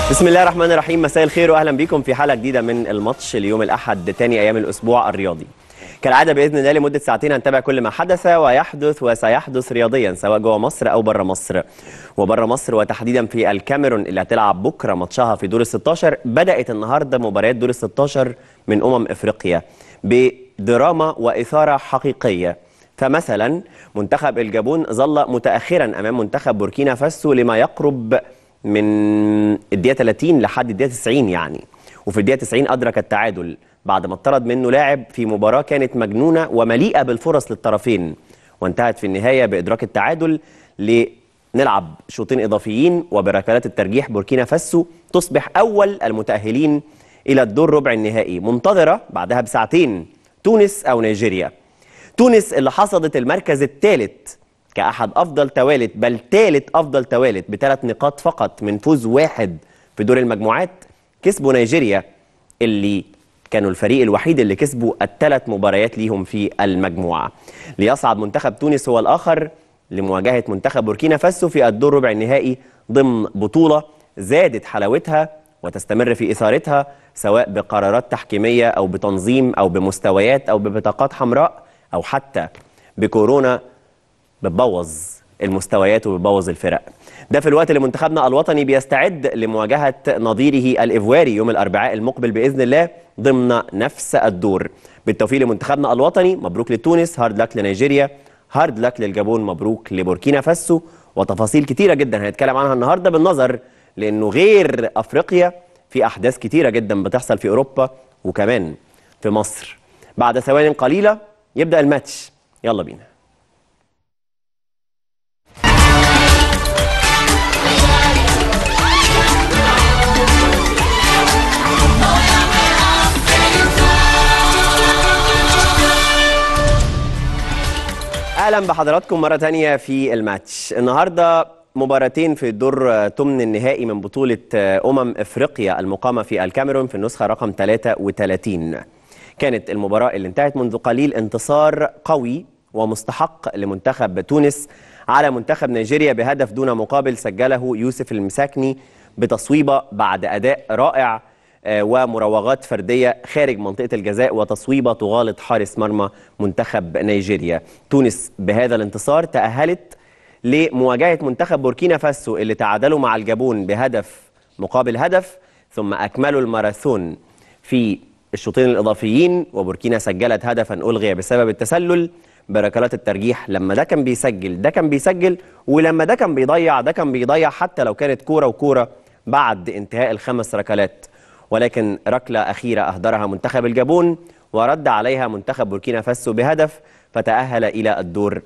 بسم الله الرحمن الرحيم مساء الخير واهلا بكم في حلقه جديده من الماتش ليوم الاحد ثاني ايام الاسبوع الرياضي كالعاده باذن الله لمده ساعتين هنتابع كل ما حدث ويحدث وسيحدث رياضيا سواء جوه مصر او بره مصر وبره مصر وتحديدا في الكاميرون اللي هتلعب بكره ماتشها في دور ال 16 بدات النهارده مباريات دور ال 16 من امم افريقيا بدراما واثاره حقيقيه فمثلا منتخب الجابون ظل متاخرا امام منتخب بوركينا فاسو لما يقرب من الدقيقه 30 لحد الدقيقه 90 يعني وفي الدقيقه 90 ادرك التعادل بعد ما اتطرد منه لاعب في مباراه كانت مجنونه ومليئه بالفرص للطرفين وانتهت في النهايه بادراك التعادل لنلعب شوطين اضافيين وبركلات الترجيح بوركينا فاسو تصبح اول المتاهلين الى الدور ربع النهائي منتظره بعدها بساعتين تونس او نيجيريا تونس اللي حصدت المركز الثالث كأحد أفضل توالت بل ثالث أفضل توالت بثلاث نقاط فقط من فوز واحد في دور المجموعات كسبوا نيجيريا اللي كانوا الفريق الوحيد اللي كسبوا الثلاث مباريات ليهم في المجموعة ليصعد منتخب تونس هو الآخر لمواجهة منتخب بوركينا فاسو في الدور ربع النهائي ضمن بطولة زادت حلاوتها وتستمر في إثارتها سواء بقرارات تحكيمية أو بتنظيم أو بمستويات أو ببطاقات حمراء أو حتى بكورونا بتبوظ المستويات وبتبوظ الفرق ده في الوقت اللي منتخبنا الوطني بيستعد لمواجهة نظيره الإيفواري يوم الأربعاء المقبل بإذن الله ضمن نفس الدور بالتوفيق لمنتخبنا الوطني مبروك لتونس هارد لك لنيجيريا هارد لك للجابون مبروك لبوركينا فاسو وتفاصيل كتيرة جدا هنتكلم عنها النهاردة بالنظر لأنه غير أفريقيا في أحداث كتيرة جدا بتحصل في أوروبا وكمان في مصر بعد ثوان قليلة يبدأ الماتش يلا بينا اهلا بحضراتكم مره تانية في الماتش النهارده مباراتين في الدور ثمن النهائي من بطوله امم افريقيا المقامه في الكاميرون في النسخه رقم 33 كانت المباراه اللي انتهت منذ قليل انتصار قوي ومستحق لمنتخب تونس على منتخب نيجيريا بهدف دون مقابل سجله يوسف المساكني بتصويبه بعد اداء رائع ومراوغات فردية خارج منطقة الجزاء وتصويبة تغالط حارس مرمى منتخب نيجيريا تونس بهذا الانتصار تأهلت لمواجهة منتخب بوركينا فاسو اللي تعادلوا مع الجابون بهدف مقابل هدف ثم أكملوا الماراثون في الشوطين الإضافيين وبوركينا سجلت هدفا ألغي بسبب التسلل بركلات الترجيح لما ده كان بيسجل ده كان بيسجل ولما ده كان بيضيع ده كان بيضيع حتى لو كانت كورة وكورة بعد انتهاء الخمس ركلات ولكن ركلة أخيرة أهدرها منتخب الجابون ورد عليها منتخب بوركينا فاسو بهدف فتأهل إلى الدور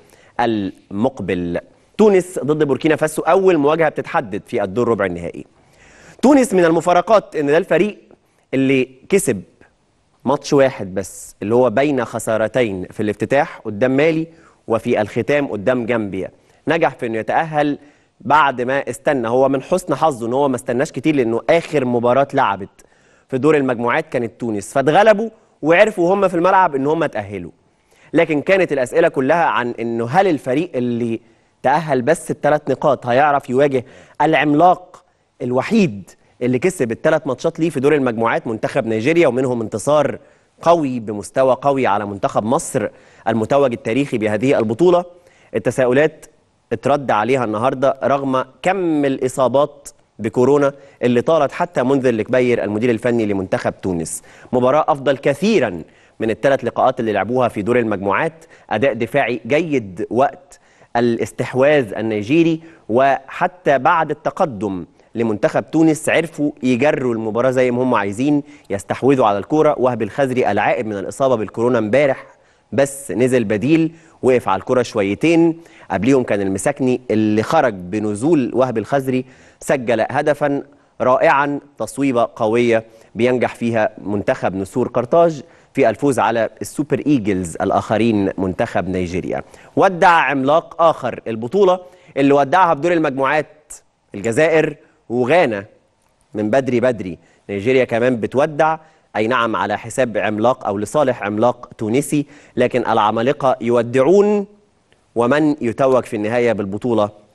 المقبل تونس ضد بوركينا فاسو أول مواجهة بتتحدد في الدور ربع النهائي تونس من المفارقات إن ده الفريق اللي كسب ماتش واحد بس اللي هو بين خسارتين في الافتتاح قدام مالي وفي الختام قدام جامبيا نجح في انه يتأهل بعد ما استنى هو من حسن حظه ان هو ما استناش كتير لانه اخر مباراه لعبت في دور المجموعات كانت تونس فاتغلبوا وعرفوا هم في الملعب ان هم تاهلوا لكن كانت الاسئله كلها عن انه هل الفريق اللي تاهل بس الثلاث نقاط هيعرف يواجه العملاق الوحيد اللي كسب الثلاث ماتشات ليه في دور المجموعات منتخب نيجيريا ومنهم انتصار قوي بمستوى قوي على منتخب مصر المتوج التاريخي بهذه البطوله التساؤلات اترد عليها النهارده رغم كم الاصابات بكورونا اللي طالت حتى منذ الكبير المدير الفني لمنتخب تونس مباراه افضل كثيرا من الثلاث لقاءات اللي لعبوها في دور المجموعات اداء دفاعي جيد وقت الاستحواذ النيجيري وحتى بعد التقدم لمنتخب تونس عرفوا يجروا المباراه زي ما هم عايزين يستحوذوا على الكوره وهب الخزري العائد من الاصابه بالكورونا امبارح بس نزل بديل وقف على الكرة شويتين قبليهم كان المساكني اللي خرج بنزول وهب الخزري سجل هدفا رائعا تصويبة قوية بينجح فيها منتخب نسور قرطاج في الفوز على السوبر ايجلز الآخرين منتخب نيجيريا ودع عملاق آخر البطولة اللي ودعها بدور المجموعات الجزائر وغانا من بدري بدري نيجيريا كمان بتودع أي نعم على حساب عملاق أو لصالح عملاق تونسي لكن العمالقة يودعون ومن يتوج في النهاية بالبطولة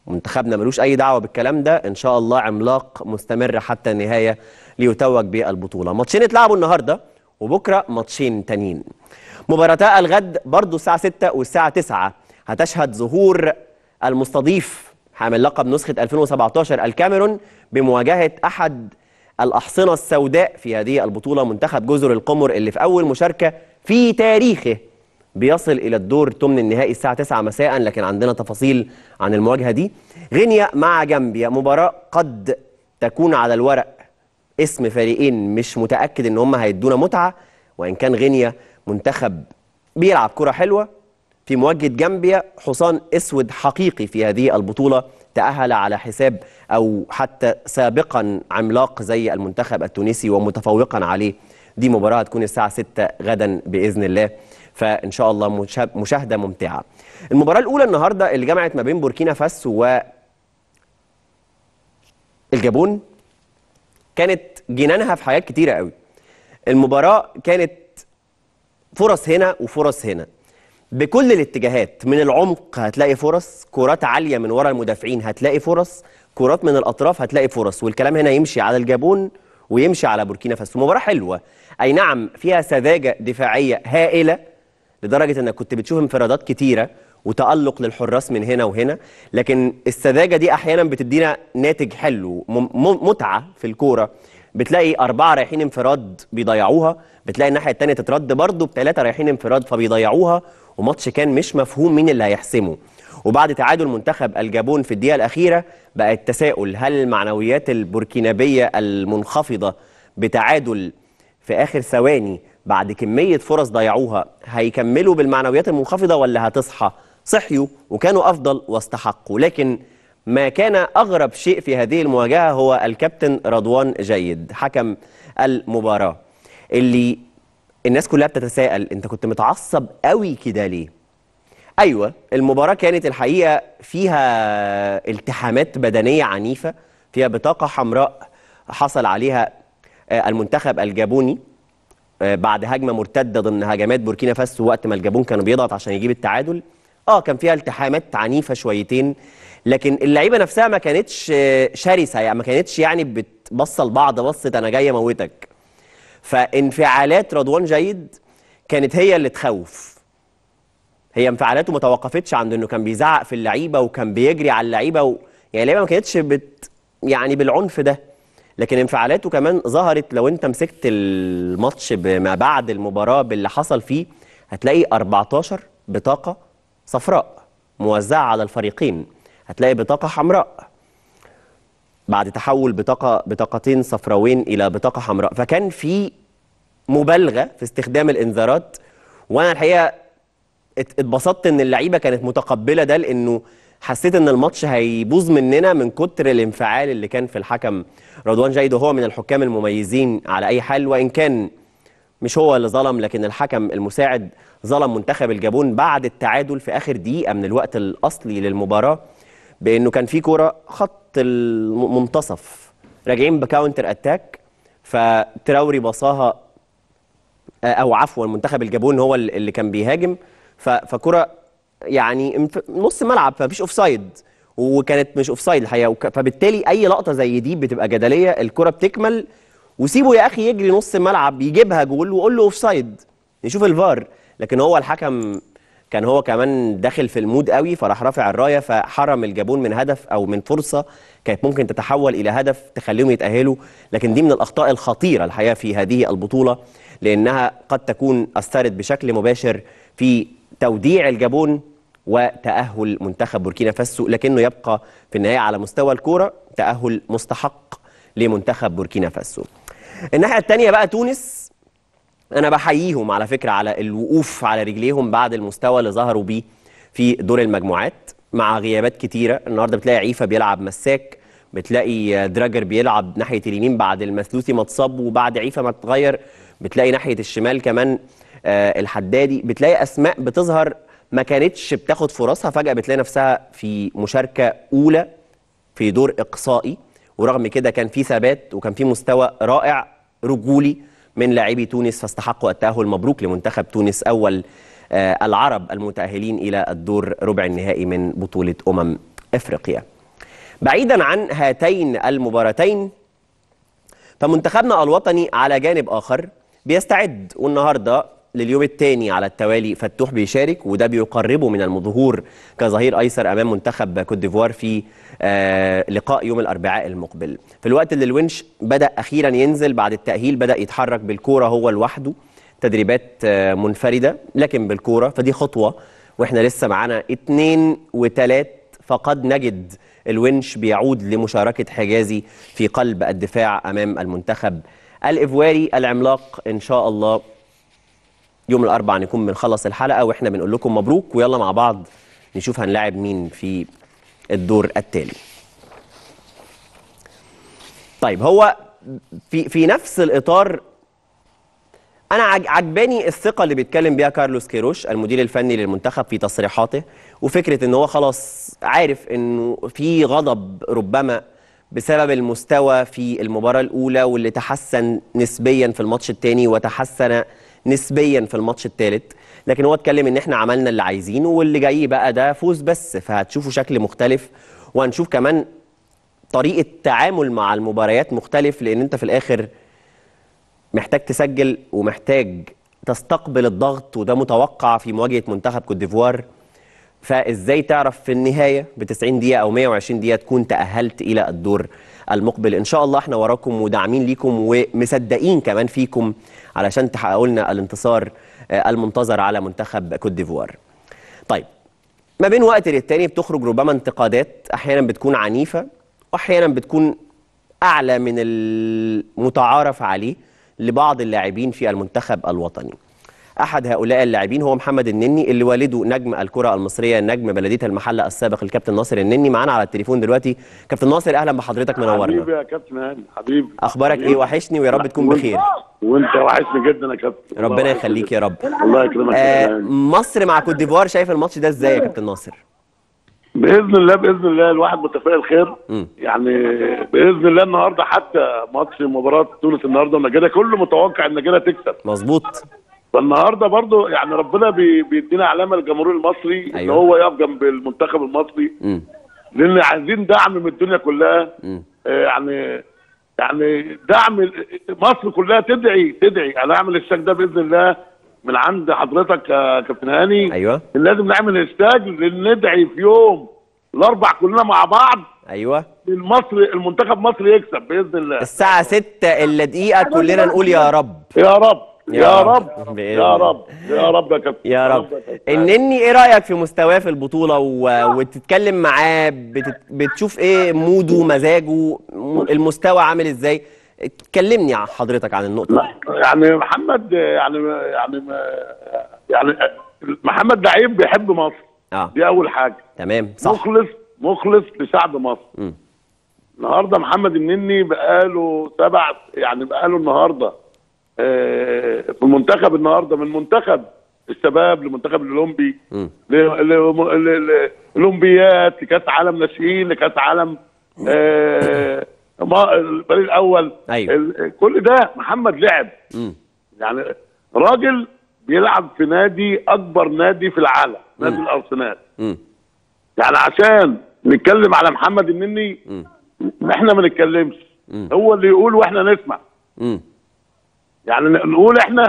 منتخبنا ملوش اي دعوه بالكلام ده ان شاء الله عملاق مستمر حتى النهايه ليتوج بالبطوله ماتشين اتلعبوا النهارده وبكره ماتشين تانيين مباراتا الغد برضو الساعه 6 والساعه 9 هتشهد ظهور المستضيف حامل لقب نسخه 2017 الكاميرون بمواجهه احد الاحصنه السوداء في هذه البطوله منتخب جزر القمر اللي في اول مشاركه في تاريخه بيصل الى الدور ثمن النهائي الساعه 9 مساء لكن عندنا تفاصيل عن المواجهه دي غينيا مع جامبيا مباراه قد تكون على الورق اسم فريقين مش متاكد ان هم هيدونا متعه وان كان غينيا منتخب بيلعب كره حلوه في مواجهه جامبيا حصان اسود حقيقي في هذه البطوله تاهل على حساب او حتى سابقا عملاق زي المنتخب التونسي ومتفوقا عليه دي مباراه هتكون الساعه 6 غدا باذن الله فان شاء الله مشاهده ممتعه المباراه الاولى النهارده اللي جمعت ما بين بوركينا فاسو و الجابون كانت جنانها في حاجات كتيره قوي المباراه كانت فرص هنا وفرص هنا بكل الاتجاهات من العمق هتلاقي فرص كرات عاليه من ورا المدافعين هتلاقي فرص كرات من الاطراف هتلاقي فرص والكلام هنا يمشي على الجابون ويمشي على بوركينا فاسو مباراه حلوه اي نعم فيها سذاجه دفاعيه هائله لدرجه انك كنت بتشوف انفرادات كتيره وتألق للحراس من هنا وهنا لكن السذاجه دي احيانا بتدينا ناتج حلو متعه في الكوره بتلاقي أربعة رايحين انفراد بيضيعوها بتلاقي الناحية التانية تترد برضه بثلاثة رايحين انفراد فبيضيعوها وماتش كان مش مفهوم مين اللي هيحسمه وبعد تعادل منتخب الجابون في الدقيقة الأخيرة بقى التساؤل هل المعنويات البوركينابية المنخفضة بتعادل في آخر ثواني بعد كمية فرص ضيعوها هيكملوا بالمعنويات المنخفضة ولا هتصحى صحيوا وكانوا أفضل واستحقوا لكن ما كان أغرب شيء في هذه المواجهة هو الكابتن رضوان جيد حكم المباراة اللي الناس كلها بتتساءل انت كنت متعصب قوي كده ليه ايوه المباراه كانت الحقيقه فيها التحامات بدنيه عنيفه فيها بطاقه حمراء حصل عليها المنتخب الجابوني بعد هجمه مرتده ضمن هجمات بوركينا فاسو وقت ما الجابون كانوا بيضغط عشان يجيب التعادل اه كان فيها التحامات عنيفه شويتين لكن اللعيبه نفسها ما كانتش شرسه يعني ما كانتش يعني بتبصل بعض بصه انا جاي اموتك فانفعالات رضوان جيد كانت هي اللي تخوف هي انفعالاته ما توقفتش عند انه كان بيزعق في اللعيبه وكان بيجري على اللعيبه و... يعني اللعيبه ما كانتش بت يعني بالعنف ده لكن انفعالاته كمان ظهرت لو انت مسكت الماتش ما بعد المباراه باللي حصل فيه هتلاقي 14 بطاقه صفراء موزعه على الفريقين هتلاقي بطاقه حمراء بعد تحول بطاقه بطاقتين صفراوين الى بطاقه حمراء فكان في مبالغه في استخدام الانذارات وانا الحقيقه اتبسطت ان اللعيبه كانت متقبله ده لانه حسيت ان الماتش هيبوظ مننا من كتر الانفعال اللي كان في الحكم رضوان جيد وهو من الحكام المميزين على اي حال وان كان مش هو اللي ظلم لكن الحكم المساعد ظلم منتخب الجابون بعد التعادل في اخر دقيقه من الوقت الاصلي للمباراه بانه كان في كوره خط المنتصف راجعين بكاونتر اتاك فتراوري بصاها او عفوا منتخب الجابون هو اللي كان بيهاجم فكره يعني نص ملعب فمفيش اوف سايد وكانت مش اوف سايد الحقيقه فبالتالي اي لقطه زي دي بتبقى جدليه الكره بتكمل وسيبه يا اخي يجري نص الملعب يجيبها جول وقول له اوف سايد نشوف الفار لكن هو الحكم كان هو كمان داخل في المود قوي فراح رافع الرايه فحرم الجابون من هدف او من فرصه كانت ممكن تتحول الى هدف تخليهم يتاهلوا لكن دي من الاخطاء الخطيره الحقيقه في هذه البطوله لانها قد تكون اثرت بشكل مباشر في توديع الجابون وتاهل منتخب بوركينا فاسو لكنه يبقى في النهايه على مستوى الكوره تاهل مستحق لمنتخب بوركينا فاسو الناحيه الثانيه بقى تونس انا بحييهم على فكره على الوقوف على رجليهم بعد المستوى اللي ظهروا بيه في دور المجموعات مع غيابات كتيره النهارده بتلاقي عيفا بيلعب مساك بتلاقي دراجر بيلعب ناحيه اليمين بعد المثلوثي ما اتصاب وبعد عيفا ما اتغير بتلاقي ناحيه الشمال كمان آه الحدادي بتلاقي اسماء بتظهر ما كانتش بتاخد فرصها فجاه بتلاقي نفسها في مشاركه اولى في دور اقصائي ورغم كده كان في ثبات وكان في مستوى رائع رجولي من لاعبي تونس فاستحقوا التأهل مبروك لمنتخب تونس أول آه العرب المتأهلين إلى الدور ربع النهائي من بطولة أمم إفريقيا بعيدا عن هاتين المباراتين فمنتخبنا الوطني على جانب آخر بيستعد والنهارده لليوم الثاني على التوالي فتوح بيشارك وده بيقربه من الظهور كظهير ايسر امام منتخب كوت ديفوار في آه لقاء يوم الاربعاء المقبل في الوقت اللي الونش بدا اخيرا ينزل بعد التاهيل بدا يتحرك بالكوره هو لوحده تدريبات آه منفرده لكن بالكوره فدي خطوه واحنا لسه معانا اتنين وتلات فقد نجد الونش بيعود لمشاركه حجازي في قلب الدفاع امام المنتخب الايفواري العملاق ان شاء الله يوم الاربعاء نكون بنخلص الحلقه واحنا بنقول لكم مبروك ويلا مع بعض نشوف هنلاعب مين في الدور التالي طيب هو في في نفس الاطار انا عجباني الثقه اللي بيتكلم بيها كارلوس كيروش المدير الفني للمنتخب في تصريحاته وفكره ان هو خلاص عارف انه في غضب ربما بسبب المستوى في المباراه الاولى واللي تحسن نسبيا في الماتش الثاني وتحسن نسبيا في الماتش الثالث لكن هو اتكلم ان احنا عملنا اللي عايزينه واللي جاي بقى ده فوز بس فهتشوفوا شكل مختلف وهنشوف كمان طريقه تعامل مع المباريات مختلف لان انت في الاخر محتاج تسجل ومحتاج تستقبل الضغط وده متوقع في مواجهه منتخب كوت ديفوار فازاي تعرف في النهايه ب 90 دقيقه او 120 دقيقه تكون تاهلت الى الدور المقبل ان شاء الله احنا وراكم وداعمين ليكم ومصدقين كمان فيكم علشان تحققوا لنا الانتصار المنتظر على منتخب كوت ديفوار طيب ما بين وقت للتاني بتخرج ربما انتقادات احيانا بتكون عنيفه واحيانا بتكون اعلى من المتعارف عليه لبعض اللاعبين في المنتخب الوطني احد هؤلاء اللاعبين هو محمد النني اللي والده نجم الكره المصريه نجم بلديه المحله السابق الكابتن ناصر النني معانا على التليفون دلوقتي كابتن ناصر اهلا بحضرتك منورنا حبيبي يا كابتن هاني حبيبي اخبارك حبيبي. ايه وحشني ويا رب تكون بخير وانت وحشني جدا يا كابتن ربنا يخليك يا رب الله يكرمك آه يا هاني. مصر مع كوت ديفوار شايف الماتش ده ازاي يا كابتن ناصر باذن الله باذن الله الواحد متفائل خير مم. يعني باذن الله النهارده حتى ماتش مباراه تونس النهارده النجاده كله متوقع ان النجاده تكسب مظبوط فالنهارده برضو يعني ربنا بي- بيدينا علامه للجمهور المصري ان أيوة. هو يقف جنب المنتخب المصري مم. لان عايزين دعم من الدنيا كلها مم. آه، يعني يعني دعم ال- مصر كلها تدعي تدعي انا اعمل الشك ده باذن الله من عند حضرتك يا كابتن هاني ايوه إن لازم نعمل استاج ندعي في يوم الاربع كلنا مع بعض ايوه المصر المنتخب مصر يكسب باذن الله الساعه 6 الا دقيقه كلنا نقول يا رب يا رب يا يا رب. رب بإذن يا الله. رب يا رب يا كابتن يا رب كابتن. النني ايه رايك في مستواه في البطوله و... وتتكلم معاه بتت... بتشوف ايه موده مزاجه م- المستوى عامل ازاي كلمني عن حضرتك عن النقطه لا، دي يعني محمد يعني يعني يعني محمد لعيب بيحب مصر اه دي اول حاجه تمام صح مخلص مخلص لشعب مصر مم. النهارده محمد النني بقاله سبع يعني بقاله النهارده آه، في المنتخب النهارده من منتخب الشباب لمنتخب الاولمبي مم. ل- ل- ل- ل- الاولمبيات لكاس عالم ناشئين لكاس عالم آه، ما- الفريق الاول أيوة. ال- كل ده محمد لعب مم. يعني راجل بيلعب في نادي اكبر نادي في العالم نادي الارسنال مم. يعني عشان نتكلم على محمد النني مم. احنا ما نتكلمش مم. هو اللي يقول واحنا نسمع مم. يعني ن- نقول احنا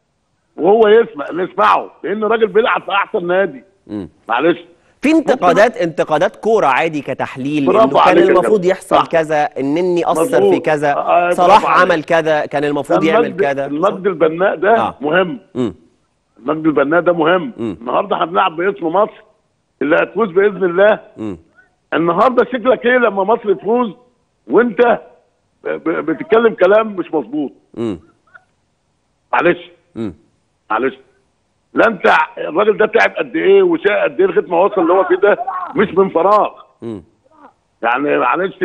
وهو يسمع نسمعه لان الراجل بيلعب في احسن نادي مم. معلش في انتقادات انتقادات كوره عادي كتحليل برافو انه كان عليك يا المفروض كابتن. يحصل صح. كذا النني اثر مظبوط. في كذا آه، برافو صلاح عليك. عمل كذا كان المفروض يعمل المجد- كذا المجد البناء ده آه. مهم مم. المجد البناء ده مهم مم. النهارده هنلعب باسم مصر اللي هتفوز باذن الله مم. النهارده شكلك ايه لما مصر تفوز وانت ب- ب- بتتكلم كلام مش مظبوط مم. معلش مم. معلش لا انت الراجل ده تعب قد ايه وشاء قد ايه لغايه ما وصل اللي هو فيه ده مش من فراغ مم. يعني معلش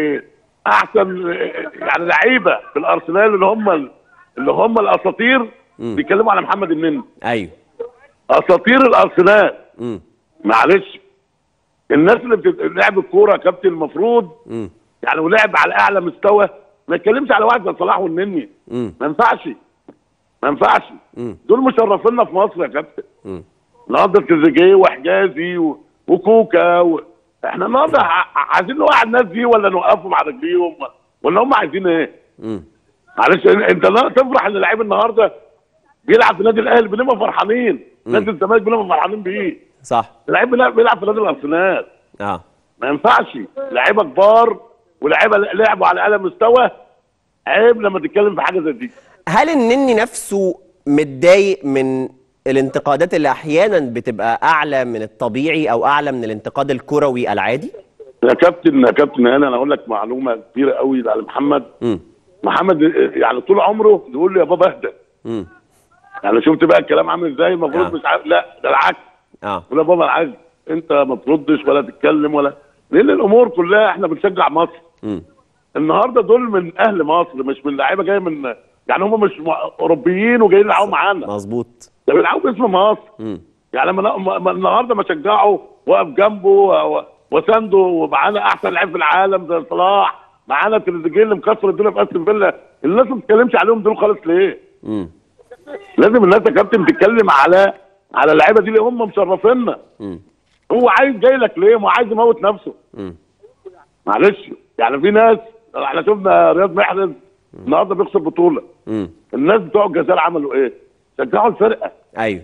احسن يعني لعيبه في الارسنال اللي هم اللي هم الاساطير مم. بيتكلموا على محمد النني ايوه اساطير الارسنال مم. معلش الناس اللي بتلعب الكوره يا كابتن المفروض مم. يعني ولعب على اعلى مستوى ما يتكلمش على واحد زي صلاح والنني مم. ما ينفعش ما ينفعش مم. دول مشرفينا في مصر يا كابتن مم. النهارده تريزيجيه وحجازي و... وكوكا و... احنا النهارده ع- عايزين نوقع الناس دي ولا نوقفهم على رجليهم ولا هم عايزين ايه؟ مم. معلش إن- انت لا تفرح ان اللعيب النهارده بيلعب في نادي الاهلي بنبقى فرحانين نادي الزمالك بنبقى فرحانين بيه صح اللعيب بيلعب بيلعب في نادي الارسنال اه ما ينفعش لعيبه كبار ولاعيبه لعبوا على اعلى مستوى عيب لما تتكلم في حاجه زي دي هل النني نفسه متضايق من الانتقادات اللي احيانا بتبقى اعلى من الطبيعي او اعلى من الانتقاد الكروي العادي يا كابتن يا كابتن انا انا اقول لك معلومه كبيره قوي على محمد امم محمد يعني طول عمره يقول لي يا بابا اهدى امم يعني شفت بقى الكلام عامل ازاي المفروض آه. مش عارف لا ده العكس اه يقول يا بابا العكس انت ما تردش ولا تتكلم ولا لان الامور كلها احنا بنشجع مصر امم النهارده دول من اهل مصر مش من لعيبه جايه من يعني هم مش م- اوروبيين وجايين يلعبوا معانا مظبوط ده بيلعبوا باسم مصر امم يعني لما ما- ما- النهارده ما اشجعه واقف جنبه و- و- وسانده ومعانا احسن لعيب في العالم زي صلاح معانا تريزيجيه اللي مكسر الدنيا في استون فيلا الناس ما بتتكلمش عليهم دول خالص ليه؟ امم لازم الناس يا كابتن تتكلم على على اللعيبه دي اللي هم مشرفينا امم هو عايز جاي لك ليه؟ ما هو عايز يموت نفسه امم معلش يعني في ناس احنا شفنا رياض محرز النهارده بيخسر بطوله امم الناس بتوع الجزائر عملوا ايه؟ شجعوا الفرقه ايوه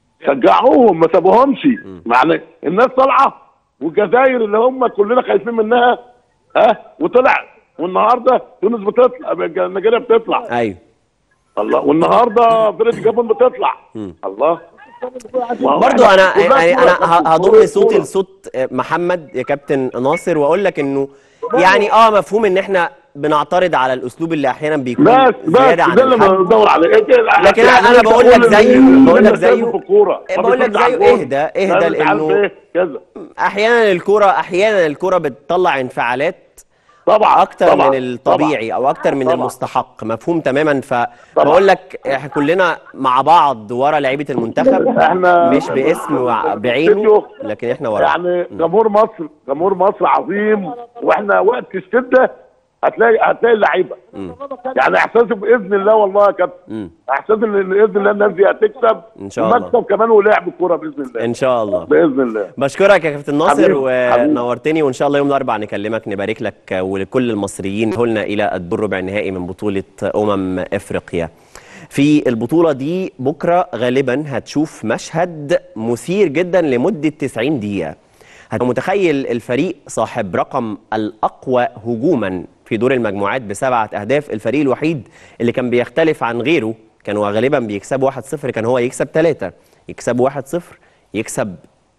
شجعوهم ما سابوهمش يعني الناس طالعه والجزائر اللي هم كلنا خايفين منها ها وطلع والنهارده تونس بتطلع نيجيريا بتطلع ايوه الله والنهارده فرقه الجابون بتطلع الله ما هو برضو إحنا انا كلها يعني كورة. انا ه- هضم كورة- صوتي كورة. لصوت محمد يا كابتن ناصر واقول لك انه يعني اه مفهوم ان احنا بنعترض على الاسلوب اللي احيانا بيكون بس بس زياده عن ده اللي الحد بدور عليه إيه كده؟ لكن أنا- يعني أنا أنت بقول لك قول إن زيه- مين بقول لك اللي سايبه زيه- في الكوره إيه بقول لك بيشجع زيه الجول. اهدى- اهدى لا، مش عارف لأنه- إيه، كذا احيانا الكوره احيانا الكوره بتطلع انفعالات طبعا اكتر طبعا من الطبيعي او اكتر من طبعا. المستحق مفهوم تماما فبقول لك احنا كلنا مع بعض ورا لعيبه المنتخب احنا مش باسم وع- بعينه استوديو. لكن احنا ورا يعني جمهور مصر جمهور مصر عظيم واحنا وقت الشده هتلاقي هتلاقي اللعيبه يعني احساسي باذن الله والله يا كابتن مم. احساسي ان باذن الله الناس دي هتكسب إن شاء الله. ومكسب كمان ولعب الكوره باذن الله ان شاء الله باذن الله بشكرك يا كابتن ناصر حبيبي، حبيبي. ونورتني وان شاء الله يوم الاربعاء نكلمك نبارك لك ولكل المصريين هلنا الى الدور ربع النهائي من بطوله امم افريقيا في البطوله دي بكره غالبا هتشوف مشهد مثير جدا لمده 90 دقيقه هتبقى متخيل الفريق صاحب رقم الاقوى هجوما في دور المجموعات بسبعه اهداف الفريق الوحيد اللي كان بيختلف عن غيره كانوا غالبا بيكسبوا 1-0 كان هو يكسب 3 يكسبوا 1-0 يكسب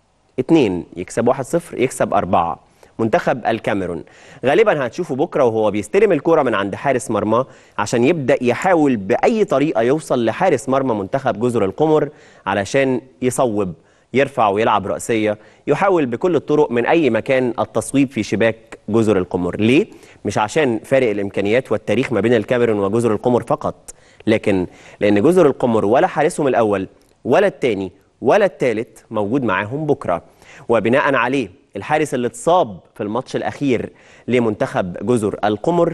اتنين يكسب واحد صفر يكسب أربعة منتخب الكاميرون غالبا هتشوفه بكرة وهو بيستلم الكرة من عند حارس مرماه عشان يبدأ يحاول بأي طريقة يوصل لحارس مرمى منتخب جزر القمر علشان يصوب يرفع ويلعب رأسية يحاول بكل الطرق من أي مكان التصويب في شباك جزر القمر ليه؟ مش عشان فارق الإمكانيات والتاريخ ما بين الكاميرون وجزر القمر فقط لكن لأن جزر القمر ولا حارسهم الأول ولا التاني ولا التالت موجود معاهم بكرة وبناء عليه الحارس اللي اتصاب في الماتش الأخير لمنتخب جزر القمر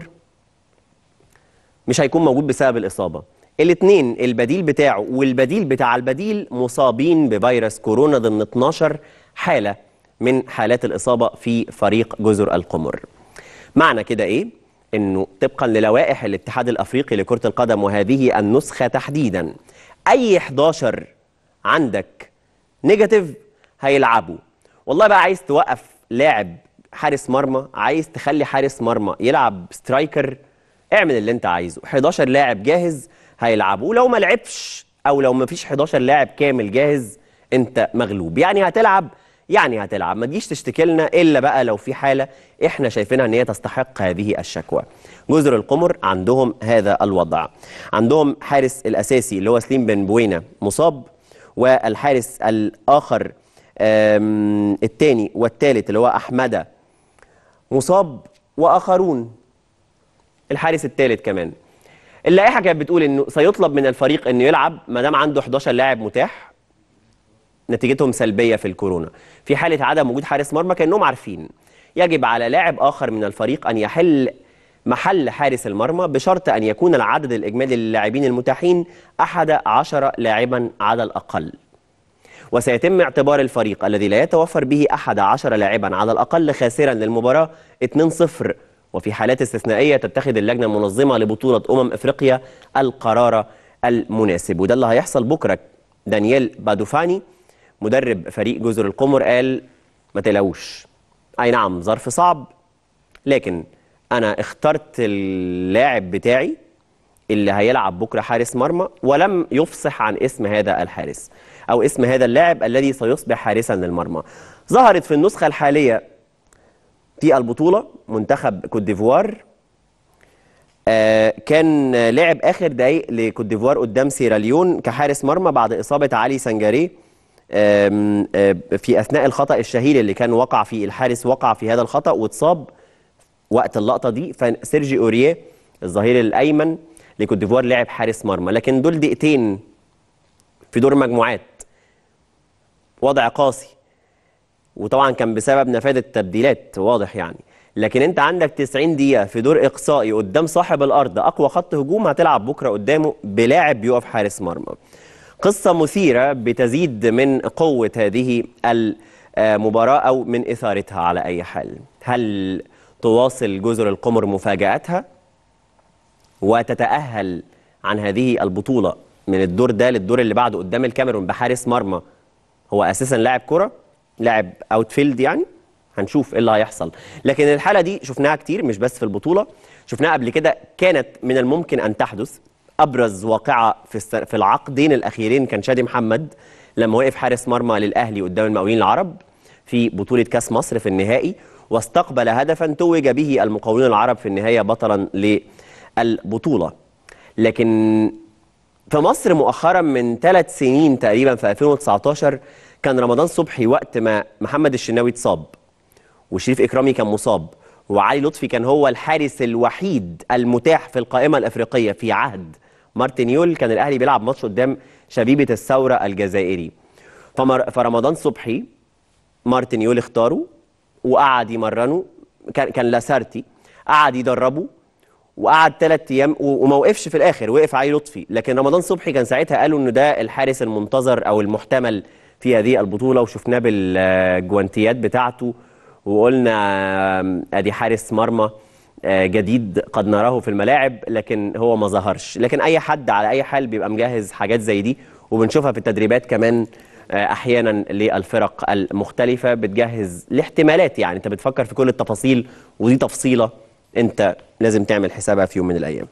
مش هيكون موجود بسبب الإصابة الاثنين البديل بتاعه والبديل بتاع البديل مصابين بفيروس كورونا ضمن 12 حالة من حالات الإصابة في فريق جزر القمر معنى كده إيه؟ إنه طبقا للوائح الاتحاد الأفريقي لكرة القدم وهذه النسخة تحديدا أي 11 عندك نيجاتيف هيلعبوا والله بقى عايز توقف لاعب حارس مرمى عايز تخلي حارس مرمى يلعب سترايكر اعمل اللي انت عايزه 11 لاعب جاهز هيلعبوا ولو ما لعبش او لو ما فيش 11 لاعب كامل جاهز انت مغلوب يعني هتلعب يعني هتلعب ما تجيش تشتكي لنا الا بقى لو في حاله احنا شايفينها ان هي تستحق هذه الشكوى جزر القمر عندهم هذا الوضع عندهم حارس الاساسي اللي هو سليم بن بوينا مصاب والحارس الاخر آم، الثاني والثالث اللي هو احمد مصاب واخرون الحارس الثالث كمان اللائحه كانت بتقول انه سيطلب من الفريق انه يلعب ما دام عنده 11 لاعب متاح نتيجتهم سلبيه في الكورونا في حاله عدم وجود حارس مرمى كانهم عارفين يجب على لاعب اخر من الفريق ان يحل محل حارس المرمى بشرط ان يكون العدد الاجمالي للاعبين المتاحين احد عشر لاعبا على الاقل وسيتم اعتبار الفريق الذي لا يتوفر به أحد عشر لاعبا على الأقل خاسرا للمباراة 2-0 وفي حالات استثنائية تتخذ اللجنة المنظمة لبطولة أمم إفريقيا القرار المناسب وده اللي هيحصل بكرة دانييل بادوفاني مدرب فريق جزر القمر قال ما تقلقوش أي نعم ظرف صعب لكن أنا اخترت اللاعب بتاعي اللي هيلعب بكره حارس مرمى ولم يفصح عن اسم هذا الحارس او اسم هذا اللاعب الذي سيصبح حارسا للمرمى ظهرت في النسخه الحاليه في البطوله منتخب كوت ديفوار آه كان لعب اخر دقايق لكوت ديفوار قدام سيراليون كحارس مرمى بعد اصابه علي سانجاري آم، آه، في اثناء الخطا الشهير اللي كان وقع فيه الحارس وقع في هذا الخطا واتصاب وقت اللقطه دي فسيرجي اوريه الظهير الايمن لكوت ديفوار لعب حارس مرمى لكن دول دقيقتين في دور مجموعات وضع قاسي وطبعا كان بسبب نفاذ التبديلات واضح يعني لكن انت عندك 90 دقيقه في دور اقصائي قدام صاحب الارض اقوى خط هجوم هتلعب بكره قدامه بلاعب بيقف حارس مرمى قصه مثيره بتزيد من قوه هذه المباراه او من اثارتها على اي حال هل تواصل جزر القمر مفاجاتها وتتأهل عن هذه البطولة من الدور ده للدور اللي بعده قدام الكاميرون بحارس مرمى هو أساسا لاعب كرة لاعب اوتفيلد يعني هنشوف ايه اللي هيحصل لكن الحالة دي شفناها كتير مش بس في البطولة شفناها قبل كده كانت من الممكن أن تحدث أبرز واقعة في الس- في العقدين الأخيرين كان شادي محمد لما وقف حارس مرمى للأهلي قدام المقاولين العرب في بطولة كأس مصر في النهائي واستقبل هدفا توج به المقاولون العرب في النهاية بطلا للبطولة لكن في مصر مؤخرا من ثلاث سنين تقريبا في 2019 كان رمضان صبحي وقت ما محمد الشناوي اتصاب وشريف إكرامي كان مصاب وعلي لطفي كان هو الحارس الوحيد المتاح في القائمة الأفريقية في عهد مارتن يول كان الأهلي بيلعب ماتش قدام شبيبة الثورة الجزائري فمر... فرمضان صبحي مارتن يول اختاره وقعد يمرنه كان كان لاسارتي قعد يدربه وقعد ثلاث ايام و- وما وقفش في الاخر وقف علي لطفي لكن رمضان صبحي كان ساعتها قالوا انه ده الحارس المنتظر او المحتمل في هذه البطوله وشفناه بالجوانتيات بتاعته وقلنا آم، ادي حارس مرمى آه، جديد قد نراه في الملاعب لكن هو ما ظهرش لكن اي حد على اي حال بيبقى مجهز حاجات زي دي وبنشوفها في التدريبات كمان آه، احيانا للفرق المختلفه بتجهز لاحتمالات يعني انت بتفكر في كل التفاصيل ودي تفصيله انت لازم تعمل حسابها في يوم من الايام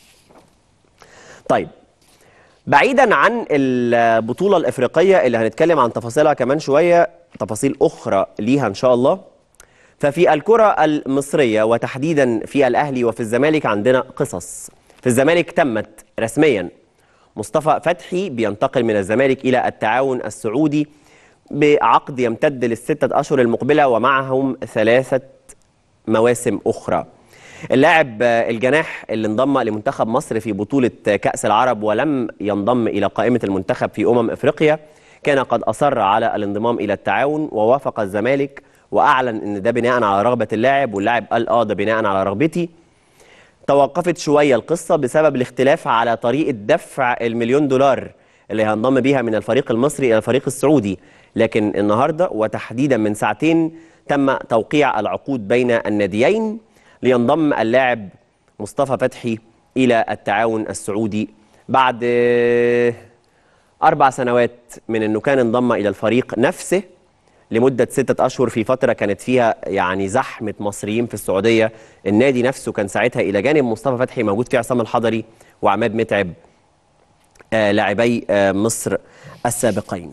طيب بعيدا عن البطوله الافريقيه اللي هنتكلم عن تفاصيلها كمان شويه تفاصيل اخرى ليها ان شاء الله ففي الكرة المصرية وتحديدا في الأهلي وفي الزمالك عندنا قصص في الزمالك تمت رسميا مصطفى فتحي بينتقل من الزمالك إلى التعاون السعودي بعقد يمتد للستة أشهر المقبلة ومعهم ثلاثة مواسم أخرى اللاعب آه، الجناح اللي انضم لمنتخب مصر في بطولة آه، كأس العرب ولم ينضم إلى قائمة المنتخب في أمم إفريقيا كان قد أصر على الانضمام إلى التعاون ووافق الزمالك وأعلن أن ده بناء على رغبة اللاعب واللاعب قال آه ده بناء على رغبتي توقفت شوية القصة بسبب الاختلاف على طريقة دفع المليون دولار اللي هينضم بيها من الفريق المصري إلى الفريق السعودي لكن النهاردة وتحديدا من ساعتين تم توقيع العقود بين الناديين لينضم اللاعب مصطفى فتحي إلى التعاون السعودي بعد آه، أربع سنوات من أنه كان انضم إلى الفريق نفسه لمدة ستة أشهر في فترة كانت فيها يعني زحمة مصريين في السعودية النادي نفسه كان ساعتها إلى جانب مصطفى فتحي موجود فيه عصام الحضري وعماد متعب آه لاعبي آه مصر السابقين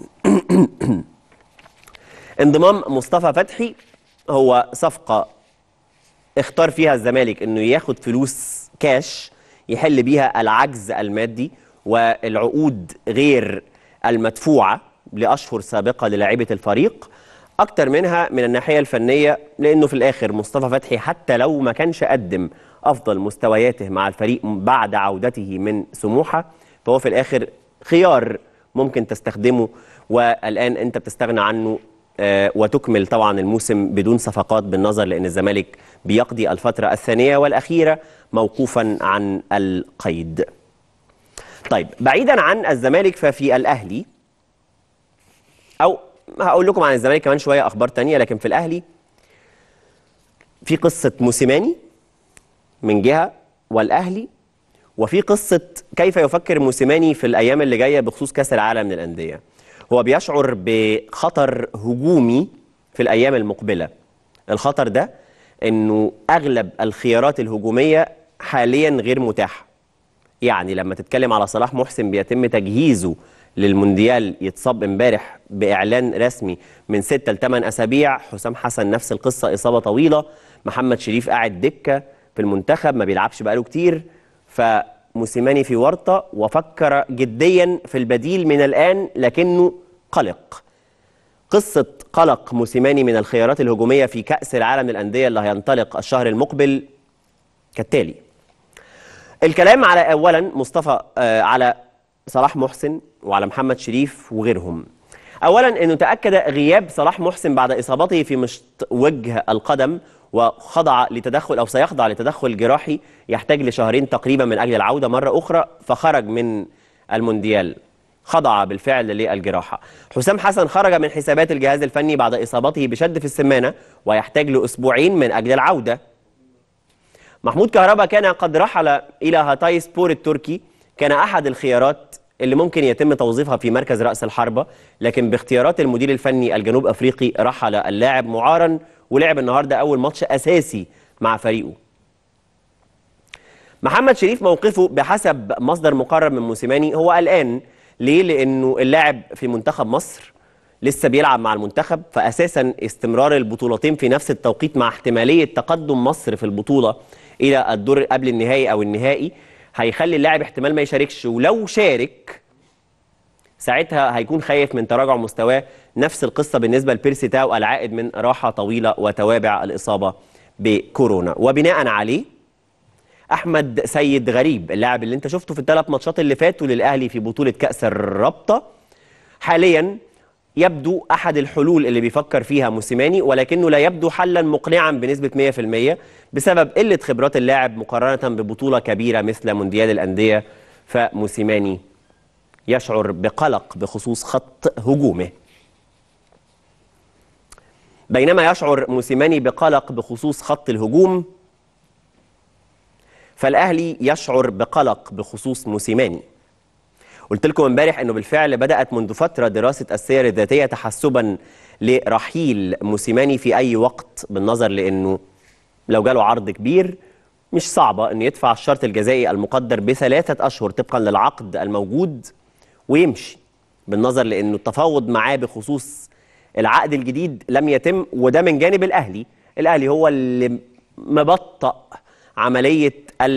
انضمام مصطفى فتحي هو صفقة اختار فيها الزمالك انه ياخد فلوس كاش يحل بيها العجز المادي والعقود غير المدفوعة لأشهر سابقة للاعيبة الفريق أكتر منها من الناحية الفنية لأنه في الآخر مصطفى فتحي حتى لو ما كانش قدم أفضل مستوياته مع الفريق بعد عودته من سموحة فهو في الآخر خيار ممكن تستخدمه والآن أنت بتستغنى عنه آه، وتكمل طبعا الموسم بدون صفقات بالنظر لأن الزمالك بيقضي الفترة الثانية والأخيرة موقوفا عن القيد طيب بعيدا عن الزمالك ففي الأهلي او هقول لكم عن الزمالك كمان شويه اخبار تانية لكن في الاهلي في قصه موسيماني من جهه والاهلي وفي قصه كيف يفكر موسيماني في الايام اللي جايه بخصوص كاس العالم للانديه هو بيشعر بخطر هجومي في الايام المقبله الخطر ده انه اغلب الخيارات الهجوميه حاليا غير متاحه يعني لما تتكلم على صلاح محسن بيتم تجهيزه للمونديال يتصاب امبارح باعلان رسمي من 6 ل 8 اسابيع حسام حسن نفس القصه اصابه طويله محمد شريف قاعد دكه في المنتخب ما بيلعبش بقاله كتير فموسيماني في ورطه وفكر جديا في البديل من الان لكنه قلق قصه قلق موسيماني من الخيارات الهجوميه في كاس العالم للانديه اللي هينطلق الشهر المقبل كالتالي الكلام على اولا مصطفى آه على صلاح محسن وعلى محمد شريف وغيرهم اولا انه تاكد غياب صلاح محسن بعد اصابته في مشط وجه القدم وخضع لتدخل او سيخضع لتدخل جراحي يحتاج لشهرين تقريبا من اجل العوده مره اخرى فخرج من المونديال خضع بالفعل للجراحه حسام حسن خرج من حسابات الجهاز الفني بعد اصابته بشد في السمانه ويحتاج لاسبوعين من اجل العوده محمود كهربا كان قد رحل الى هاتاي سبور التركي كان احد الخيارات اللي ممكن يتم توظيفها في مركز راس الحربه لكن باختيارات المدير الفني الجنوب افريقي رحل اللاعب معارا ولعب النهارده اول ماتش اساسي مع فريقه محمد شريف موقفه بحسب مصدر مقرب من موسيماني هو قلقان ليه لانه اللاعب في منتخب مصر لسه بيلعب مع المنتخب فاساسا استمرار البطولتين في نفس التوقيت مع احتماليه تقدم مصر في البطوله الى الدور قبل النهائي او النهائي هيخلي اللاعب احتمال ما يشاركش ولو شارك ساعتها هيكون خايف من تراجع مستواه نفس القصه بالنسبه لبيرسي تاو العائد من راحه طويله وتوابع الاصابه بكورونا وبناء عليه احمد سيد غريب اللاعب اللي انت شفته في الثلاث ماتشات اللي فاتوا للاهلي في بطوله كاس الرابطه حاليا يبدو احد الحلول اللي بيفكر فيها موسيماني ولكنه لا يبدو حلا مقنعا بنسبه 100% بسبب قله خبرات اللاعب مقارنه ببطوله كبيره مثل مونديال الانديه فموسيماني يشعر بقلق بخصوص خط هجومه بينما يشعر موسيماني بقلق بخصوص خط الهجوم فالاهلي يشعر بقلق بخصوص موسيماني قلت لكم امبارح انه بالفعل بدات منذ فتره دراسه السير الذاتيه تحسبا لرحيل موسيماني في اي وقت بالنظر لانه لو جاله عرض كبير مش صعبه انه يدفع الشرط الجزائي المقدر بثلاثه اشهر طبقا للعقد الموجود ويمشي بالنظر لانه التفاوض معاه بخصوص العقد الجديد لم يتم وده من جانب الاهلي الاهلي هو اللي مبطأ عمليه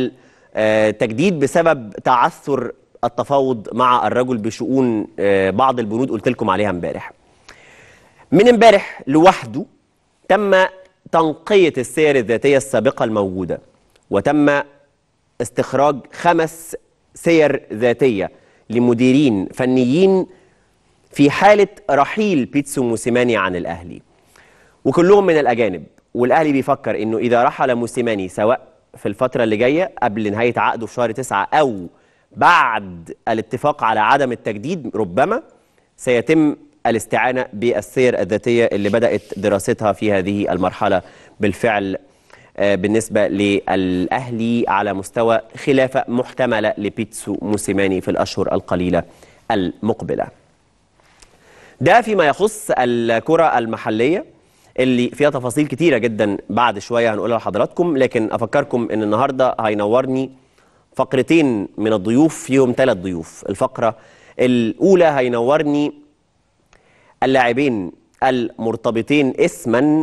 التجديد بسبب تعثر التفاوض مع الرجل بشؤون بعض البنود قلت لكم عليها امبارح من امبارح لوحده تم تنقية السير الذاتية السابقة الموجودة وتم استخراج خمس سير ذاتية لمديرين فنيين في حالة رحيل بيتسو موسيماني عن الأهلي وكلهم من الأجانب والأهلي بيفكر إنه إذا رحل موسيماني سواء في الفترة اللي جاية قبل نهاية عقده في شهر تسعة أو بعد الاتفاق على عدم التجديد ربما سيتم الاستعانة بالسير الذاتية اللي بدأت دراستها في هذه المرحلة بالفعل بالنسبة للأهلي على مستوى خلافة محتملة لبيتسو موسيماني في الأشهر القليلة المقبلة ده فيما يخص الكرة المحلية اللي فيها تفاصيل كتيرة جدا بعد شوية هنقولها لحضراتكم لكن أفكركم أن النهاردة هينورني فقرتين من الضيوف فيهم ثلاث ضيوف الفقرة الأولى هينورني اللاعبين المرتبطين اسما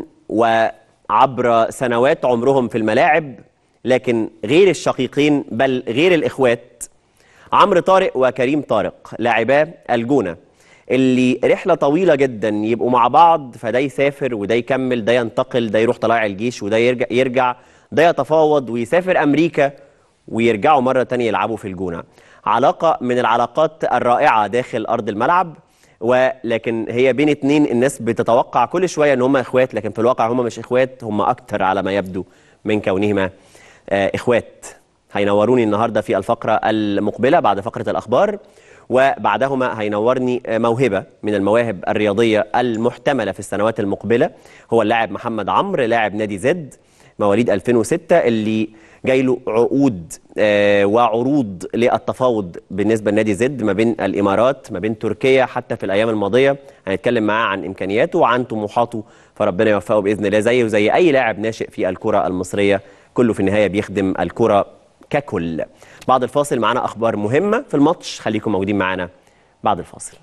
وعبر سنوات عمرهم في الملاعب لكن غير الشقيقين بل غير الإخوات عمرو طارق وكريم طارق لاعبا الجونة اللي رحلة طويلة جدا يبقوا مع بعض فده يسافر وده يكمل ده ينتقل ده يروح طلائع الجيش وده يرجع, يرجع ده يتفاوض ويسافر أمريكا ويرجعوا مرة تانية يلعبوا في الجونة علاقة من العلاقات الرائعة داخل أرض الملعب ولكن هي بين اتنين الناس بتتوقع كل شوية ان هم اخوات لكن في الواقع هم مش اخوات هم اكتر على ما يبدو من كونهما آه اخوات هينوروني النهاردة في الفقرة المقبلة بعد فقرة الأخبار وبعدهما هينورني موهبة من المواهب الرياضية المحتملة في السنوات المقبلة هو اللاعب محمد عمرو لاعب نادي زد مواليد 2006 اللي جاي له عقود آه، وعروض للتفاوض بالنسبه لنادي زد ما بين الامارات ما بين تركيا حتى في الايام الماضيه هنتكلم معاه عن امكانياته وعن طموحاته فربنا يوفقه باذن الله زيه وزي اي لاعب ناشئ في الكره المصريه كله في النهايه بيخدم الكره ككل بعد الفاصل معانا اخبار مهمه في الماتش خليكم موجودين معانا بعد الفاصل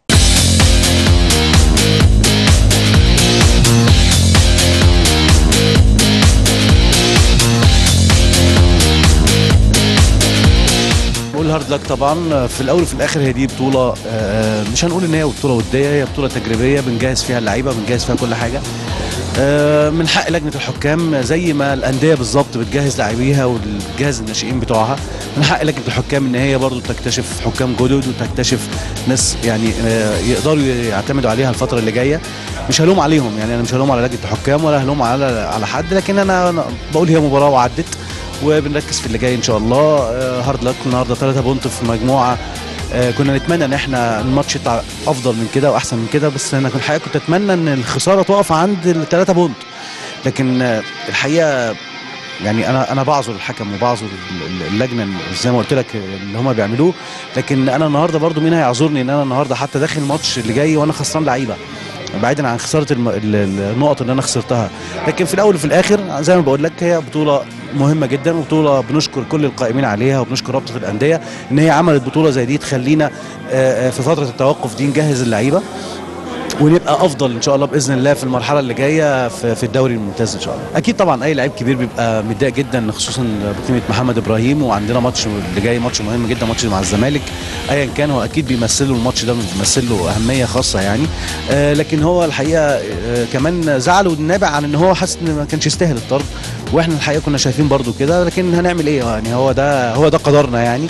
بقول هارد لك طبعا في الاول وفي الاخر هي دي بطوله آه، مش هنقول ان هي بطوله وديه هي بطوله تجريبيه بنجهز فيها اللعيبه بنجهز فيها كل حاجه آه، من حق لجنه الحكام زي ما الانديه بالظبط بتجهز لاعبيها وبتجهز الناشئين بتوعها من حق لجنه الحكام ان هي برضو تكتشف حكام جدد وتكتشف ناس يعني آه، يقدروا يعتمدوا عليها الفتره اللي جايه مش هلوم عليهم يعني انا مش هلوم على لجنه الحكام ولا هلوم على على حد لكن انا أنا بقول هي مباراه وعدت وبنركز في اللي جاي ان شاء الله آه، هارد لك النهارده 3 بونت في مجموعه آه، كنا نتمنى ان احنا الماتش يطلع افضل من كده واحسن من كده بس انا كنت الحقيقه كنت اتمنى ان الخساره تقف عند الثلاثه بونت لكن آه، الحقيقه يعني انا انا بعذر الحكم وبعذر ال- ال- اللجنه زي ما قلت لك اللي هم بيعملوه لكن انا النهارده برضو مين هيعذرني ان انا النهارده حتى داخل الماتش اللي جاي وانا خسران لعيبه بعيدا عن خساره الم... ال- ال- النقط اللي انا خسرتها لكن في الاول وفي الاخر زي ما بقول لك هي بطوله مهمه جدا وبطوله بنشكر كل القائمين عليها وبنشكر رابطه الانديه ان هي عملت بطوله زي دي تخلينا آه، آه، في فتره التوقف دي نجهز اللعيبه ونبقى افضل ان شاء الله باذن الله في المرحله اللي جايه في في الدوري الممتاز ان شاء الله اكيد طبعا اي لعيب كبير بيبقى متضايق جدا خصوصا بقيمه محمد ابراهيم وعندنا ماتش اللي جاي ماتش مهم جدا ماتش مع الزمالك ايا كان هو اكيد بيمثل له الماتش ده بيمثل له اهميه خاصه يعني آه لكن هو الحقيقه آه كمان زعله نابع عن ان هو حاسس ان ما كانش يستاهل الطرد واحنا الحقيقه كنا شايفين برضو كده لكن هنعمل ايه يعني هو ده هو ده قدرنا يعني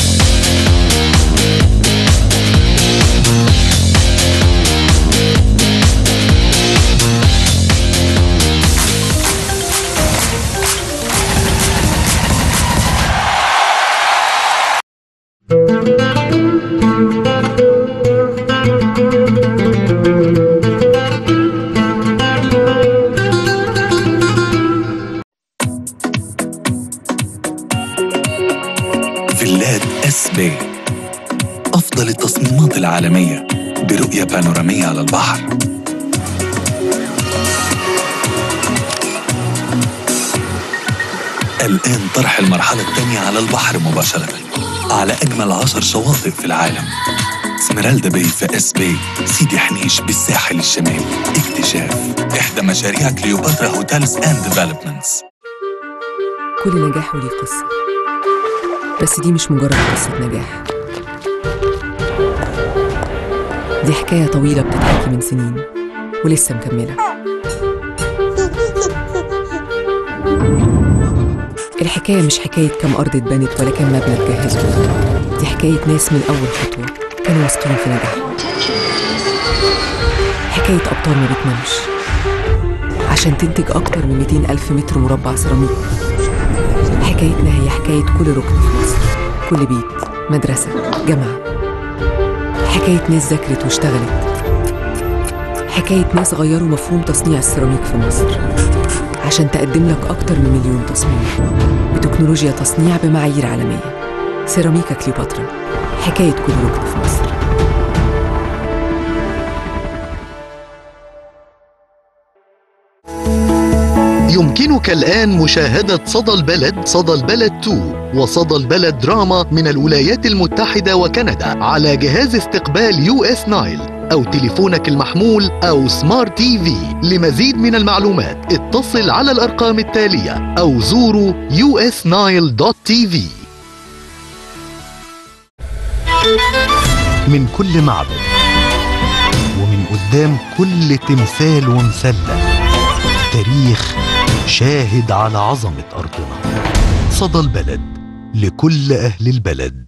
فيلات اس بي أفضل التصميمات العالمية برؤية بانورامية على البحر الآن طرح المرحلة الثانية على البحر مباشرة على أجمل عشر شواطئ في العالم سمرالدا باي في اس باي سيدي حنيش بالساحل الشمالي اكتشاف إحدى مشاريع كليوباترا هوتيلز أند ديفلوبمنتس كل نجاح وليه قصة بس دي مش مجرد قصة نجاح دي حكاية طويلة بتتحكي من سنين ولسه مكملة الحكاية مش حكاية كم أرض اتبنت ولا كم مبنى اتجهزوا دي حكاية ناس من أول خطوة كانوا واثقين في نجاحهم حكاية أبطال ما بتنامش عشان تنتج أكتر من 200 ألف متر مربع سيراميك حكايتنا هي حكاية كل ركن في مصر كل بيت مدرسة جامعة حكاية ناس ذاكرت واشتغلت حكاية ناس غيروا مفهوم تصنيع السيراميك في مصر عشان تقدم لك أكتر من مليون تصميم بتكنولوجيا تصنيع بمعايير عالمية سيراميكا كليوباترا حكاية كل ركن في مصر يمكنك الآن مشاهدة صدى البلد صدى البلد 2 وصدى البلد دراما من الولايات المتحدة وكندا على جهاز استقبال يو اس نايل أو تليفونك المحمول أو سمارت تي في لمزيد من المعلومات اتصل على الأرقام التالية أو زوروا usnile.tv من كل معبد ومن قدام كل تمثال ومسلة تاريخ شاهد على عظمة أرضنا صدى البلد لكل أهل البلد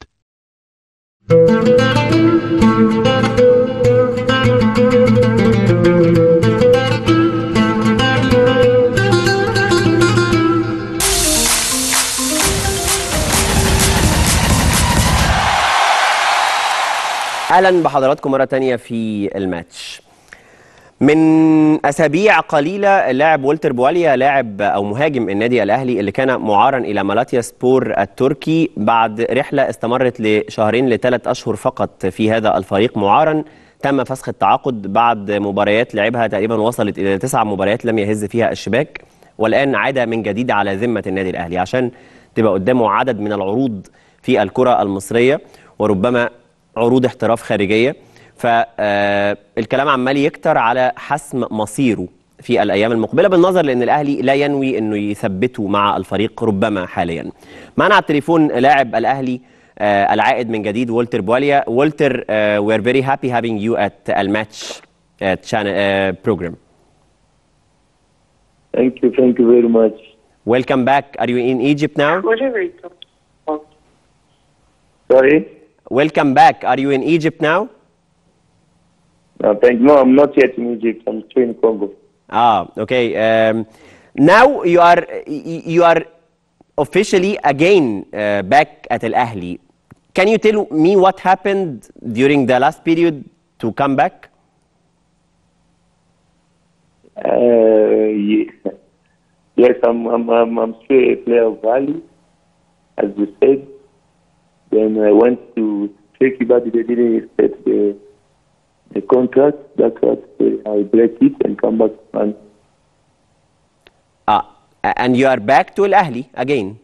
اهلا بحضراتكم مره تانية في الماتش من اسابيع قليله لاعب والتر بواليا لاعب او مهاجم النادي الاهلي اللي كان معارا الى مالاتيا سبور التركي بعد رحله استمرت لشهرين لثلاث اشهر فقط في هذا الفريق معارا تم فسخ التعاقد بعد مباريات لعبها تقريبا وصلت الى تسع مباريات لم يهز فيها الشباك والان عاد من جديد على ذمه النادي الاهلي عشان تبقى قدامه عدد من العروض في الكره المصريه وربما عروض احتراف خارجيه فالكلام عمال يكتر على حسم مصيره في الايام المقبله بالنظر لان الاهلي لا ينوي انه يثبته مع الفريق ربما حاليا. معنا على التليفون لاعب الاهلي آه، العائد من جديد والتر بواليا. والتر وي ار فيري هابي هافينج يو ات الماتش program. Thank you, thank you very much. Welcome back. Are you in Egypt now? Whatever you talk. Sorry? Welcome back. Are you in Egypt now? No, thank No, I'm not yet in Egypt. I'm still in Congo. Ah, okay. Um, now you are y- you are officially again uh, back at Al Ahli. Can you tell me what happened during the last period to come back? Uh, yeah. Yes, I'm, I'm, I'm, I'm still a player of Bali, as you said. Then I went to Turkey, but they didn't respect the, the contract. That's what uh, I break it and come back. And Ah, a- and you are back to Al Ahli again.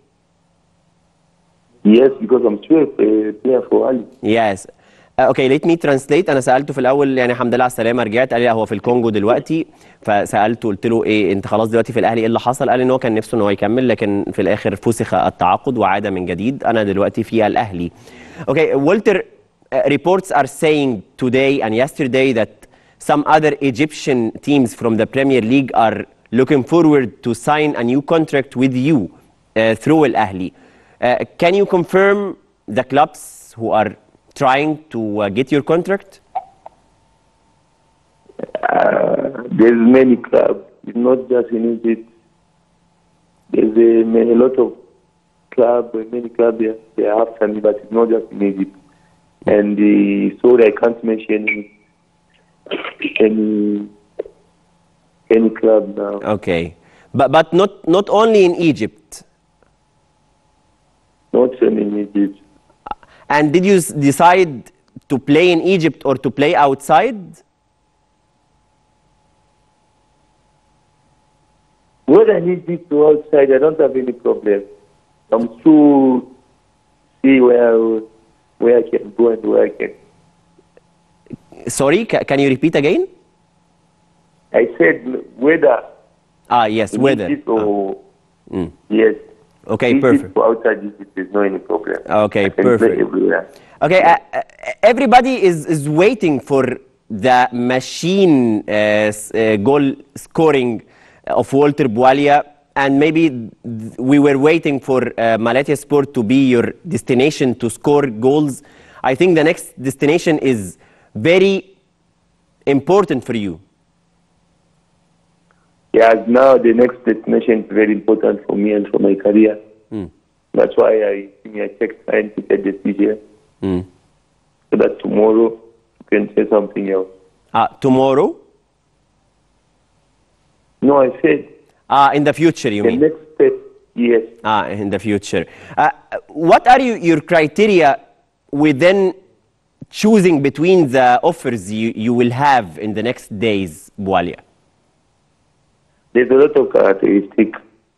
yes, because I'm still a player for Ali. Yes. Uh, okay, let me translate. انا سالته في الاول يعني الحمد لله على السلامه رجعت قال لي لا هو في الكونجو دلوقتي فسالته قلت له ايه انت خلاص دلوقتي في الاهلي ايه اللي حصل؟ قال لي ان هو كان نفسه ان هو يكمل لكن في الاخر فسخ التعاقد وعاد من جديد انا دلوقتي في الاهلي. Okay, Walter, uh, reports are saying today and yesterday that some other Egyptian teams from the Premier League are looking forward to sign a new contract with you uh, through Al Ahli. Uh, can you confirm the clubs who are trying to uh, get your contract? Uh, there's many clubs. It's not just in Egypt. There's a, a lot of clubs, many clubs they, they are after me, but it's not just in Egypt. And uh, sorry, I can't mention any any, any club now. Okay, but but not not only in Egypt. Not only in Egypt. And did you s- decide to play in Egypt or to play outside? Whether in Egypt or outside, I don't have any problem. I'm to see where where I can go and where I can. Sorry, ca- can you repeat again? I said whether Ah, yes, in weather. Egypt or Mm. yes. Okay, Egypt perfect. or outside Egypt, there's no any problem. Okay, I can perfect. Play everywhere. Okay, uh, uh, everybody is, is waiting for the machine uh, s- uh, goal scoring of Walter Bualia, and maybe th- we were waiting for uh, Malatya Sport to be your destination to score goals. I think the next destination is very important for you. Yeah, now the next destination is very important for me and for my career. That's why I think I take time to take the decision Mm. so that tomorrow you can say something else. Uh, tomorrow, No, I said uh, in the future, you the mean? next step, yes. Ah, in the future. Uh, what are you, your criteria within choosing between the offers you, you will have in the next days, Bualia? There's a lot of characteristics.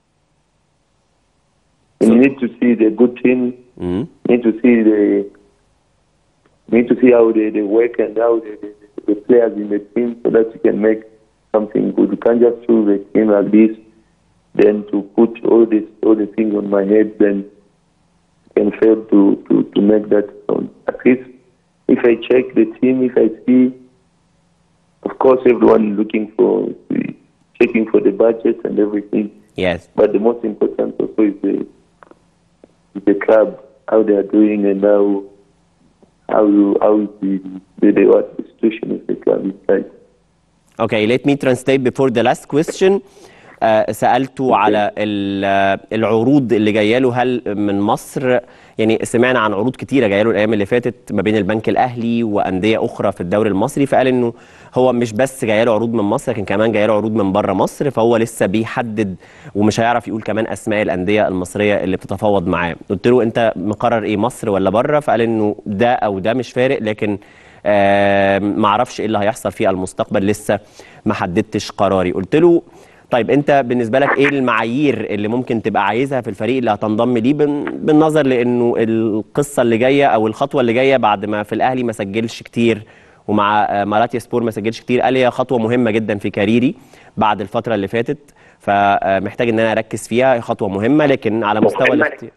You need to see the good team. Mm. need to see the need to see how they, they work and how the, the, the players in the team so that you can make something good. You can't just choose a team like this, then to put all this all the things on my head, then you can fail to, to, to make that on. At least if I check the team, if I see, of course, everyone looking for checking for the budget and everything. Yes. But the most important also is the is the club, how they are doing and how how you how is the the, the what the situation of the club inside. Okay, let me translate before the last question. آه، سالته على ال- آه، العروض اللي جايه له هل من مصر يعني سمعنا عن عروض كتيره جايه له الايام اللي فاتت ما بين البنك الاهلي وانديه اخرى في الدوري المصري فقال انه هو مش بس جايه له عروض من مصر لكن كمان جايه له عروض من بره مصر فهو لسه بيحدد ومش هيعرف يقول كمان اسماء الانديه المصريه اللي بتتفاوض معاه قلت له انت مقرر ايه مصر ولا بره فقال انه ده او ده مش فارق لكن آه ما اعرفش ايه اللي هيحصل في المستقبل لسه ما حددتش قراري قلت له طيب انت بالنسبه لك ايه المعايير اللي ممكن تبقى عايزها في الفريق اللي هتنضم ليه بن- بالنظر لانه القصه اللي جايه او الخطوه اللي جايه بعد ما في الاهلي ما سجلش كتير ومع آه، مالاتيا سبور ما سجلش كتير قال لي هي خطوه مهمه جدا في كاريري بعد الفتره اللي فاتت فمحتاج ان انا اركز فيها هي خطوه مهمه لكن على مستوى الاختيار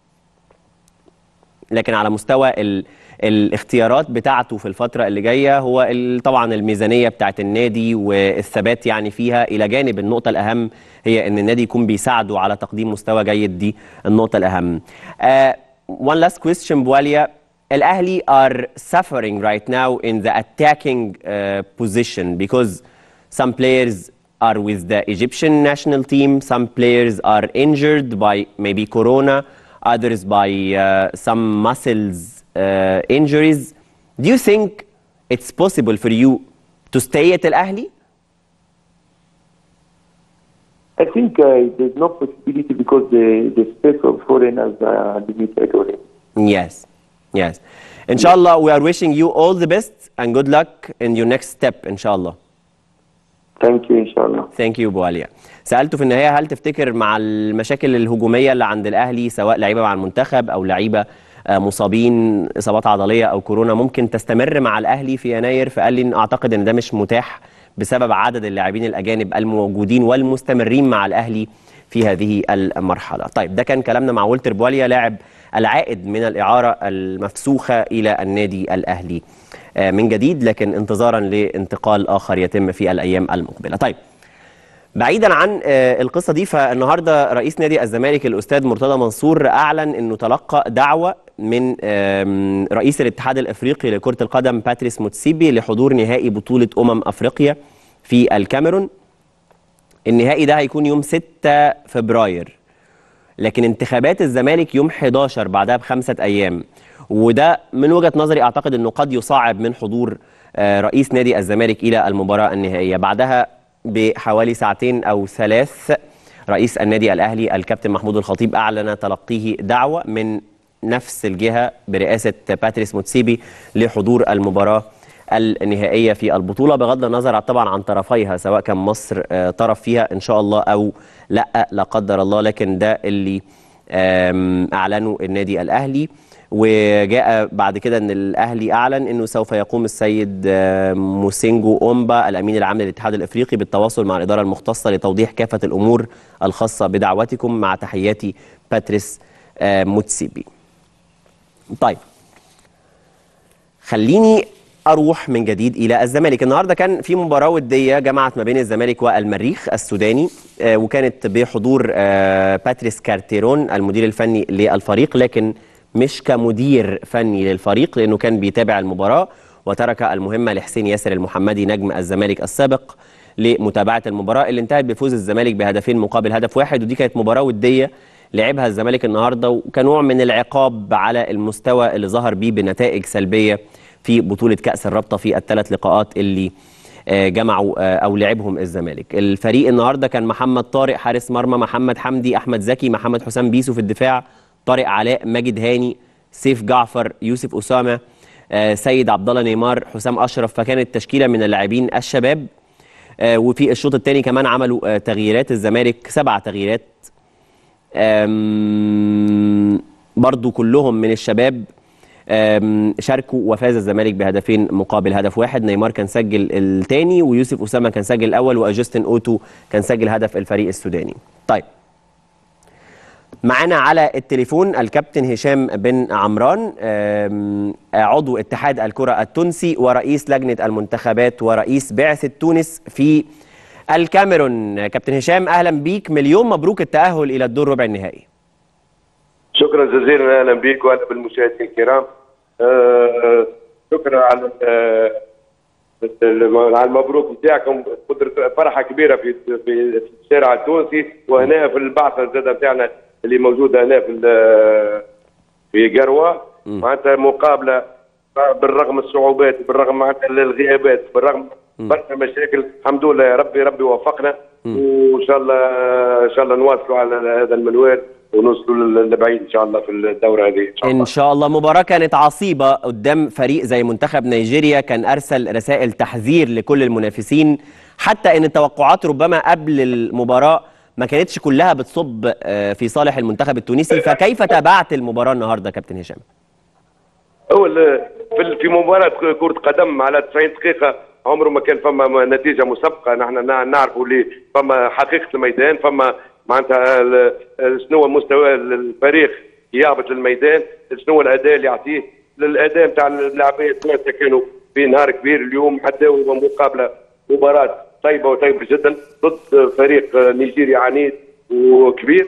لكن على مستوى ال... الاختيارات بتاعته في الفترة اللي جاية هو ال... طبعا الميزانية بتاعت النادي والثبات يعني فيها إلى جانب النقطة الأهم هي أن النادي يكون بيساعده على تقديم مستوى جيد دي النقطة الأهم. Uh, one last question بواليا الأهلي are suffering right now in the attacking uh, position because some players are with the Egyptian national team, some players are injured by maybe corona, others by uh, some muscles uh, injuries. Do you think it's possible for you to stay at Al Ahli? I think uh, there's no possibility because the, the space of foreigners are limited already. Yes, yes. Inshallah, we are wishing you all the best and good luck in your next step, inshallah. Thank you, inshallah. ثانك يو بواليا سالته في النهايه هل تفتكر مع المشاكل الهجوميه اللي عند الاهلي سواء لعيبه مع المنتخب او لعيبه آه، مصابين اصابات عضليه او كورونا ممكن تستمر مع الاهلي في يناير فقال لي إن اعتقد ان ده مش متاح بسبب عدد اللاعبين الاجانب الموجودين والمستمرين مع الاهلي في هذه المرحله طيب ده كان كلامنا مع والتر بواليا لاعب العائد من الاعاره المفسوخه الى النادي الاهلي آه، من جديد لكن انتظارا لانتقال اخر يتم في الايام المقبله طيب بعيدا عن آه، القصه دي فالنهارده رئيس نادي الزمالك الاستاذ مرتضى منصور اعلن انه تلقى دعوه من آم، رئيس الاتحاد الافريقي لكره القدم باتريس موتسيبي لحضور نهائي بطوله امم افريقيا في الكاميرون النهائي ده هيكون يوم 6 فبراير لكن انتخابات الزمالك يوم 11 بعدها بخمسة أيام وده من وجهة نظري أعتقد أنه قد يصعب من حضور آه، رئيس نادي الزمالك إلى المباراة النهائية بعدها بحوالي ساعتين أو ثلاث رئيس النادي الأهلي الكابتن محمود الخطيب أعلن تلقيه دعوة من نفس الجهة برئاسة باتريس موتسيبي لحضور المباراة النهائية في البطولة بغض النظر طبعا عن طرفيها سواء كان مصر آه، طرف فيها إن شاء الله أو لا لا قدر الله لكن ده اللي آم، أعلنه النادي الأهلي وجاء بعد كده ان الاهلي اعلن انه سوف يقوم السيد آه، موسينجو اومبا الامين العام للاتحاد الافريقي بالتواصل مع الاداره المختصه لتوضيح كافه الامور الخاصه بدعوتكم مع تحياتي باتريس آه، موتسيبي. طيب خليني اروح من جديد الى الزمالك النهارده كان في مباراه وديه جمعت ما بين الزمالك والمريخ السوداني آه، وكانت بحضور آه، باتريس كارتيرون المدير الفني للفريق لكن مش كمدير فني للفريق لانه كان بيتابع المباراه وترك المهمه لحسين ياسر المحمدي نجم الزمالك السابق لمتابعه المباراه اللي انتهت بفوز الزمالك بهدفين مقابل هدف واحد ودي كانت مباراه وديه لعبها الزمالك النهارده وكنوع من العقاب على المستوى اللي ظهر بيه بنتائج سلبيه في بطوله كاس الرابطه في الثلاث لقاءات اللي آه، جمعوا آه، او لعبهم الزمالك الفريق النهارده كان محمد طارق حارس مرمى محمد حمدي احمد زكي محمد حسام بيسو في الدفاع طارق علاء ماجد هاني سيف جعفر يوسف اسامه آه، سيد عبد الله نيمار حسام اشرف فكانت تشكيله من اللاعبين الشباب آه، وفي الشوط الثاني كمان عملوا آه، تغييرات الزمالك سبع تغييرات آم، برضو كلهم من الشباب آم، شاركوا وفاز الزمالك بهدفين مقابل هدف واحد نيمار كان سجل الثاني ويوسف اسامه كان سجل الاول واجوستن اوتو كان سجل هدف الفريق السوداني طيب معانا على التليفون الكابتن هشام بن عمران آم، عضو اتحاد الكرة التونسي ورئيس لجنة المنتخبات ورئيس بعثة تونس في الكاميرون كابتن هشام أهلا بيك مليون مبروك التأهل إلى الدور ربع النهائي شكرا جزيلا اهلا بك واهلا بالمشاهدين الكرام آه، شكرا على ال- على المبروك نتاعكم قدرة فرحه كبيره في في في الشارع التونسي وهنا في البعثه زاده نتاعنا اللي موجوده هنا في ال- في قروه معناتها مقابله بالرغم الصعوبات بالرغم معناتها الغيابات بالرغم برشا مشاكل الحمد لله يا ربي ربي وفقنا وان شاء الله ان شاء الله نواصلوا على هذا المنوال ونوصلوا لل- لبعيد ان شاء الله في الدوره هذه ان شاء الله ان شاء الله مباراه كانت عصيبه قدام فريق زي منتخب نيجيريا كان ارسل رسائل تحذير لكل المنافسين حتى ان التوقعات ربما قبل المباراه ما كانتش كلها بتصب آه، في صالح المنتخب التونسي فكيف تابعت المباراه النهارده كابتن هشام هو ال- في ال- في مباراة كرة قدم على 90 دقيقة عمره ما كان فما نتيجة مسبقة نحن نع- نعرفوا اللي فما حقيقة الميدان فما معناتها ال- شنو هو مستوى الفريق يهبط للميدان شنو هو الأداء اللي يعطيه الأداء نتاع اللاعبين التوانسة كانوا في نهار كبير اليوم حتى مقابلة مباراة طيبة وطيبة جدا ضد فريق نيجيري عنيد وكبير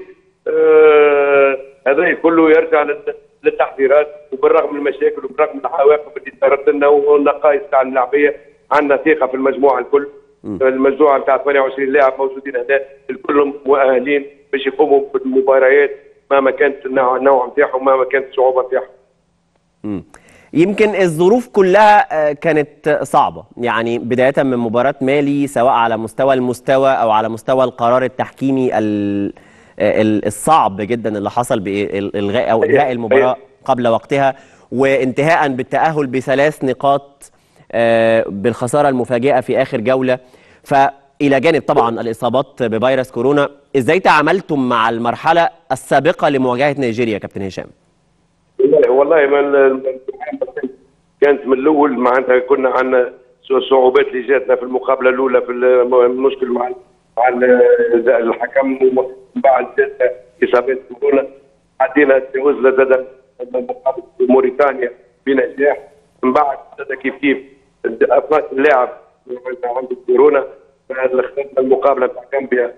آه، هذا كله يرجع لل- للتحضيرات وبالرغم من المشاكل وبالرغم من العواقب اللي صارت لنا والنقائص تاع اللاعبيه عندنا ثقه في المجموعه الكل المجموعه نتاع 28 لاعب موجودين هنا الكل مؤهلين باش يقوموا بالمباريات مهما كانت النوع النوع نتاعهم مهما كانت الصعوبه نتاعهم مم. يمكن الظروف كلها آه، كانت صعبة يعني بداية من مباراة مالي سواء على مستوى المستوى أو على مستوى القرار التحكيمي ال- آه، ال- الصعب جدا اللي حصل بإلغاء أو إنهاء المباراة قبل وقتها وانتهاء بالتأهل بثلاث نقاط آه، بالخسارة المفاجئة في آخر جولة فإلى جانب طبعا الإصابات بفيروس كورونا إزاي تعاملتم مع المرحلة السابقة لمواجهة نيجيريا كابتن هشام؟ والله والله ما ال- ال- كانت من الاول معناتها كنا عندنا صعوبات اللي جاتنا في المقابله الاولى في الم- المشكل مع مع ال- الحكم ومن بعد جاتنا اصابات كورونا عدينا تجاوزنا زاد مقابله موريتانيا بنجاح من بعد زاد كيف كيف افراد اللاعب عنده كورونا اخترنا المقابله بتاع كامبيا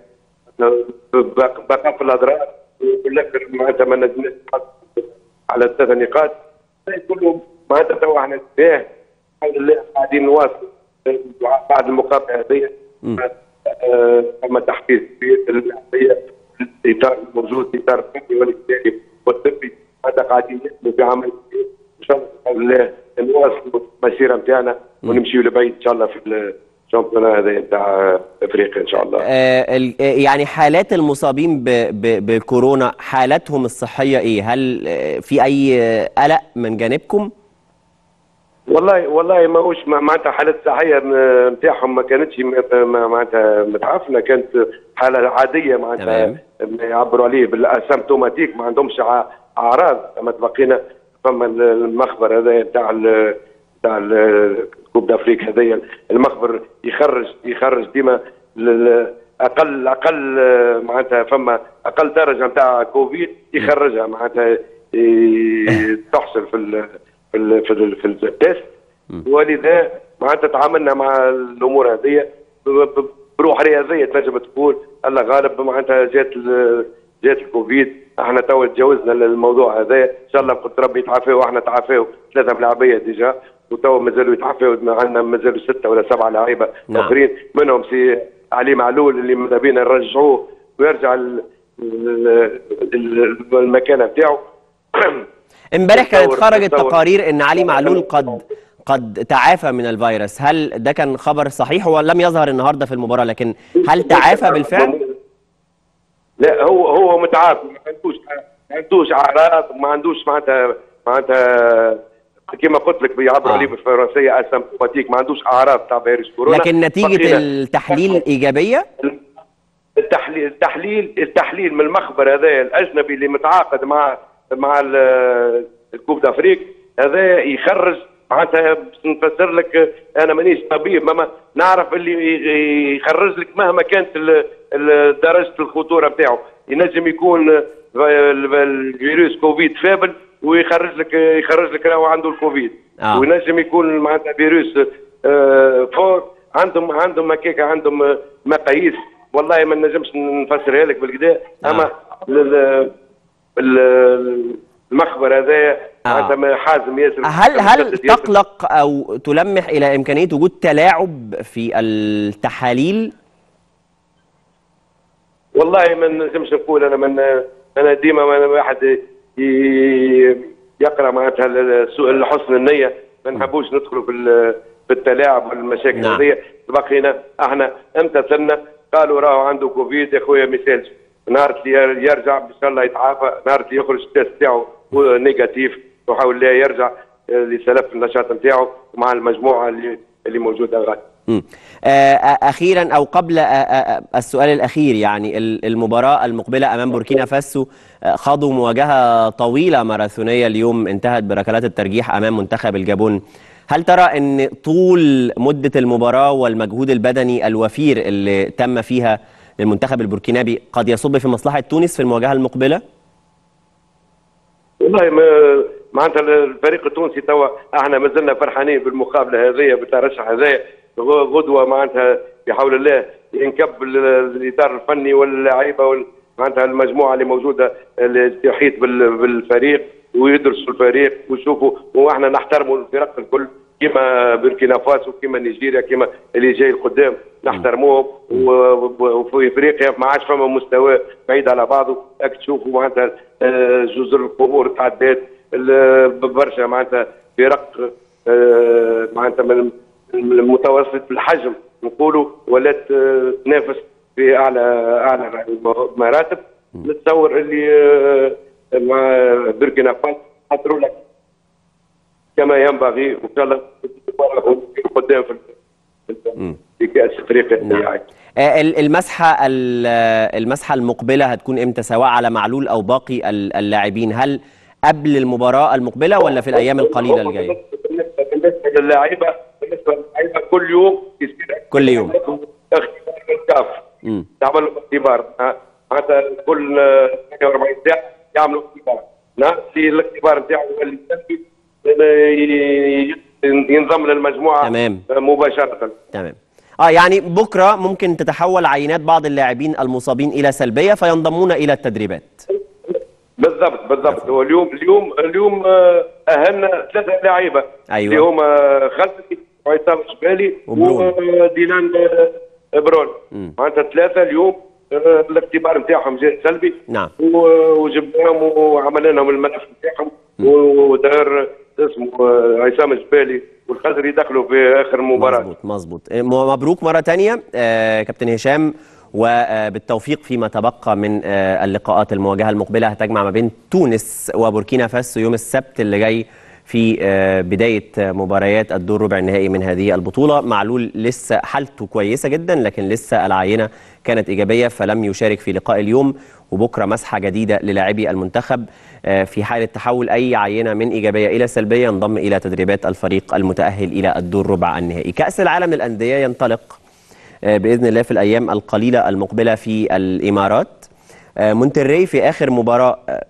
بقى بقى في الاضرار وفي الاخر معناتها ما نجمناش نحط على الثلاث نقاط كلهم معناتها تو احنا فيه الحمد لله قاعدين نواصل بعد المقابله هذه آه، تم تحفيز كبير للاعبيه الاطار الموجود الاطار الفني والاداري والطبي معناتها قاعدين نخدموا في عمل كبير ان شاء الله باذن الله نواصلوا المسيره نتاعنا ونمشيوا لبعيد ان شاء الله في الشامبيون هذا نتاع افريقيا ان شاء الله آه، ال- آه، يعني حالات المصابين ب- ب- بكورونا حالاتهم الصحية ايه؟ هل آه، في اي آه، قلق من جانبكم؟ والله والله ما هوش مع- معناتها حالات صحيه م- نتاعهم ما كانتش م- م- معناتها متعفنه كانت حاله عاديه معناتها يعبروا عليه بالاسمتوماتيك ما عندهمش ع- اعراض اما تبقينا فما ال- المخبر هذا نتاع ال- نتاع ال- كوب دافريك هذايا المخبر يخرج يخرج ديما لل- اقل اقل آه، معناتها فما اقل درجه نتاع كوفيد يخرجها معناتها ي- تحصل في ال في ال في, ال في التيست ولذا معناتها تعاملنا مع الامور هذه ب- ب- بروح رياضيه تنجم تقول الله غالب معناتها جات ال- جات الكوفيد احنا تو تجاوزنا الموضوع هذا ان شاء الله قلت ربي يتعافوا واحنا تعافوا ثلاثه ملاعبيه ديجا وتو مازالوا يتعافوا عندنا مازالوا سته ولا سبعه لعيبه نعم. اخرين منهم سي علي معلول اللي ماذا بينا نرجعوه ويرجع ال- ال- ال- المكانه بتاعه امبارح كانت تصور- خرجت تصور. تقارير ان علي معلول قد قد تعافى من الفيروس، هل ده كان خبر صحيح؟ هو لم يظهر النهارده في المباراة لكن هل تعافى بالفعل؟ لا هو هو متعافى ما عندوش ما عندوش اعراض ما عندوش معناتها معناتها كما قلت لك بيعبروا آه. عليه بالفرنسيه اسمبتوماتيك ما عندوش اعراض تاع فيروس كورونا لكن نتيجة بقينا- التحليل إيجابية؟ التحليل التحليل التحليل من المخبر هذا الاجنبي اللي متعاقد مع مع ال- الكوب دافريك هذا يخرج معناتها باش نفسر لك انا مانيش طبيب ماما نعرف اللي ي- يخرج لك مهما كانت ال- ال- درجه الخطوره بتاعه ينجم يكون ال- الفيروس كوفيد فابل ويخرج لك يخرج لك راهو عنده الكوفيد آه. وينجم يكون معناتها فيروس آه، فور عندهم عندهم هكاك عندهم آه، مقاييس والله ما نجمش نفسرها لك بالكدا اما ال- ال- المخبر هذا معناتها ما حازم ياسر هل هل مشدد ياسر. تقلق او تلمح الى امكانيه وجود تلاعب في التحاليل والله ما نجمش نقول انا من انا ديما ما واحد ي- يقرا معناتها السؤال حسن النيه ما نحبوش ندخلوا في ال- في التلاعب والمشاكل نعم. هذه بقينا احنا امتثلنا قالوا راهو عنده كوفيد يا خويا ما يسالش نهار اللي يرجع ان شاء الله يتعافى نهار اللي يخرج التيست تاعو نيجاتيف نحاول الله يرجع لسلف النشاط نتاعو مع المجموعه اللي اللي موجوده غادي مم. آه، آه، اخيرا او قبل آه، آه، السؤال الاخير يعني ال- المباراه المقبله امام بوركينا فاسو آه، خاضوا مواجهه طويله ماراثونيه اليوم انتهت بركلات الترجيح امام منتخب الجابون هل ترى ان طول مده المباراه والمجهود البدني الوفير اللي تم فيها للمنتخب البوركينابي قد يصب في مصلحه تونس في المواجهه المقبله والله ما معناتها الفريق التونسي توا احنا ما زلنا فرحانين بالمقابله هذه بالترشح هذايا غ- غدوه معناتها بحول الله ينكب ال- الاطار الفني واللعيبه وال- معناتها المجموعه اللي موجوده اللي تحيط بال- بالفريق ويدرسوا الفريق ويشوفوا واحنا نحترموا الفرق الكل كما بوركينا فاسو كما نيجيريا كما اللي جاي القدام نحترموهم و- و- وفي افريقيا ما عادش فما مستوى بعيد على بعضه راك تشوفوا معناتها آه، جزر القبور تعدات ال- برشا معناتها فرق آه، معناتها من من المتوسط الحجم نقولوا ولات آه، تنافس في اعلى اعلى مراتب نتصور اللي آه، مع بوركينا فاسو حضروا لك كما ينبغي وان شاء الله قدام في في- في كاس افريقيا نعم. آه، ال- المسحه ال- آه، المسحه المقبله هتكون امتى سواء على معلول او باقي ال- اللاعبين هل قبل المباراه المقبله ولا في الايام القليله الجايه بالنسبه بالنسبه للاعيبه بالنسبه للاعيبه كل يوم يصير كل يوم. اختبار الكاف مم. تعمل لهم اختبار معناتها كل آه، 48 ساعه يعملوا اختبار نهار اللي الاختبار نتاعو هو اللي يسلبي، ي- ي- ينضم للمجموعه تمام. مباشره تمام اه يعني بكره ممكن تتحول عينات بعض اللاعبين المصابين الى سلبيه فينضمون الى التدريبات بالضبط بالضبط هو اليوم اليوم اليوم آه، اهلنا ثلاثه لعيبه أيوة. اللي هما خلفي وعصام الشبالي وبرون. وديلان آه، برون معناتها ثلاثه اليوم آه، الاختبار نتاعهم جاء سلبي نعم و- وجبناهم وعملنا لهم الملف نتاعهم ودار اسمه آه، عصام الجبالي والخزري دخلوا في اخر مباراه مظبوط مظبوط آه، مبروك مره تانية آه كابتن هشام وبالتوفيق فيما تبقى من آه اللقاءات المواجهه المقبله هتجمع ما بين تونس وبوركينا فاسو يوم السبت اللي جاي في آه بدايه آه، مباريات الدور ربع النهائي من هذه البطوله معلول لسه حالته كويسه جدا لكن لسه العينه كانت ايجابيه فلم يشارك في لقاء اليوم وبكره مسحه جديده للاعبي المنتخب آه، في حاله تحول اي عينه من ايجابيه الى سلبيه ينضم الى تدريبات الفريق المتاهل الى الدور ربع النهائي كاس العالم للانديه ينطلق آه، باذن الله في الايام القليله المقبله في الامارات آه، مونتري في اخر مباراه آه،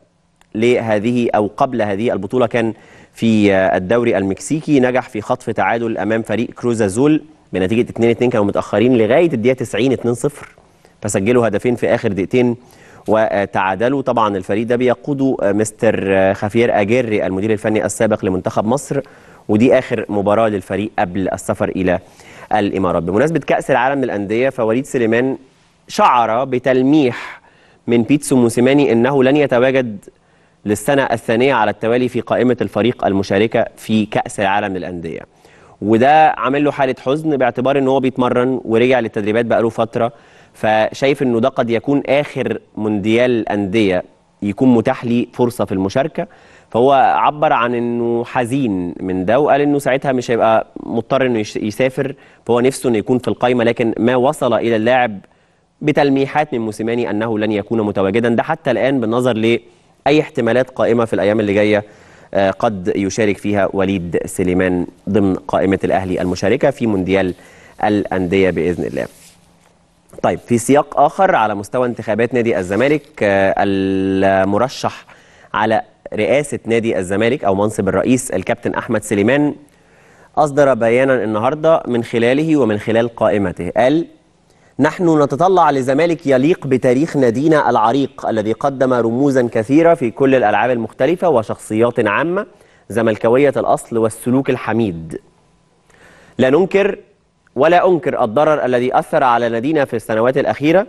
لهذه او قبل هذه البطوله كان في آه، الدوري المكسيكي نجح في خطف تعادل امام فريق كروز ازول بنتيجه 2-2 كانوا متاخرين لغايه الدقيقه 90 2-0 فسجلوا هدفين في اخر دقيقتين وتعادلوا طبعا الفريق ده بيقوده آه، مستر آه، خافير اجيري المدير الفني السابق لمنتخب مصر ودي اخر مباراه للفريق قبل السفر الى الامارات بمناسبه كاس العالم للانديه فوليد سليمان شعر بتلميح من بيتسو موسيماني انه لن يتواجد للسنه الثانيه على التوالي في قائمه الفريق المشاركه في كاس العالم للانديه وده عامل له حاله حزن باعتبار ان هو بيتمرن ورجع للتدريبات بقاله فتره فشايف انه ده قد يكون اخر مونديال انديه يكون متاح ليه فرصه في المشاركه فهو عبر عن انه حزين من ده وقال انه ساعتها مش هيبقى مضطر انه يش- يسافر فهو نفسه انه يكون في القائمه لكن ما وصل الى اللاعب بتلميحات من موسيماني انه لن يكون متواجدا ده حتى الان بالنظر لاي احتمالات قائمه في الايام اللي جايه آه، قد يشارك فيها وليد سليمان ضمن قائمه الاهلي المشاركه في مونديال الانديه باذن الله. طيب في سياق اخر على مستوى انتخابات نادي الزمالك آه، المرشح على رئاسه نادي الزمالك او منصب الرئيس الكابتن احمد سليمان اصدر بيانا النهارده من خلاله ومن خلال قائمته قال نحن نتطلع لزمالك يليق بتاريخ نادينا العريق الذي قدم رموزا كثيرة في كل الألعاب المختلفة وشخصيات عامة زملكاوية الأصل والسلوك الحميد لا ننكر ولا أنكر الضرر الذي أثر على نادينا في السنوات الأخيرة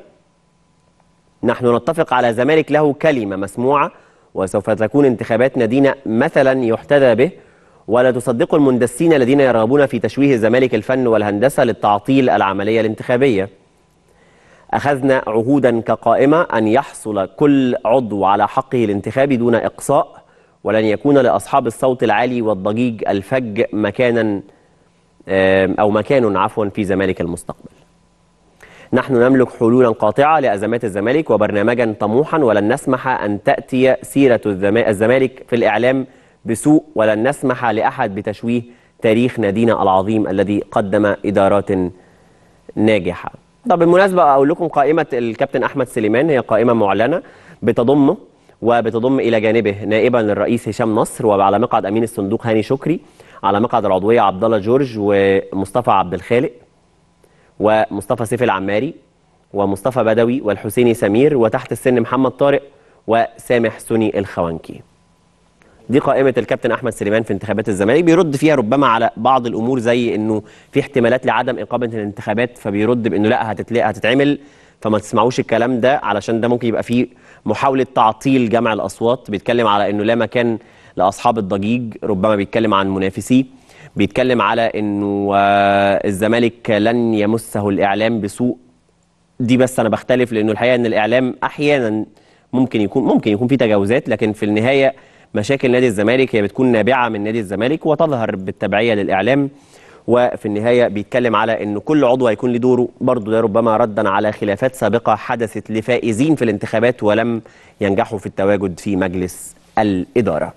نحن نتفق على زمالك له كلمة مسموعة وسوف تكون انتخابات نادينا مثلا يحتذى به ولا تصدقوا المندسين الذين يرغبون في تشويه الزمالك الفن والهندسة للتعطيل العملية الانتخابية أخذنا عهودا كقائمة أن يحصل كل عضو على حقه الانتخابي دون إقصاء ولن يكون لأصحاب الصوت العالي والضجيج الفج مكانا آم، أو مكان عفوا في زمالك المستقبل نحن نملك حلولا قاطعة لأزمات الزمالك وبرنامجا طموحا ولن نسمح أن تأتي سيرة الزما- الزمالك في الإعلام بسوء ولن نسمح لأحد بتشويه تاريخ نادينا العظيم الذي قدم إدارات ناجحة طب بالمناسبة أقول لكم قائمة الكابتن أحمد سليمان هي قائمة معلنة بتضمه وبتضم إلى جانبه نائبا للرئيس هشام نصر وعلى مقعد أمين الصندوق هاني شكري على مقعد العضوية عبد الله جورج ومصطفى عبد الخالق ومصطفى سيف العماري ومصطفى بدوي والحسيني سمير وتحت السن محمد طارق وسامح سني الخوانكي دي قائمة الكابتن أحمد سليمان في انتخابات الزمالك بيرد فيها ربما على بعض الأمور زي إنه في احتمالات لعدم إقامة الانتخابات فبيرد بإنه لا هتتلاقي هتتعمل فما تسمعوش الكلام ده علشان ده ممكن يبقى فيه محاولة تعطيل جمع الأصوات بيتكلم على إنه لا مكان لأصحاب الضجيج ربما بيتكلم عن منافسيه بيتكلم على إنه آه، الزمالك لن يمسه الإعلام بسوء دي بس انا بختلف لانه الحقيقه ان الاعلام احيانا ممكن يكون ممكن يكون في تجاوزات لكن في النهايه مشاكل نادي الزمالك هي بتكون نابعه من نادي الزمالك وتظهر بالتبعيه للاعلام وفي النهايه بيتكلم على ان كل عضو هيكون له دوره برضه ده ربما ردا على خلافات سابقه حدثت لفائزين في الانتخابات ولم ينجحوا في التواجد في مجلس الاداره.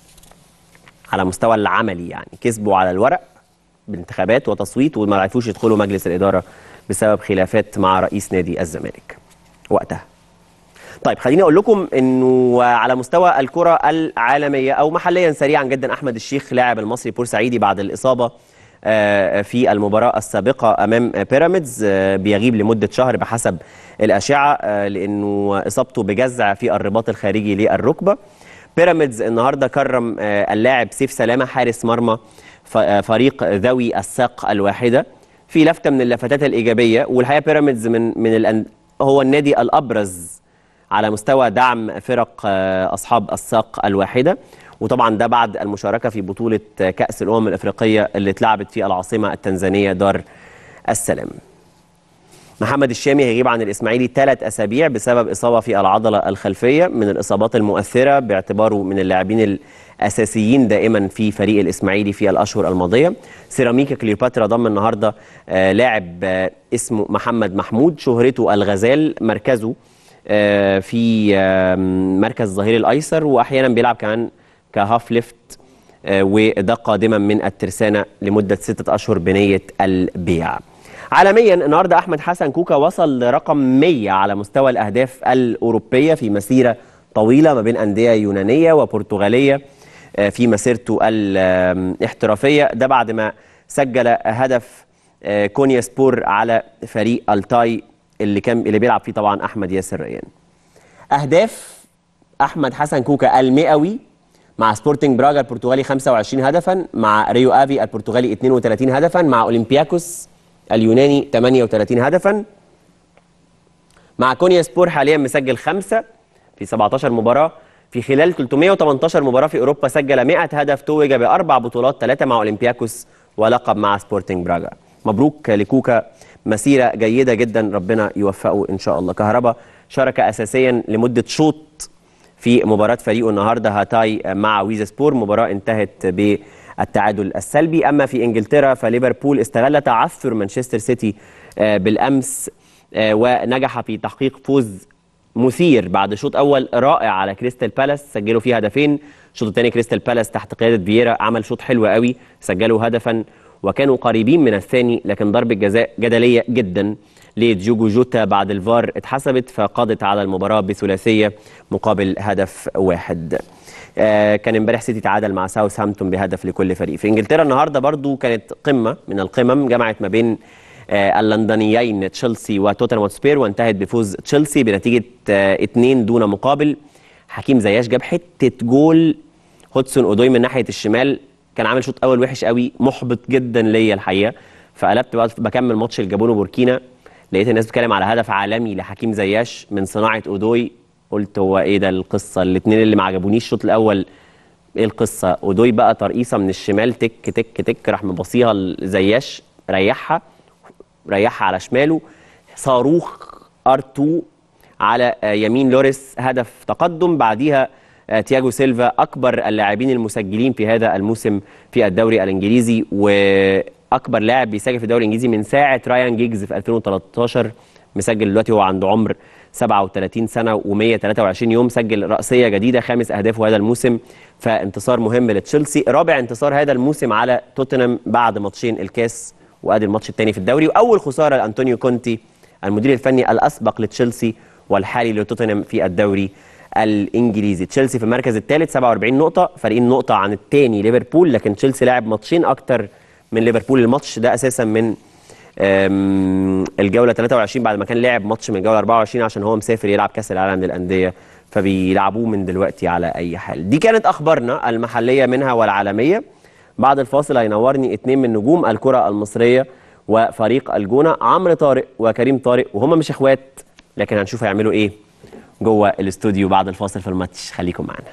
على مستوى العملي يعني كسبوا على الورق بانتخابات وتصويت وما عرفوش يدخلوا مجلس الاداره بسبب خلافات مع رئيس نادي الزمالك وقتها. طيب خليني اقول لكم انه على مستوى الكره العالميه او محليا سريعا جدا احمد الشيخ لاعب المصري بورسعيدي بعد الاصابه آه، في المباراه السابقه امام بيراميدز آه، بيغيب لمده شهر بحسب الاشعه آه، لانه اصابته بجزع في الرباط الخارجي للركبه. بيراميدز النهارده كرم آه، اللاعب سيف سلامه حارس مرمى ف- آه، فريق ذوي الساق الواحده في لفته من اللفتات الايجابيه والحقيقه بيراميدز من من الأن... هو النادي الابرز على مستوى دعم فرق آه، اصحاب الساق الواحده وطبعا ده بعد المشاركه في بطوله آه، كاس الامم الافريقيه اللي اتلعبت في العاصمه التنزانيه دار السلام. محمد الشامي هيغيب عن الاسماعيلي ثلاث اسابيع بسبب اصابه في العضله الخلفيه من الاصابات المؤثره باعتباره من اللاعبين الاساسيين دائما في فريق الاسماعيلي في الاشهر الماضيه. سيراميكا كليوباترا ضم النهارده آه، لاعب آه، اسمه محمد محمود شهرته الغزال مركزه آه، في آه، مركز الظهير الايسر واحيانا بيلعب كمان كهاف ليفت آه، وده قادما من الترسانه لمده سته اشهر بنيه البيع. عالميا النهارده احمد حسن كوكا وصل لرقم 100 على مستوى الاهداف الاوروبيه في مسيره طويله ما بين انديه يونانيه وبرتغاليه آه، في مسيرته الاحترافيه ده بعد ما سجل هدف آه، كونيا سبور على فريق التاي اللي كان اللي بيلعب فيه طبعا احمد ياسر ريان اهداف احمد حسن كوكا المئوي مع سبورتنج براغا البرتغالي 25 هدفا مع ريو افي البرتغالي 32 هدفا مع اولمبياكوس اليوناني 38 هدفا مع كونيا سبور حاليا مسجل خمسة في 17 مباراة في خلال 318 مباراة في أوروبا سجل 100 هدف توج بأربع بطولات ثلاثة مع أولمبياكوس ولقب مع سبورتنج براغا مبروك لكوكا مسيرة جيدة جدا ربنا يوفقه إن شاء الله كهربا شارك أساسيا لمدة شوط في مباراة فريقه النهارده هاتاي مع ويزا سبور مباراة انتهت بالتعادل السلبي أما في إنجلترا فليفربول استغل تعثر مانشستر سيتي آه، بالأمس آه، ونجح في تحقيق فوز مثير بعد شوط أول رائع على كريستال بالاس سجلوا فيه هدفين الشوط الثاني كريستال بالاس تحت قيادة فييرا عمل شوط حلو قوي سجلوا هدفا وكانوا قريبين من الثاني لكن ضربة جزاء جدلية جدا لديوجو جوتا بعد الفار اتحسبت فقضت على المباراة بثلاثية مقابل هدف واحد آه كان امبارح سيتي تعادل مع ساوثهامبتون بهدف لكل فريق في انجلترا النهارده برضو كانت قمة من القمم جمعت ما بين آه، اللندنيين تشيلسي وتوتنهام هوتسبير وانتهت بفوز تشيلسي بنتيجه آه، اتنين دون مقابل حكيم زياش جاب حته جول هودسون اودوي من ناحيه الشمال كان عامل شوط اول وحش قوي محبط جدا ليا الحقيقه فقلبت بقى بكمل ماتش الجابون وبوركينا لقيت الناس بتتكلم على هدف عالمي لحكيم زياش من صناعه اودوي قلت هو ايه ده القصه الاثنين اللي ما عجبونيش الشوط الاول ايه القصه اودوي بقى ترقيصه من الشمال تك تك تك راح مبصيها لزياش ريحها ريحها على شماله صاروخ ار2 على آه، يمين لوريس هدف تقدم بعديها آه، تياجو سيلفا اكبر اللاعبين المسجلين في هذا الموسم في الدوري الانجليزي واكبر لاعب بيسجل في الدوري الانجليزي من ساعه رايان جيجز في 2013 مسجل دلوقتي هو عنده عمر 37 سنه و123 يوم سجل رأسيه جديده خامس اهدافه هذا الموسم فانتصار مهم لتشيلسي رابع انتصار هذا الموسم على توتنهام بعد ماتشين الكاس وادي الماتش الثاني في الدوري واول خساره لانطونيو كونتي المدير الفني الاسبق لتشيلسي والحالي لتوتنهام في الدوري الانجليزي تشيلسي في المركز الثالث 47 نقطه فارقين نقطه عن الثاني ليفربول لكن تشيلسي لعب ماتشين اكتر من ليفربول الماتش ده اساسا من أم، الجوله 23 بعد ما كان لعب ماتش من الجوله 24 عشان هو مسافر يلعب كاس العالم للانديه فبيلعبوه من دلوقتي على اي حال دي كانت اخبارنا المحليه منها والعالميه بعد الفاصل هينورني اتنين من نجوم الكره المصريه وفريق الجونه عمرو طارق وكريم طارق وهم مش اخوات لكن هنشوف هيعملوا ايه جوه الاستوديو بعد الفاصل في الماتش خليكم معانا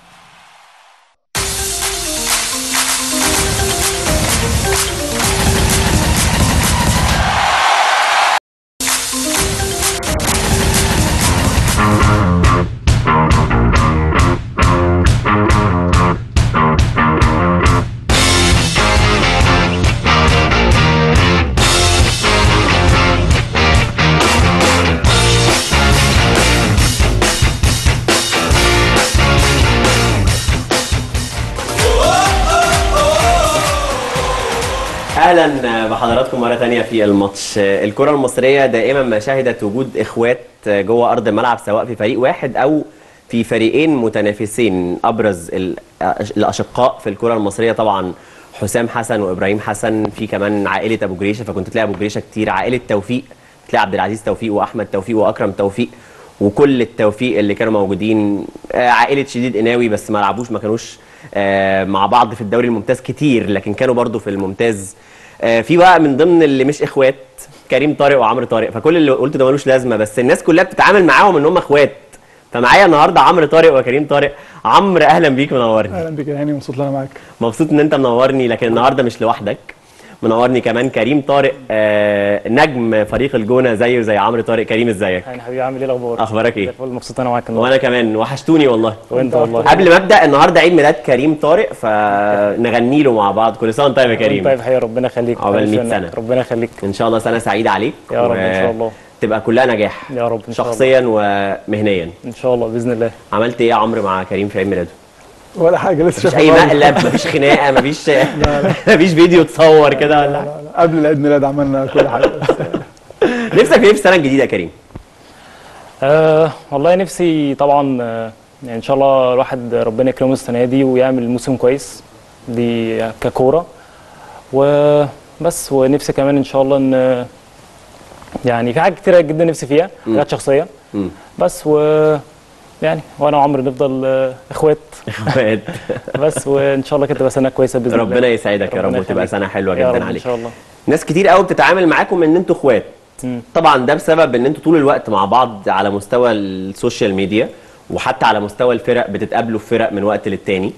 اهلا بحضراتكم مره تانية في الماتش الكره المصريه دائما ما شهدت وجود اخوات جوه ارض الملعب سواء في فريق واحد او في فريقين متنافسين ابرز ال- الاشقاء في الكره المصريه طبعا حسام حسن وابراهيم حسن في كمان عائله ابو جريشه فكنت تلاقي ابو جريشه كتير عائله توفيق تلاقي عبد العزيز توفيق واحمد توفيق واكرم توفيق وكل التوفيق اللي كانوا موجودين آه، عائله شديد قناوي بس ما لعبوش ما كانوش آه، مع بعض في الدوري الممتاز كتير لكن كانوا برضو في الممتاز آه، في بقى من ضمن اللي مش اخوات كريم طارق وعمرو طارق فكل اللي قلته ده ملوش لازمه بس الناس كلها بتتعامل معاهم ان هم اخوات فمعايا النهارده عمرو طارق وكريم طارق عمرو اهلا بيك منورني اهلا بك يا هاني مبسوط ان انا معاك مبسوط ان انت منورني لكن النهارده مش لوحدك منورني كمان كريم طارق آه نجم فريق الجونه زيه زي عمرو طارق كريم ازيك يعني حبيبي عامل ايه الاخبار؟ اخبارك ايه زي الفل مبسوط انا معاك النهارده وانا كمان وحشتوني والله وانت والله قبل ما ابدا النهارده عيد ميلاد كريم طارق فنغني له مع بعض كل سنه وانت طيب يا كريم طيب حقيقة ربنا يخليك عقبال 100 معلش سنة. ربنا يخليك ان شاء الله سنه سعيده عليك يا رب إن شاء الله. تبقى كلها نجاح يا رب ان شاء الله شخصيا ومهنيا ان شاء الله باذن الله عملت ايه يا عمرو مع كريم في عيد ميلاده ولا حاجه لسه مفيش شايف اي النهاردة. مقلب مفيش خناقه مفيش مفيش فيديو اتصور كده ولا حاجة؟ قبل العيد ميلاد عملنا كل حاجه بس نفسك في ايه في السنه الجديده يا كريم آه والله نفسي طبعا آه يعني ان شاء الله الواحد ربنا يكرمه السنه دي ويعمل موسم كويس دي ككوره وبس ونفسي كمان ان شاء الله ان يعني في حاجات كتيره جدا نفسي فيها حاجات شخصيه مم. بس و يعني وانا وعمرو نفضل آه، اخوات اخوات بس وان شاء الله كده تبقى سنه كويسه باذن الله ربنا يسعدك يا رب ربنا وتبقى يخليك. سنه حلوه يا جدا رب عليك ان شاء الله ناس كتير قوي بتتعامل معاكم ان انتوا اخوات مم. طبعا ده بسبب ان انتوا طول الوقت مع بعض على مستوى السوشيال ميديا وحتى على مستوى الفرق بتتقابلوا في فرق من وقت للتاني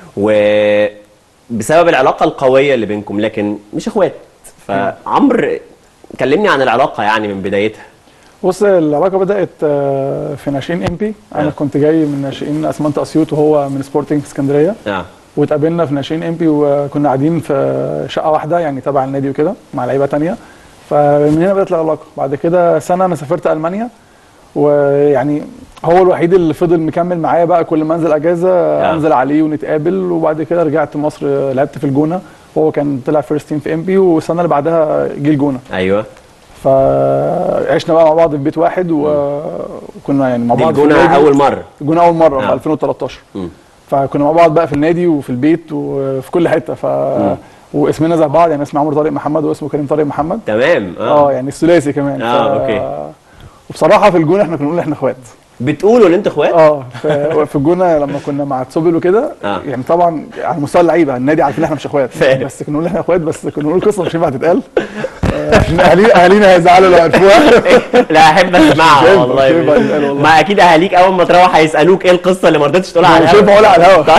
وبسبب العلاقه القويه اللي بينكم لكن مش اخوات فعمرو كلمني عن العلاقه يعني من بدايتها بص العلاقه بدات آه، في ناشئين ام بي انا آه. كنت جاي من ناشئين اسمنت اسيوط وهو من سبورتنج اسكندريه اه واتقابلنا في ناشئين ام بي وكنا قاعدين في شقه واحده يعني تبع النادي وكده مع لعيبه تانية فمن هنا بدات العلاقه بعد كده سنه انا سافرت المانيا ويعني هو الوحيد اللي فضل مكمل معايا بقى كل ما انزل اجازه انزل عليه ونتقابل وبعد كده رجعت مصر آه، لعبت في الجونه وهو كان طلع فيرست تيم في ام بي والسنه اللي بعدها جه الجونه ايوه فعشنا بقى مع بعض في بيت واحد و- وكنا يعني مع دي بعض في الجونه النادي. اول مره الجونه اول مره آه. في 2013 مم. فكنا مع بعض بقى في النادي وفي البيت وفي كل حته ف واسمنا زي بعض يعني اسمي عمرو طارق محمد واسمه كريم طارق محمد تمام اه يعني الثلاثي كمان آه، أوكي. وبصراحه في الجونه احنا كنا بنقول احنا اخوات بتقولوا ان انتوا اخوات اه في في الجونه لما كنا مع تسوبل وكده آه. يعني طبعا على مستوى اللعيبه النادي عارفين احنا مش اخوات فاهم. بس كنا بنقول احنا اخوات بس كنا بنقول قصه مش ينفع تتقال آه، عشان اهالينا اهالينا هيزعلوا لو عرفوها لا احب اسمعها مش هينفع- والله مش هينفع يتقال والله. ما اكيد اهاليك اول ما تروح هيسالوك ايه القصه اللي ما رضيتش تقولها على مش الهوا هينفع اقولها على الهوا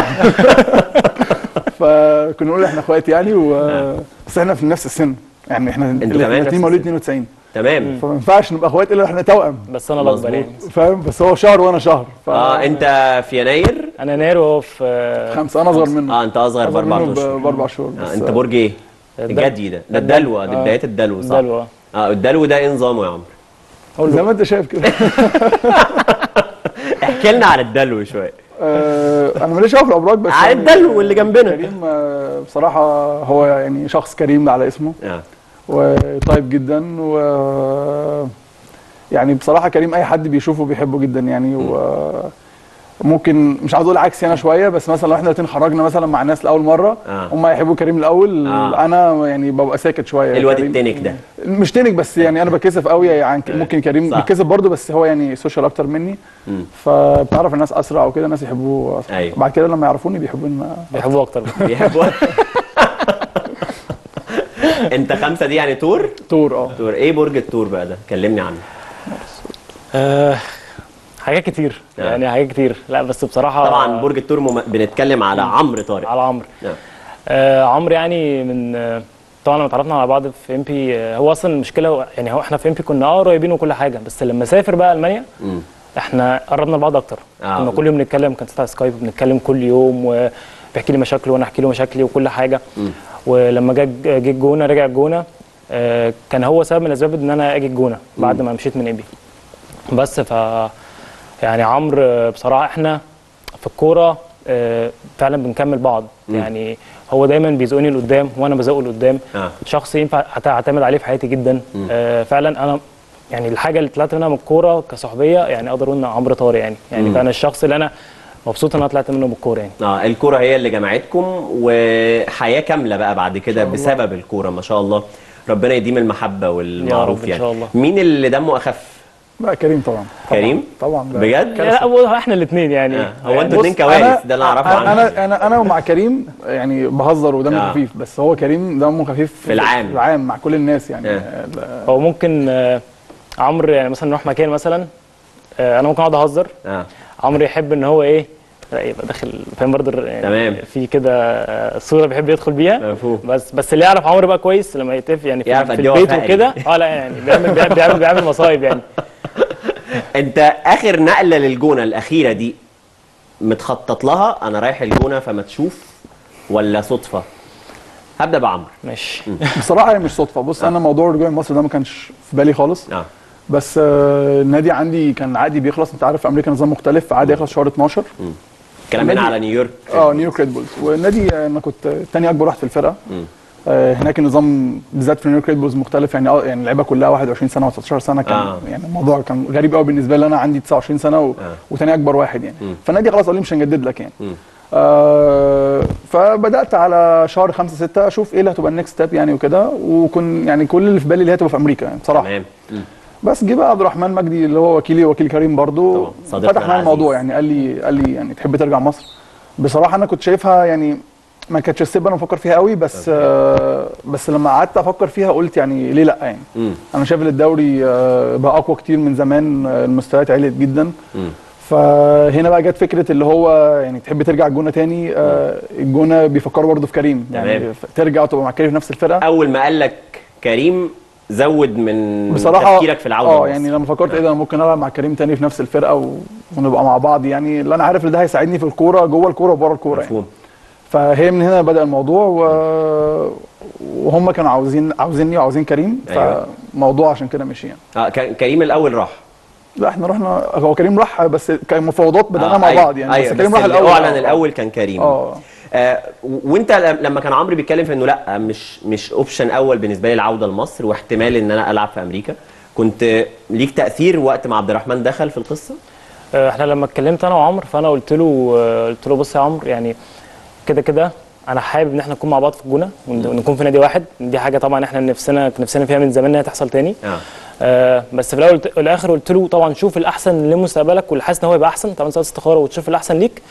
فكنا نقول احنا اخوات يعني و... بس احنا في نفس السن يعني احنا انتوا كمان نفس الاثنين مواليد السن. 92 تمام فما ينفعش نبقى اخوات الا احنا توأم بس انا الاكبر مظبوط. يعني فاهم بس هو شهر وانا شهر ف... اه انت في يناير انا يناير وهو في خمسه انا اصغر منه اه انت اصغر اصغر باربع منه اشهر ب- باربع شهور آه بس انت برج ايه؟ الدلو. الجدي ده ده الدلو دي آه. بدايه الدلو صح؟ الدلو، آه. اه الدلو ده ايه نظامه يا عمرو؟ زي ما انت شايف كده احكي لنا على الدلو شويه آه، انا ماليش قوي في الابراج بس على يعني الدلو اللي جنبنا كريم آه، بصراحه هو يعني شخص كريم على اسمه اه وطيب جدا و يعني بصراحه كريم اي حد بيشوفه بيحبه جدا يعني و ممكن مش عاوز اقول عكسي انا شويه بس مثلا لو احنا الاثنين خرجنا مثلا مع ناس لاول مره آه. هم يحبوا كريم الاول آه. انا يعني ببقى ساكت شويه الواد كريم- التنك ده مش تنك بس يعني انا بكسف قوي يعني ممكن كريم صح. بيتكسف برضه بس هو يعني سوشيال اكتر مني مم. فبتعرف الناس اسرع وكده الناس يحبوه اسرع أيوة. بعد كده لما يعرفوني بيحبوني بيحبوه اكتر بيحبوا انت خمسه دي يعني تور؟ تور اه تور ايه برج التور بقى ده؟ كلمني عنه آه حاجات كتير آه. يعني حاجات كتير لا بس بصراحه طبعا برج التور مم... بنتكلم على عمرو طارق على عمرو نعم. آه عمرو يعني من آه طبعا لما اتعرفنا على بعض في ام بي آه هو اصلا المشكله يعني هو احنا في ام بي كنا اه قريبين وكل حاجه بس لما سافر بقى المانيا مم. احنا قربنا لبعض اكتر آه. كنا كل يوم نتكلم كان ساعتها سكايب بنتكلم كل يوم وبيحكي لي مشاكله وانا احكي له مشاكلي وكل حاجه مم. ولما جه جه الجونه رجع الجونه آه كان هو سبب من الاسباب ان انا اجي الجونه بعد ما مشيت من ام بي بس ف يعني عمرو آه، بصراحه احنا في الكوره آه، فعلا بنكمل بعض مم. يعني هو دايما بيزقني لقدام وانا بزقه لقدام اه شخص ينفع أعت- اعتمد عليه في حياتي جدا مم. آه فعلا انا يعني الحاجه اللي طلعت منها من الكوره كصحوبيه يعني اقدر اقول ان عمرو طارق يعني يعني مم. فانا الشخص اللي انا مبسوط ان انا طلعت منه من الكوره يعني اه الكوره هي اللي جمعتكم وحياه كامله بقى بعد كده بسبب الكوره ما شاء الله ربنا يديم المحبه والمعروف رب إن يعني شاء الله. مين اللي دمه اخف لا كريم طبعا طبعاً. كريم طبعا ده بجد لا هو احنا الاثنين يعني آه. هو انتوا بص، اتنين كوارث أنا- ده اللي اعرفه عنه انا انا انا ومع كريم يعني بهزر ودمه آه. خفيف بس هو كريم دمه خفيف في العام. في العام مع كل الناس يعني آه. ال- هو ممكن آه، عمرو يعني مثلا نروح مكان مثلا آه، انا ممكن اقعد اهزر اه عمرو يحب ان هو ايه لا يبقى داخل فاهم برضه يعني تمام. في كده آه، صوره بيحب يدخل بيها مفهوم بس بس اللي يعرف عمرو بقى كويس لما يتفق يعني في, يعرف في قد إيه هو البيت فقري. وكده اه لا يعني بيعمل بيعمل بيعمل, بيعمل مصايب يعني انت اخر نقله للجونه الاخيره دي متخطط لها انا رايح الجونه فما تشوف ولا صدفه هبدا بعمرو ماشي بصراحه هي مش صدفه بص انا موضوع رجوعي مصر ده ما كانش في بالي خالص اه بس آه، النادي عندي كان عادي بيخلص انت عارف في امريكا نظام مختلف عادي يخلص شهر 12 كلام هنا النادي- على نيويورك اه نيويورك ريد بولز والنادي آه، انا كنت تاني اكبر واحد في الفرقه مم. آه، هناك النظام بالذات في نيويورك ريد بولز مختلف يعني اه يعني اللعيبه كلها 21 سنه و19 سنه كان آه. آه. يعني الموضوع كان غريب قوي بالنسبه لي انا عندي 29 سنه و... آه. وتاني اكبر واحد يعني مم. فالنادي خلاص قال لي مش هنجدد لك يعني مم. آه فبدات على شهر 5 6 اشوف ايه اللي هتبقى النكست ستيب يعني وكده وكن يعني كل اللي في بالي اللي هي تبقى في امريكا يعني بصراحه تمام مم. بس جه بقى عبد الرحمن مجدي اللي هو وكيلي وكيل كريم برضو طبعاً، صديقنا فتح معايا العزيز. الموضوع يعني قال لي قال لي يعني تحب ترجع مصر بصراحه انا كنت شايفها يعني ما كانتش السبب انا بفكر فيها قوي بس آه بس لما قعدت افكر فيها قلت يعني ليه لا يعني مم. انا شايف ان الدوري آه بقى اقوى كتير من زمان آه المستويات عليت جدا مم. فهنا بقى جت فكره اللي هو يعني تحب ترجع الجونه تاني آه الجونه بيفكروا برضه في كريم يعني تمام. ف- ترجع وتبقى مع كريم في نفس الفرقه اول ما قال لك كريم زود من بصراحه تفكيرك في العوده اه لمصر. يعني لما فكرت ايه ده انا ممكن العب مع كريم تاني في نفس الفرقه و... ونبقى مع بعض يعني اللي انا عارف ان ده هيساعدني في الكوره جوه الكوره وبره الكوره يعني مفهوم فهي من هنا بدا الموضوع و... وهم كانوا عاوزين عاوزيني وعاوزين كريم أيوة. فموضوع عشان كده مشي يعني اه ك- كريم الاول راح لا احنا رحنا هو كريم راح بس كان مفاوضات بدانا آه، مع أيوة، بعض يعني أيوة بس كريم راح اللي الاول اعلن آه. الاول كان كريم اه آه و- وانت ل- لما كان عمرو بيتكلم في انه لا مش مش اوبشن اول بالنسبه لي العوده لمصر واحتمال ان انا العب في امريكا كنت ليك تاثير وقت ما عبد الرحمن دخل في القصه آه، احنا لما اتكلمت انا وعمرو فانا قلت له آه، قلت له بص يا عمرو يعني كده كده انا حابب ان احنا نكون مع بعض في الجونه ون- ونكون في نادي واحد دي حاجه طبعا احنا نفسنا نفسنا فيها من زمان انها تحصل تاني اه آه بس في الاول والاخر قلت له طبعا شوف الاحسن لمستقبلك واللي حاسس ان هو يبقى احسن طبعا صلاه استخاره وتشوف الاحسن ليك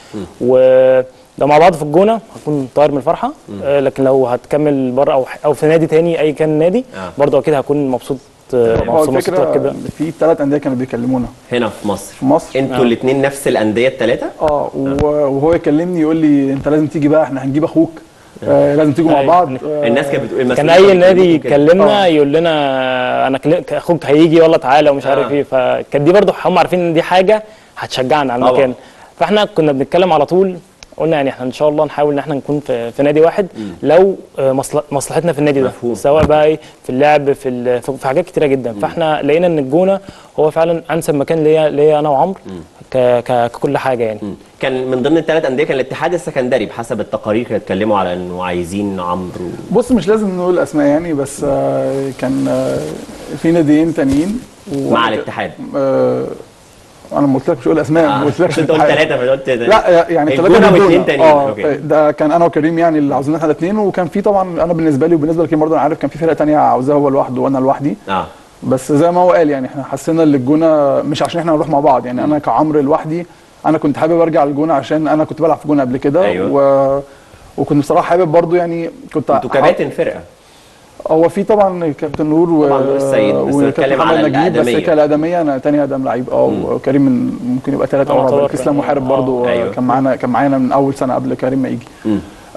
ولو مع بعض في الجونه هكون طاير من الفرحه آه لكن لو هتكمل بره او او في نادي تاني اي كان نادي آه. برضه اكيد هكون مبسوط آه، هو مبسوط مبسوط الفكره كده إن في ثلاث انديه كانوا بيكلمونا هنا في مصر في مصر انتوا آه. الاثنين نفس الانديه الثلاثه اه و- وهو يكلمني يقول لي انت لازم تيجي بقى احنا هنجيب اخوك آه لازم تيجوا مع أيوة. بعض آه الناس كانت بتقول كان المسؤولين اي نادي بيكلموكوا كده. يكلمنا آه. يقول لنا انا كل- اخوك هيجي والله تعالى ومش آه. عارف ايه فكانت دي برضه هم عارفين ان دي حاجه هتشجعنا على طبعا. المكان فاحنا كنا بنتكلم على طول قلنا يعني احنا ان شاء الله نحاول ان احنا نكون في, في نادي واحد لو آه، مصل- مصلحتنا في النادي ده مفهوم. سواء بقى ايه في اللعب في ال- في في حاجات كتيره جدا فاحنا لقينا ان الجونه هو فعلا انسب مكان ليا ليا انا وعمرو ك- ك- ككل حاجه يعني مم. كان من ضمن الثلاث انديه كان الاتحاد السكندري بحسب التقارير كانوا اتكلموا على انه عايزين عمرو بص مش لازم نقول اسماء يعني بس آه كان آه في ناديين تانيين و- مع الاتحاد آه انا ما قلتلكش قول اسماء ما قلتلكش انت قلت الاتحاد. ثلاثه فقلت لا يعني الجونة ثلاثه من واثنين دول. تانيين اه اوكي ده كان انا وكريم يعني اللي عاوزين احنا الاثنين وكان في طبعا انا بالنسبه لي وبالنسبه لكريم برضه انا عارف كان في فرقه تانية عاوزاه هو لوحده وانا لوحدي اه بس زي ما هو قال يعني احنا حسينا ان الجونه مش عشان احنا نروح مع بعض يعني انا كعمرو لوحدي انا كنت حابب ارجع الجونه عشان انا كنت بلعب في جونه قبل كده أيوة. و... وكنت بصراحه حابب برضو يعني كنت انتوا كباتن فرقه هو في طبعا كابتن نور و... طبعا نور السيد، بس وكابتن بتكلم محمد على نجيب بس الأقدمية. كالاقدميه انا تاني اقدم لعيب اه وكريم من ممكن يبقى ثلاثه او يعتبر رابع في اسلام محارب برضو أيوة. أيوة. كان معانا كان معانا من اول سنه قبل كريم ما يجي مم.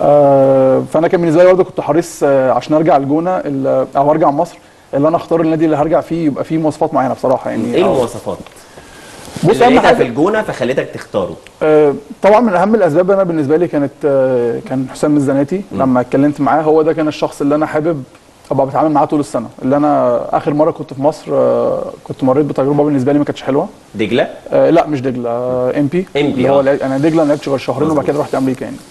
آه فانا كان بالنسبه لي برضو كنت حريص آه عشان ارجع الجونه ال- او ارجع مصر اللي انا اختار النادي اللي هرجع فيه يبقى فيه مواصفات معينه بصراحه يعني ايه أو- المواصفات؟ بص اللي اهم لقيتها حاجه في الجونه فخلتك تختاره آه، طبعا من اهم الاسباب انا بالنسبه لي كانت آه، كان حسام الزناتي لما اتكلمت معاه هو ده كان الشخص اللي انا حابب ابقى بتعامل معاه طول السنه اللي انا اخر مره كنت في مصر آه، كنت مريت بتجربه بالنسبه لي ما كانتش حلوه دجله آه، لا مش دجله ام بي MP اللي هو آه. لعب- انا دجله ما لعبتش غير شهرين وبعد مظبوط. كده رحت امريكا يعني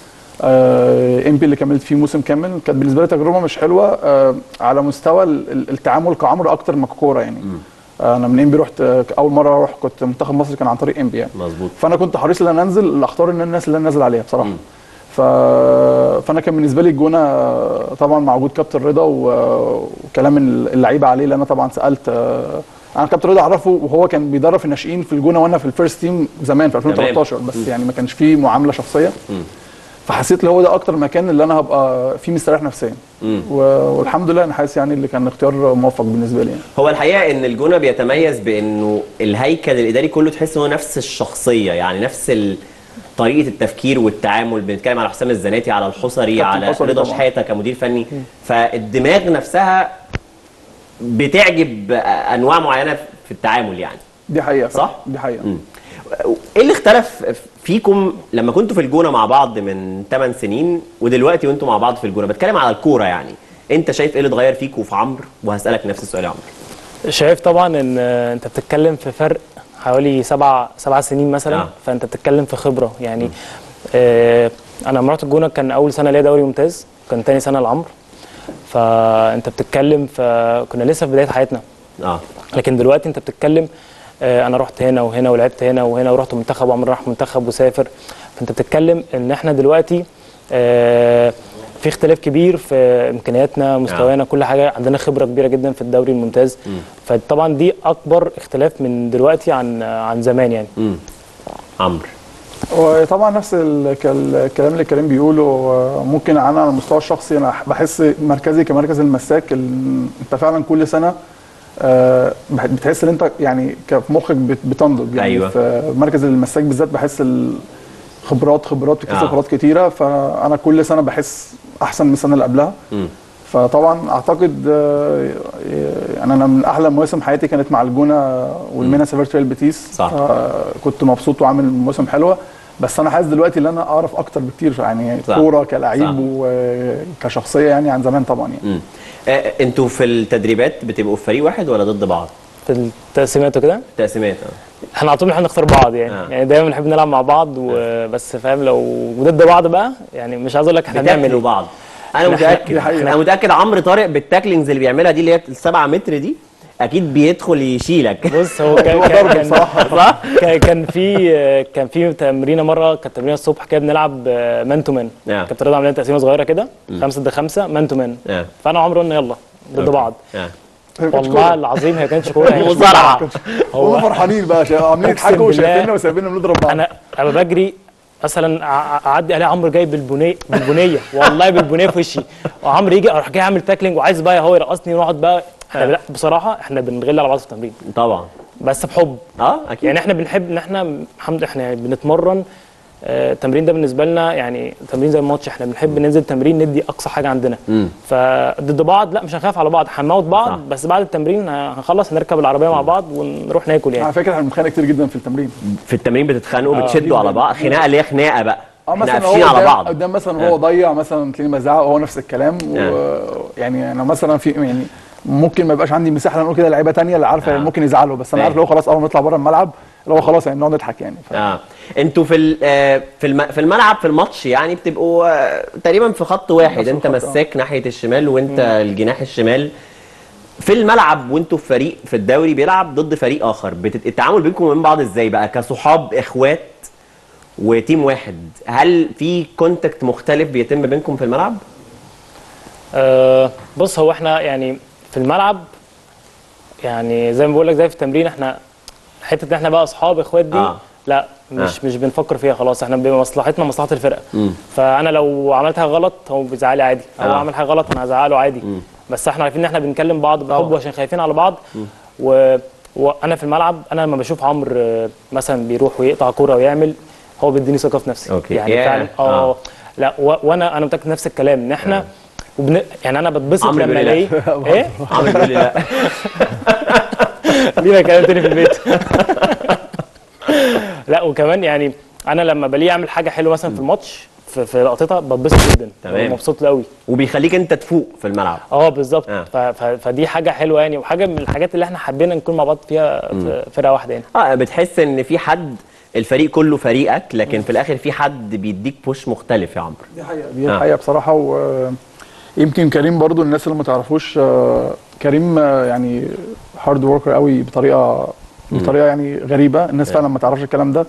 ام بي اللي كملت فيه موسم كامل كانت بالنسبه لي تجربه مش حلوه آه، على مستوى ال- ال- التعامل كعمر اكتر ما ككوره يعني آه، انا من ام بي رحت آه، اول مره اروح كنت منتخب مصر كان عن طريق ام بي يعني مظبوط فانا كنت حريص ان انا انزل اللي اختار ان الناس اللي انا نازل عليها بصراحه ف... فانا كان بالنسبه لي الجونه طبعا مع وجود كابتن رضا و... وكلام اللعيبه عليه لان انا طبعا سالت آه، انا كابتن رضا اعرفه وهو كان بيدرب في الناشئين في الجونه وانا في الفيرست تيم زمان في 2013 بس يعني ما كانش فيه معامله شخصيه فحسيت ان هو ده اكتر مكان اللي انا هبقى فيه مستريح نفسيا و... والحمد لله انا حاسس يعني اللي كان اختيار موفق بالنسبه لي يعني. هو الحقيقه ان الجونه بيتميز بانه الهيكل الاداري كله تحس ان هو نفس الشخصيه يعني نفس ال... طريقه التفكير والتعامل بنتكلم على حسام الزناتي على الحصري كابتن على الحصري رضا طبعاً. شحاته كمدير فني فالدماغ نفسها بتعجب انواع معينه في التعامل يعني دي حقيقه فعلاً. صح؟ دي حقيقه مم. ايه اللي اختلف فيكم لما كنتوا في الجونه مع بعض من 8 سنين ودلوقتي وانتوا مع بعض في الجونه بتكلم على الكوره يعني انت شايف ايه اللي اتغير فيك وفي عمرو وهسالك نفس السؤال يا عمرو شايف طبعا ان آه، انت بتتكلم في فرق حوالي سبع سبع سنين مثلا آه. آه. فانت بتتكلم في خبره يعني آه انا لما رحت الجونه كان اول سنه ليا دوري ممتاز كان تاني سنه لعمرو فانت بتتكلم فكنا لسه في بدايه حياتنا اه لكن دلوقتي انت بتتكلم آه، انا رحت هنا وهنا ولعبت هنا وهنا ورحت منتخب وعمرو راح منتخب وسافر فانت بتتكلم ان احنا دلوقتي آه، في اختلاف كبير في امكانياتنا مستوانا كل حاجه عندنا خبره كبيره جدا في الدوري الممتاز فطبعا دي اكبر اختلاف من دلوقتي عن عن زمان يعني امم عمرو وطبعا نفس الك- الكلام اللي كريم بيقوله آه، ممكن انا على المستوى الشخصي انا بحس مركزي كمركز المساك ال- انت فعلا كل سنه آه، بح- بتحس ان انت يعني ك- في مخك بت- بتنضج يعني أيوة. في مركز المساك بالذات بحس الخبرات خبرات بتكتسب آه. خبرات كتيره فانا كل سنه بحس احسن من السنه اللي قبلها مم. فطبعا اعتقد آه، يعني انا من احلى مواسم حياتي كانت مع الجونه والمينا سافرت ريال بيتيس صح. آه، كنت مبسوط وعامل مواسم حلوه بس انا حاسس دلوقتي ان انا اعرف اكتر بكتير يعني صح. كوره صح. كلاعب وكشخصيه يعني عن زمان طبعا يعني امم آه انتوا في التدريبات بتبقوا في فريق واحد ولا ضد بعض؟ في التقسيمات وكده تقسيمات اه احنا على طول احنا نختار بعض يعني آه. آه. يعني دايما بنحب نلعب مع بعض وبس فاهم لو ضد بعض بقى يعني مش عايز اقول لك احنا بنعمل بتاكلوا ايه بعض انا إحنا- متاكد دي حقيقة. انا متاكد عمرو طارق بالتاكلينجز اللي بيعملها دي اللي هي السبعة متر دي اكيد بيدخل يشيلك بص هو كان هو كان ضرب كان, بصراحة. صح؟ كان- كان في كان في تمرينه مره كانت تمرينه الصبح كده بنلعب مان تو مان نعم. كابتن رضا عاملين تقسيمه صغيره كده خمسه ضد خمسه مان تو مان نعم. فانا وعمرو قلنا يلا ضد أوكي. بعض آه. والله العظيم هي كانتش كوره هي مصارعة. هم فرحانين بقى شا- عاملين أقسم يضحكوا بالله. وشايفيننا وسايبيننا بنضرب بعض انا انا بجري مثلا أع- اعدي عليه عمرو جاي بالبنيه بالبنيه والله بالبنيه في وشي وعمرو يجي اروح جاي اعمل تاكلينج وعايز بقى هو يرقصني ونقعد بقى احنا لا بصراحه احنا بنغل على بعض في التمرين طبعا بس بحب اه اكيد يعني احنا بنحب ان احنا الحمد احنا يعني بنتمرن آه، التمرين ده بالنسبه لنا يعني تمرين زي الماتش احنا بنحب ننزل تمرين ندي اقصى حاجه عندنا مم. فضد بعض لا مش هنخاف على بعض هنموت بعض صح. بس بعد التمرين هنخلص هنركب العربيه مع بعض ونروح ناكل يعني على فكره احنا بنتخانق كتير جدا في التمرين في التمرين بتتخانقوا آه، بتشدوا على بعض خناقه اللي هي خناقه بقى اه احنا مثلا هو قافشين على قدام, بعض قدام مثلا آه. هو ضيع مثلا تلاقيني بزعق وهو نفس الكلام و... يعني انا مثلا في يعني ممكن ما يبقاش عندي مساحه نقول كده لعيبه تانية اللي عارفه آه. ممكن يزعلوا بس انا فاهم. عارف لو خلاص اول ما نطلع بره الملعب اللي هو خلاص يعني نقعد نضحك يعني ف... اه انتوا في ال- آه، في الم- في الملعب في الماتش يعني بتبقوا آه، تقريبا في خط واحد نفس انت الخط، آه. مساك ناحيه الشمال وانت الجناح الشمال في الملعب وانتوا في فريق في الدوري بيلعب ضد فريق اخر بتت... التعامل بينكم وبين بعض ازاي بقى كصحاب اخوات وتيم واحد هل في كونتاكت مختلف بيتم بينكم في الملعب أه بص هو احنا يعني في الملعب يعني زي ما بقول لك زي في التمرين احنا حته ان احنا بقى اصحاب اخوات دي آه. آه. لا مش آه. آه. مش بنفكر فيها خلاص احنا بمصلحتنا مصلحه الفرقه مم. فانا لو عملت حاجه غلط هو بيزعل لي عادي هو آه. عمل حاجه غلط انا هزعق له عادي مم. بس احنا عارفين ان احنا بنكلم بعض بحب طبعا. عشان خايفين على بعض و... وانا في الملعب انا لما بشوف عمرو آه، مثلا بيروح ويقطع كوره ويعمل هو بيديني ثقه في نفسي أوكي. يعني ياه. فعلا آه. اه لا و... وانا انا متاكد نفس الكلام ان احنا وبن... يعني انا بتبسط عمرو لما بيقول لي الاقيه ايه عمرو بيقول لي لا لينا كلام تاني في البيت لا وكمان يعني انا لما بلاقيه يعمل حاجه حلوه مثلا في الماتش في, في لقطتها بتبسط جدا تمام. ببقى مبسوط له قوي وبيخليك انت تفوق في الملعب اه بالظبط آه. ف... ف... فدي حاجه حلوه يعني وحاجه من الحاجات اللي احنا حبينا نكون مع بعض فيها في فرقه واحده يعني اه بتحس ان في حد الفريق كله فريقك لكن في الاخر في حد بيديك بوش مختلف يا عمرو دي حقيقه دي آه. حقيقه بصراحه ويمكن كريم برضو الناس اللي ما تعرفوش آه، كريم آه، يعني هارد وركر قوي بطريقه بطريقه يعني غريبه الناس فعلا ما تعرفش الكلام ده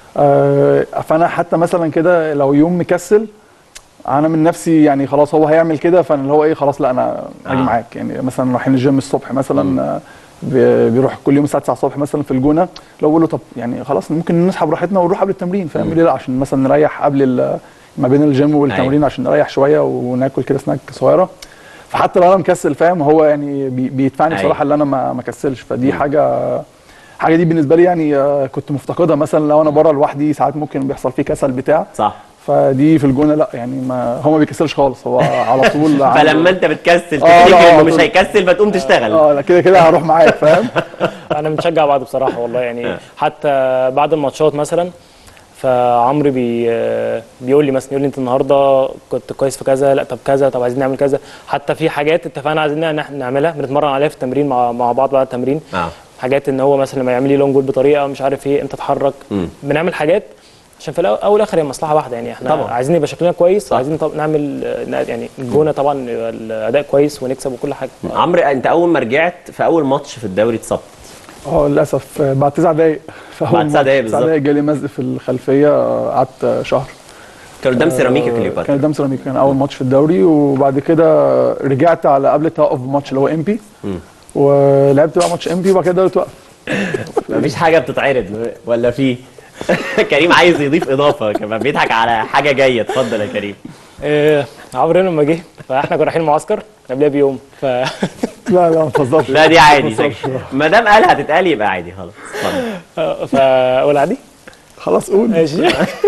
آه، فانا حتى مثلا كده لو يوم مكسل انا من نفسي يعني خلاص هو هيعمل كده فانا اللي هو ايه خلاص لا انا اجي آه. معاك يعني مثلا رايحين الجيم الصبح مثلا آه، بي- بيروح كل يوم الساعه 9 الصبح مثلا في الجونه لو بقول له طب يعني خلاص ممكن نسحب راحتنا ونروح قبل التمرين فاهم ليه لا عشان مثلا نريح قبل ال- ما بين الجيم والتمرين أيوة. عشان نريح شويه وناكل كده سناك صغيره فحتى لو انا مكسل فاهم هو يعني بي- بيدفعني أيوة. بصراحه ان انا ما ما كسلش فدي حاجه حاجه دي بالنسبه لي يعني آه، كنت مفتقدها مثلا لو انا بره لوحدي ساعات ممكن بيحصل فيه كسل بتاع صح فدي في الجونه لا يعني ما هو ما بيكسلش خالص هو على طول عنده- فلما انت بتكسل آه، لا، تفتكر آه، انه مش طول. هيكسل فتقوم تشتغل اه لا كده كده هروح معاك فاهم انا بنشجع بعض بصراحه والله يعني حتى بعد الماتشات مثلا فعمرو بي بيقول لي مثلا يقول لي انت النهارده كنت كويس في كذا لا طب كذا طب عايزين نعمل كذا حتى في حاجات اتفقنا عايزين نح- نعملها بنتمرن عليها في التمرين مع مع بعض بعد التمرين اه حاجات ان هو مثلا لما يعمل لي لونج جول بطريقه مش عارف ايه انت اتحرك مم. بنعمل حاجات عشان في الاول أول والاخر هي مصلحه واحده يعني احنا طبعا. طبعا. عايزين يبقى شكلنا كويس صح. عايزين طب نعمل آه، يعني الجونه طبعا يبقى الاداء كويس ونكسب وكل حاجه عمرو انت اول ما رجعت في اول ماتش في الدوري اتصبت اه للاسف آه، بعد تسع دقايق في أول بعد تسع ماتش، دقايق تسع بالظبط. دقايق جالي مزق في الخلفيه آه، قعدت آه، شهر كان قدام سيراميكا آه، كان كليوباترا قدام سيراميكا كان اول ماتش في الدوري وبعد كده رجعت على قبل التوقف بماتش اللي هو ام بي ولعبت بقى ماتش ام بي وبعد كده الدوري توقف مفيش حاجه بتتعرض ولا في كريم عايز يضيف اضافه كمان بيضحك على حاجه جايه اتفضل يا كريم إيه عمرو لما جه فاحنا كنا رايحين معسكر قبلها بيوم ف لا لا ما تهزرش لا دي ما عادي تهزرش. ما دام قال هتتقال يبقى عادي خلاص اتفضل فاقول عادي خلاص قول ماشي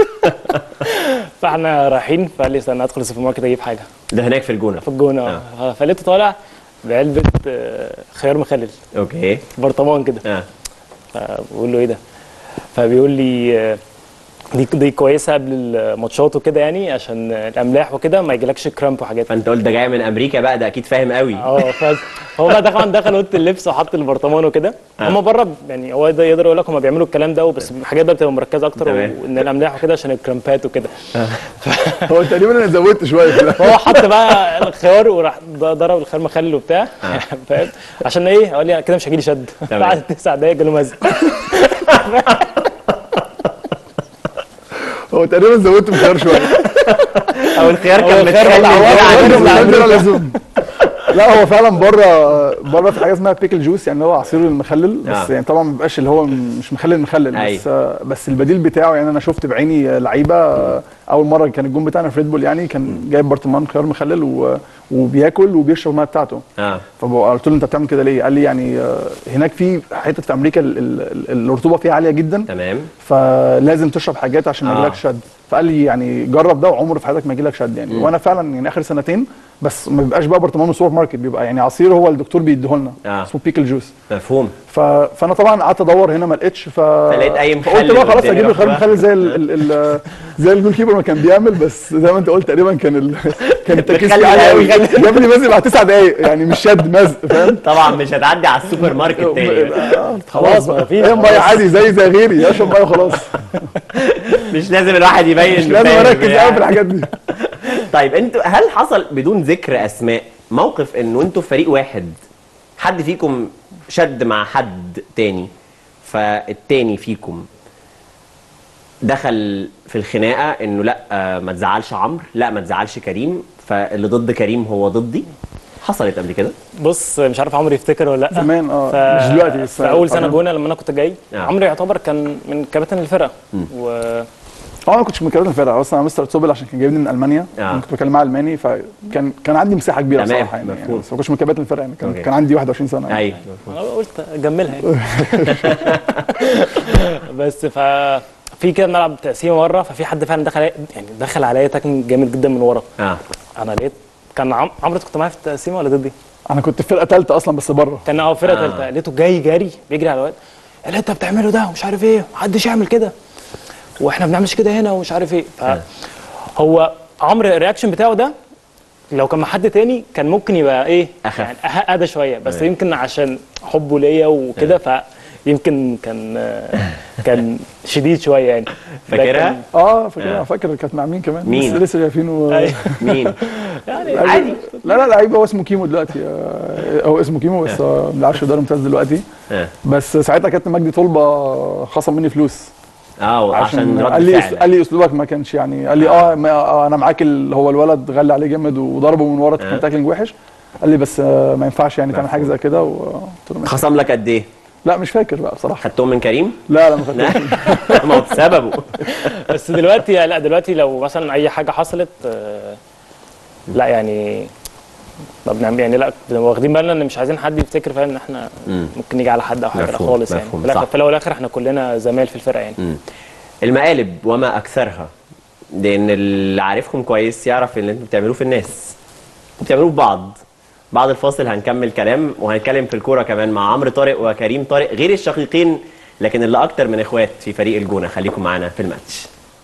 فاحنا رايحين فقال لي استنى ادخل السوبر ماركت اجيب حاجه ده هناك في الجونه في الجونه اه فلقيته طالع بعلبه آه، خيار مخلل اوكي برطمان كده اه فبقول له ايه ده فبيقول لي آه، دي دي كويسه قبل الماتشات وكده يعني عشان الاملاح وكده ما يجيلكش كرامب وحاجات فانت قلت ده جاي من امريكا بقى ده اكيد فاهم قوي اه ف- هو بقى دخل دخل اوضه اللبس وحط البرطمان وكده آه. هم بره يعني هو يقدر يقدر يقول لك هم بيعملوا الكلام ده بس حاجات بقى بتبقى مركزه اكتر تمام. وان الاملاح وكده عشان الكرامبات وكده هو تقريبا انا زودت شويه في الآخر. هو حط بقى الخيار وراح ضرب الخيار مخلل وبتاع فاهم عشان ايه قال لي كده مش هيجي لي شد تمام. بعد تسع دقايق جاله مزق هو تقريبا زودت بخيار شويه او الخيار هو كان الخيار متخلي بتاع كده واحد عشان- بتاع عندنا لزوم لا هو فعلا بره بره في حاجه اسمها بيكل جوس يعني هو عصير المخلل بس آه. يعني طبعا ما بيبقاش اللي هو مش مخلل مخلل بس أيوة. بس البديل بتاعه يعني انا شفت بعيني لعيبه اول مره كان الجون بتاعنا في ريد بول يعني كان جايب برطمان خيار مخلل و... وبياكل وبيشرب الميه بتاعته اه فقلت له انت بتعمل كده ليه؟ قال لي يعني آه، هناك في حتت في امريكا ال- ال- ال- الرطوبه فيها عاليه جدا تمام فلازم تشرب حاجات عشان ما آه. يجيلكش شد فقال لي يعني جرب ده وعمره في حياتك ما يجيلك شد يعني مم. وانا فعلا يعني اخر سنتين بس ما بيبقاش بقى برطمان من السوبر ماركت بيبقى يعني عصير هو الدكتور بيديه لنا آه. اسمه بيكل جوس مفهوم ف... فانا طبعا قعدت ادور هنا ما لقيتش ف فلقيت أي فقلت مخلل بقى خلاص والدنيا اجيب الخيار واحدة. مخلل زي ال... ال... ال... زي الجول كيبر ما كان بيعمل بس زي ما انت قلت تقريبا كان ال... كان التركيز مخلل فيه عالي قوي قوي. جاب لي مزق بعد تسع دقايق يعني مش شد مزق فاهم طبعا مش هتعدي على السوبر ماركت تاني خلاص ما بقى فيش هي ميه عادي زي زي غيري اشرب ميه وخلاص مش لازم الواحد يبين مش إنه لازم فاهم اركز يعني. قوي في الحاجات دي طيب انتوا هل حصل بدون ذكر اسماء موقف انه انتوا في فريق واحد حد فيكم شد مع حد تاني فالتاني فيكم دخل في الخناقه انه لا آه، ما تزعلش عمرو لا ما تزعلش كريم فاللي ضد كريم هو ضدي حصلت قبل كده بص مش عارف عمرو يفتكر ولا لا زمان اه ف... مش دلوقتي بس في اول سنه طبعاً. جونه لما انا كنت جاي آه. عمرو يعتبر كان من كباتن الفرقه و اه انا ما كنتش من كباتن الفرقه اصلا مستر تسوبل عشان كان جايبني من المانيا آه. انا كنت بكلم معاه الماني فكان كان عندي مساحه كبيره تمام، صراحه يعني, مفهوم. يعني بس ما كنتش من كباتن الفرقه يعني كان, أوكي. كان عندي 21 سنه يعني. ايوه انا قلت اجملها يعني بس ف في كده بنلعب تقسيمه مره ففي حد فعلا دخل علي- يعني دخل عليا تاكل جامد جدا من ورا اه انا لقيت كان عم... عمرو أنت كنت معايا في التقسيمه ولا ضدي؟ انا كنت في فرقه ثالثه اصلا بس بره كان اه فرقه آه. ثالثه لقيته جاي جاري بيجري على الواد قال لي انت بتعمله ده ومش عارف ايه محدش يعمل كده واحنا ما بنعملش كده هنا ومش عارف ايه فهو عمرو الرياكشن بتاعه ده لو كان مع حد تاني كان ممكن يبقى ايه أخف. يعني أه- اهدى شويه بس تمام. يمكن عشان حبه ليا وكده فيمكن كان آه، كان شديد شويه يعني ده فاكرها؟ كان- اه فاكر آه. فاكر كانت مع مين كمان مين؟ لسه لسه شايفينه أيوة. مين يعني لعيب- عادي لا لا لعيب هو اسمه كيمو دلوقتي آه، هو اسمه كيمو بس آه، ما بيلعبش في الدوري الممتاز دلوقتي اه بس ساعتها كابتن مجدي طلبه خصم مني فلوس اه عشان رد قال لي فعل قال لي اسلوبك ما كانش يعني قال لي اه, ما آه انا معاك ال- هو الولد غلى عليه جامد وضربه من ورا كان تاكلينج وحش قال لي بس آه ما ينفعش يعني تعمل حاجه زي كده وقلت له ماشي. خصم لك قد ايه؟ لا مش فاكر بقى بصراحه خدتهم من كريم؟ لا لا ما فاكر ما هو بسببه بس دلوقتي لا دلوقتي لو مثلا اي حاجه حصلت آه، لا يعني ما بنعمل يعني لا بنبقى واخدين بالنا ان مش عايزين حد يفتكر فعلا ان احنا مم. ممكن نيجي على حد او حاجه لا مفهوم، خالص يعني مفهوم، في الآخر- صح. في الاول والاخر احنا كلنا زمايل في الفرقه يعني مم. المقالب وما اكثرها لان اللي عارفكم كويس يعرف اللي انتوا بتعملوه في الناس بتعملوه في بعض بعد الفاصل هنكمل كلام وهنتكلم في الكوره كمان مع عمرو طارق وكريم طارق غير الشقيقين لكن اللي اكتر من اخوات في فريق الجونه خليكم معانا في الماتش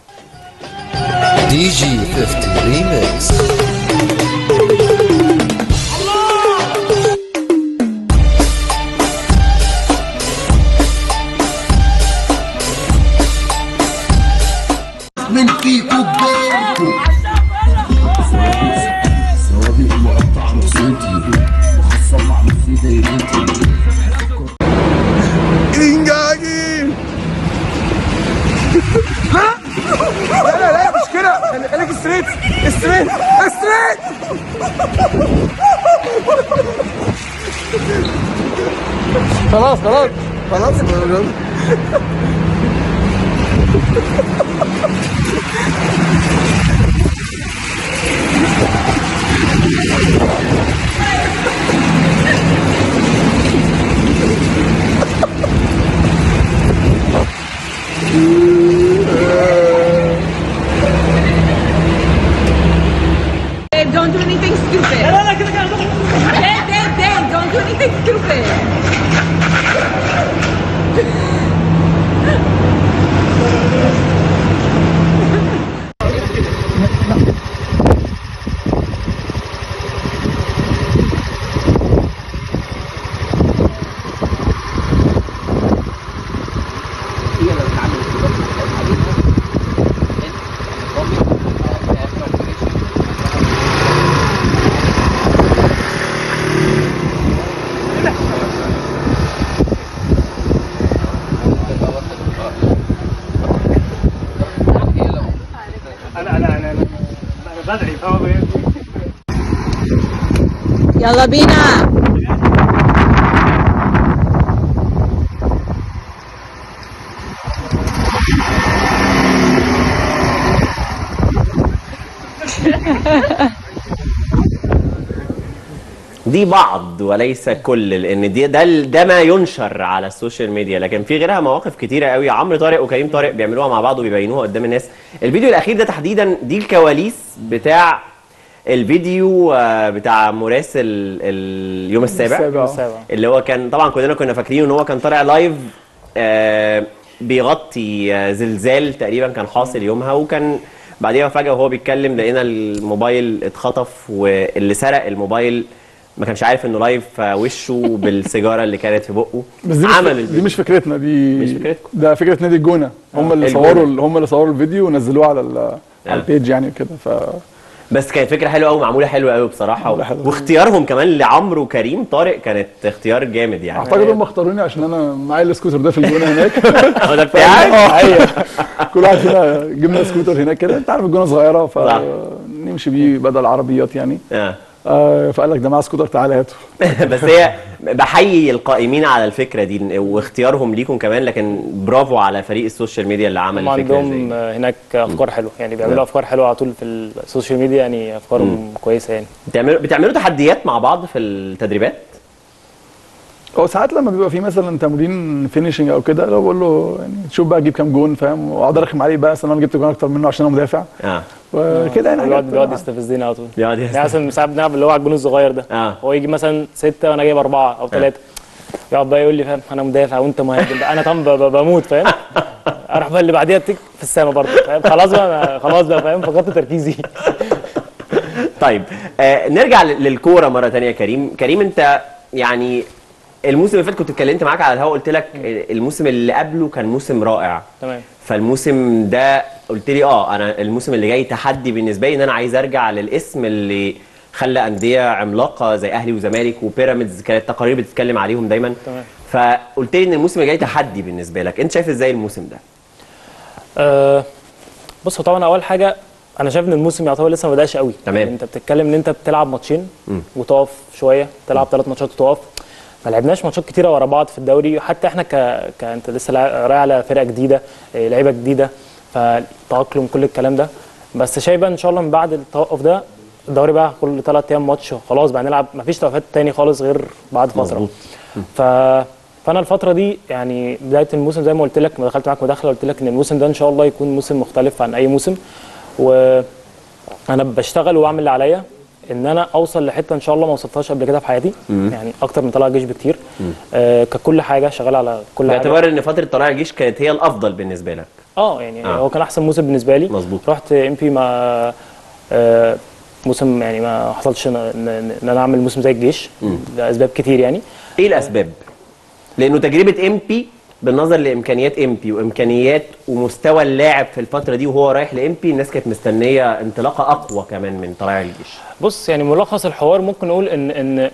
دي جي 50 ريميكس من فيكو بينكو انجاجي لا لا لا مش كده خلي- خليك ستريت ستريت ستريت خلاص خلاص خلاص خلاص Dave, don't do anything stupid. لا لا كده كده Dave, Dave, Dave, don't do anything stupid. يلا بينا دي بعض وليس كل لان دي ده ده ما ينشر على السوشيال ميديا لكن في غيرها مواقف كتيره قوي عمرو طارق وكريم طارق بيعملوها مع بعض وبيبينوها قدام الناس الفيديو الاخير ده تحديدا دي الكواليس بتاع الفيديو آه، بتاع مراسل اليوم السابع السابع. السابع. اللي هو كان طبعا كلنا كنا فاكرين ان هو كان طالع لايف آه، بيغطي آه، زلزال تقريبا كان حاصل يومها وكان بعديها فجأة وهو بيتكلم لقينا الموبايل اتخطف واللي سرق الموبايل ما كانش عارف انه لايف فوشه بالسيجاره اللي كانت في بقه بس دي مش عمل دي مش فكرتنا دي مش فكرتكم. ده فكره نادي الجونه هم اللي الجونة. صوروا هم اللي صوروا الفيديو ونزلوه على ال- على البيج يعني كده ف بس كانت فكره حلوه قوي معموله حلوه قوي بصراحه و... واختيارهم كمان لعمرو وكريم طارق كانت اختيار جامد يعني اعتقد هم اختاروني عشان انا معايا السكوتر ده في الجونه هناك هو ده بتاعك؟ اه ايوه كل واحد فينا جبنا سكوتر هناك كده انت عارف الجونه صغيره فنمشي بيه بدل عربيات يعني آه. آه فقال لك ده معاه سكوتر تعالى هاته بس هي بحيي القائمين على الفكره دي واختيارهم ليكم كمان لكن برافو على فريق السوشيال ميديا اللي عمل هم الفكره عندهم دي آه، هناك افكار حلوه يعني بيعملوا نعم. افكار حلوه على طول في السوشيال ميديا يعني افكارهم كويسه يعني بتعملوا بتعملوا تحديات مع بعض في التدريبات هو ساعات لما بيبقى في مثلا تمرين فينيشنج او كده لو بقول له يعني شوف بقى اجيب كام جون فاهم واقعد ارخم عليه بقى اصل انا جبت جون اكتر منه عشان انا مدافع اه وكده يعني بيقعد حاجات- بيقعد يستفزني على طول بيقعد يعني مثلا ساعات بنلعب اللي هو على الجون الصغير ده اه هو يجي مثلا ستة وانا جايب أربعة أو ثلاثة يقعد بقى يقول لي فاهم أنا مدافع وأنت مهاجم بقى أنا طبعا ب- ب- بموت فاهم أروح بقى اللي بعديها تك في السما برضه فاهم خلاص بقى أنا- خلاص بقى فاهم فقدت تركيزي طيب آه نرجع لل- للكوره مره تانية يا كريم كريم انت يعني الموسم اللي فات كنت اتكلمت معاك على الهوا قلت لك الموسم اللي قبله كان موسم رائع تمام فالموسم ده قلت لي اه انا الموسم اللي جاي تحدي بالنسبه لي ان انا عايز ارجع للاسم اللي خلى انديه عملاقه زي اهلي وزمالك وبيراميدز كانت تقارير بتتكلم عليهم دايما تمام فقلت لي ان الموسم اللي جاي تحدي بالنسبه لك انت شايف ازاي الموسم ده أه بص هو طبعا أول حاجة أنا شايف إن الموسم يعتبر لسه ما بدأش قوي تمام. يعني أنت بتتكلم إن أنت بتلعب ماتشين مم. وتقف شوية تلعب ثلاث ماتشات وتقف ما لعبناش ماتشات كتيره ورا بعض في الدوري حتى احنا ك... ك... انت لسه لا- رايح على فرقه جديده آه، لعيبه جديده فتاقلم كل الكلام ده بس شايف بقى ان شاء الله من بعد التوقف ده الدوري بقى كل ثلاث ايام ماتش خلاص بقى نلعب مفيش توقفات تاني خالص غير بعد فتره مظبوط. ف فانا الفتره دي يعني بدايه الموسم زي ما قلت لك ما دخلت معاك مداخله قلت لك ان الموسم ده ان شاء الله يكون موسم مختلف عن اي موسم وانا بشتغل واعمل اللي عليا ان انا اوصل لحته ان شاء الله ما وصلتهاش قبل كده في حياتي مم. يعني اكتر من طلائع الجيش بكتير آه ككل حاجه شغال على كل حاجه باعتبار ان فتره طلائع الجيش كانت هي الافضل بالنسبه لك اه يعني آه. آه. هو كان احسن موسم بالنسبه لي مظبوط رحت ام بي ما آه موسم يعني ما حصلش ان ان إن انا اعمل موسم زي الجيش مم. لاسباب كتير يعني ايه الاسباب لانه تجربه ام بي بالنظر لامكانيات ام بي وامكانيات ومستوى اللاعب في الفتره دي وهو رايح لام بي الناس كانت مستنيه انطلاقه اقوى كمان من طلائع الجيش بص يعني ملخص الحوار ممكن نقول ان ان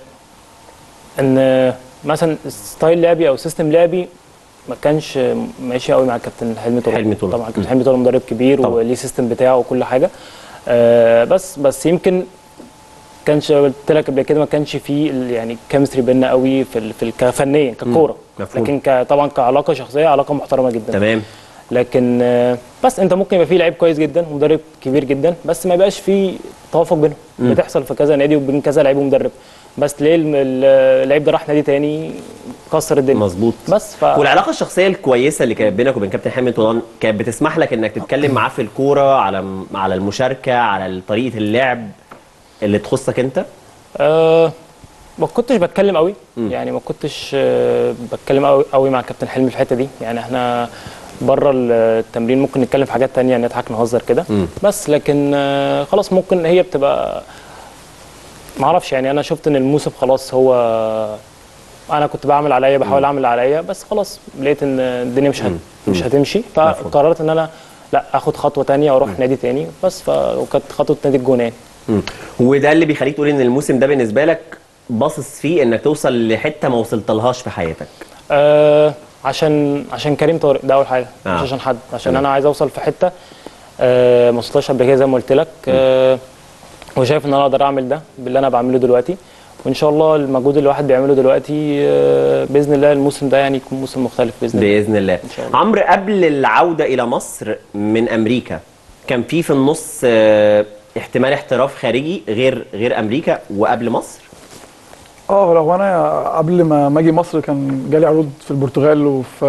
ان مثلا ستايل لعبي او سيستم لعبي ما كانش ماشي قوي مع الكابتن حلمي طولان حلمي طولان. طبعا الكابتن حلمي طولان مدرب كبير طبعا. وليه سيستم بتاعه وكل حاجه آه بس بس يمكن كانش قلت لك قبل كده ما كانش فيه ال- يعني كيمستري بينا قوي في ال- في ال- كفنيا ككوره مفهوم. لكن ك- طبعا كعلاقه شخصيه علاقه محترمه جدا تمام لكن آه، بس انت ممكن يبقى فيه لعيب كويس جدا ومدرب كبير جدا بس ما يبقاش فيه توافق بينهم مم. بتحصل في كذا نادي وبين كذا لعيب ومدرب بس ليه الم- ال- اللعيب ده راح نادي تاني كسر الدنيا مظبوط بس ف... والعلاقه الشخصيه الكويسه اللي كانت بينك وبين كابتن حلمي طولان كانت بتسمح لك انك تتكلم معاه في الكوره على على المشاركه على طريقه اللعب اللي تخصك انت آه ما كنتش بتكلم قوي مم. يعني ما كنتش آه بتكلم قوي قوي مع كابتن حلمي في الحته دي يعني احنا بره التمرين ممكن نتكلم في حاجات تانية نضحك نهزر كده مم. بس لكن آه خلاص ممكن هي بتبقى ما اعرفش يعني انا شفت ان الموسم خلاص هو انا كنت بعمل عليا بحاول اعمل اللي عليا بس خلاص لقيت ان الدنيا مش هت... مش هتمشي فقررت ان انا لا اخد خطوه تانية واروح نادي تاني بس ف... وكانت خطوه نادي الجون يعني مم. وده اللي بيخليك تقول ان الموسم ده بالنسبه لك باصص فيه انك توصل لحته ما وصلتلهاش في حياتك آه عشان عشان كريم طارق ده اول حاجه آه. مش عشان حد عشان تمام. انا عايز اوصل في حته آه ما وصلتش قبل كده زي ما قلت لك آه وشايف ان انا اقدر اعمل ده باللي انا بعمله دلوقتي وان شاء الله المجهود اللي الواحد بيعمله دلوقتي آه، باذن الله الموسم ده يعني يكون موسم مختلف باذن الله باذن الله عمرو قبل العوده الى مصر من امريكا كان في في النص آه، احتمال احتراف خارجي غير غير امريكا وقبل مصر اه لو انا قبل ما ما اجي مصر كان جالي عروض في البرتغال وفي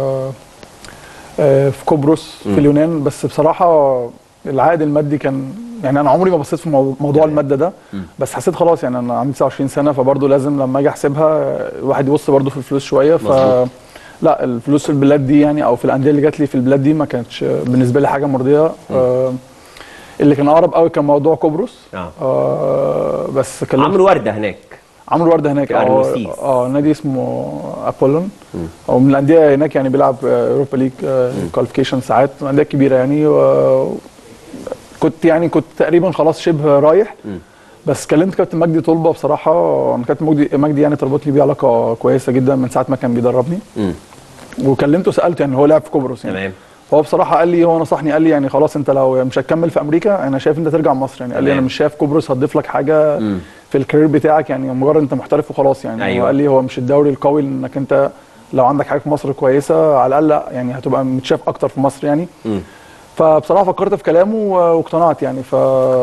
آه، في قبرص مم. في اليونان بس بصراحه العائد المادي كان يعني انا عمري ما بصيت في مو- موضوع الماده ده مم. بس حسيت خلاص يعني انا عندي 29 سنه فبرضه لازم لما اجي احسبها الواحد يبص برضه في الفلوس شويه ف مظبوط. لا الفلوس في البلاد دي يعني او في الانديه اللي جات لي في البلاد دي ما كانتش بالنسبه لي حاجه مرضيه آه اللي كان اقرب قوي كان موضوع قبرص اه آه بس كلمت عمرو ورده هناك عمرو ورده هناك في اه أرمسيس. اه نادي اسمه ابولون او من الانديه هناك يعني بيلعب اوروبا ليج كواليفيكيشن ساعات من الانديه الكبيره يعني و... كنت يعني كنت تقريبا خلاص شبه رايح مم. بس كلمت كابتن مجدي طلبه بصراحه أنا كابتن مجدي مجدي يعني تربط لي بيه علاقه كويسه جدا من ساعه ما كان بيدربني مم. وكلمته سالته يعني هو لعب في قبرص يعني تمام هو بصراحه قال لي هو نصحني قال لي يعني خلاص انت لو مش هتكمل في امريكا انا شايف انت ترجع مصر يعني قال لي تمام. انا مش شايف قبرص هتضيف لك حاجه مم. في الكارير بتاعك يعني مجرد انت محترف وخلاص يعني أيوة. هو قال لي هو مش الدوري القوي انك انت لو عندك حاجه في مصر كويسه على الاقل لا يعني هتبقى متشاف اكتر في مصر يعني مم. فبصراحه فكرت في كلامه و- واقتنعت يعني ف...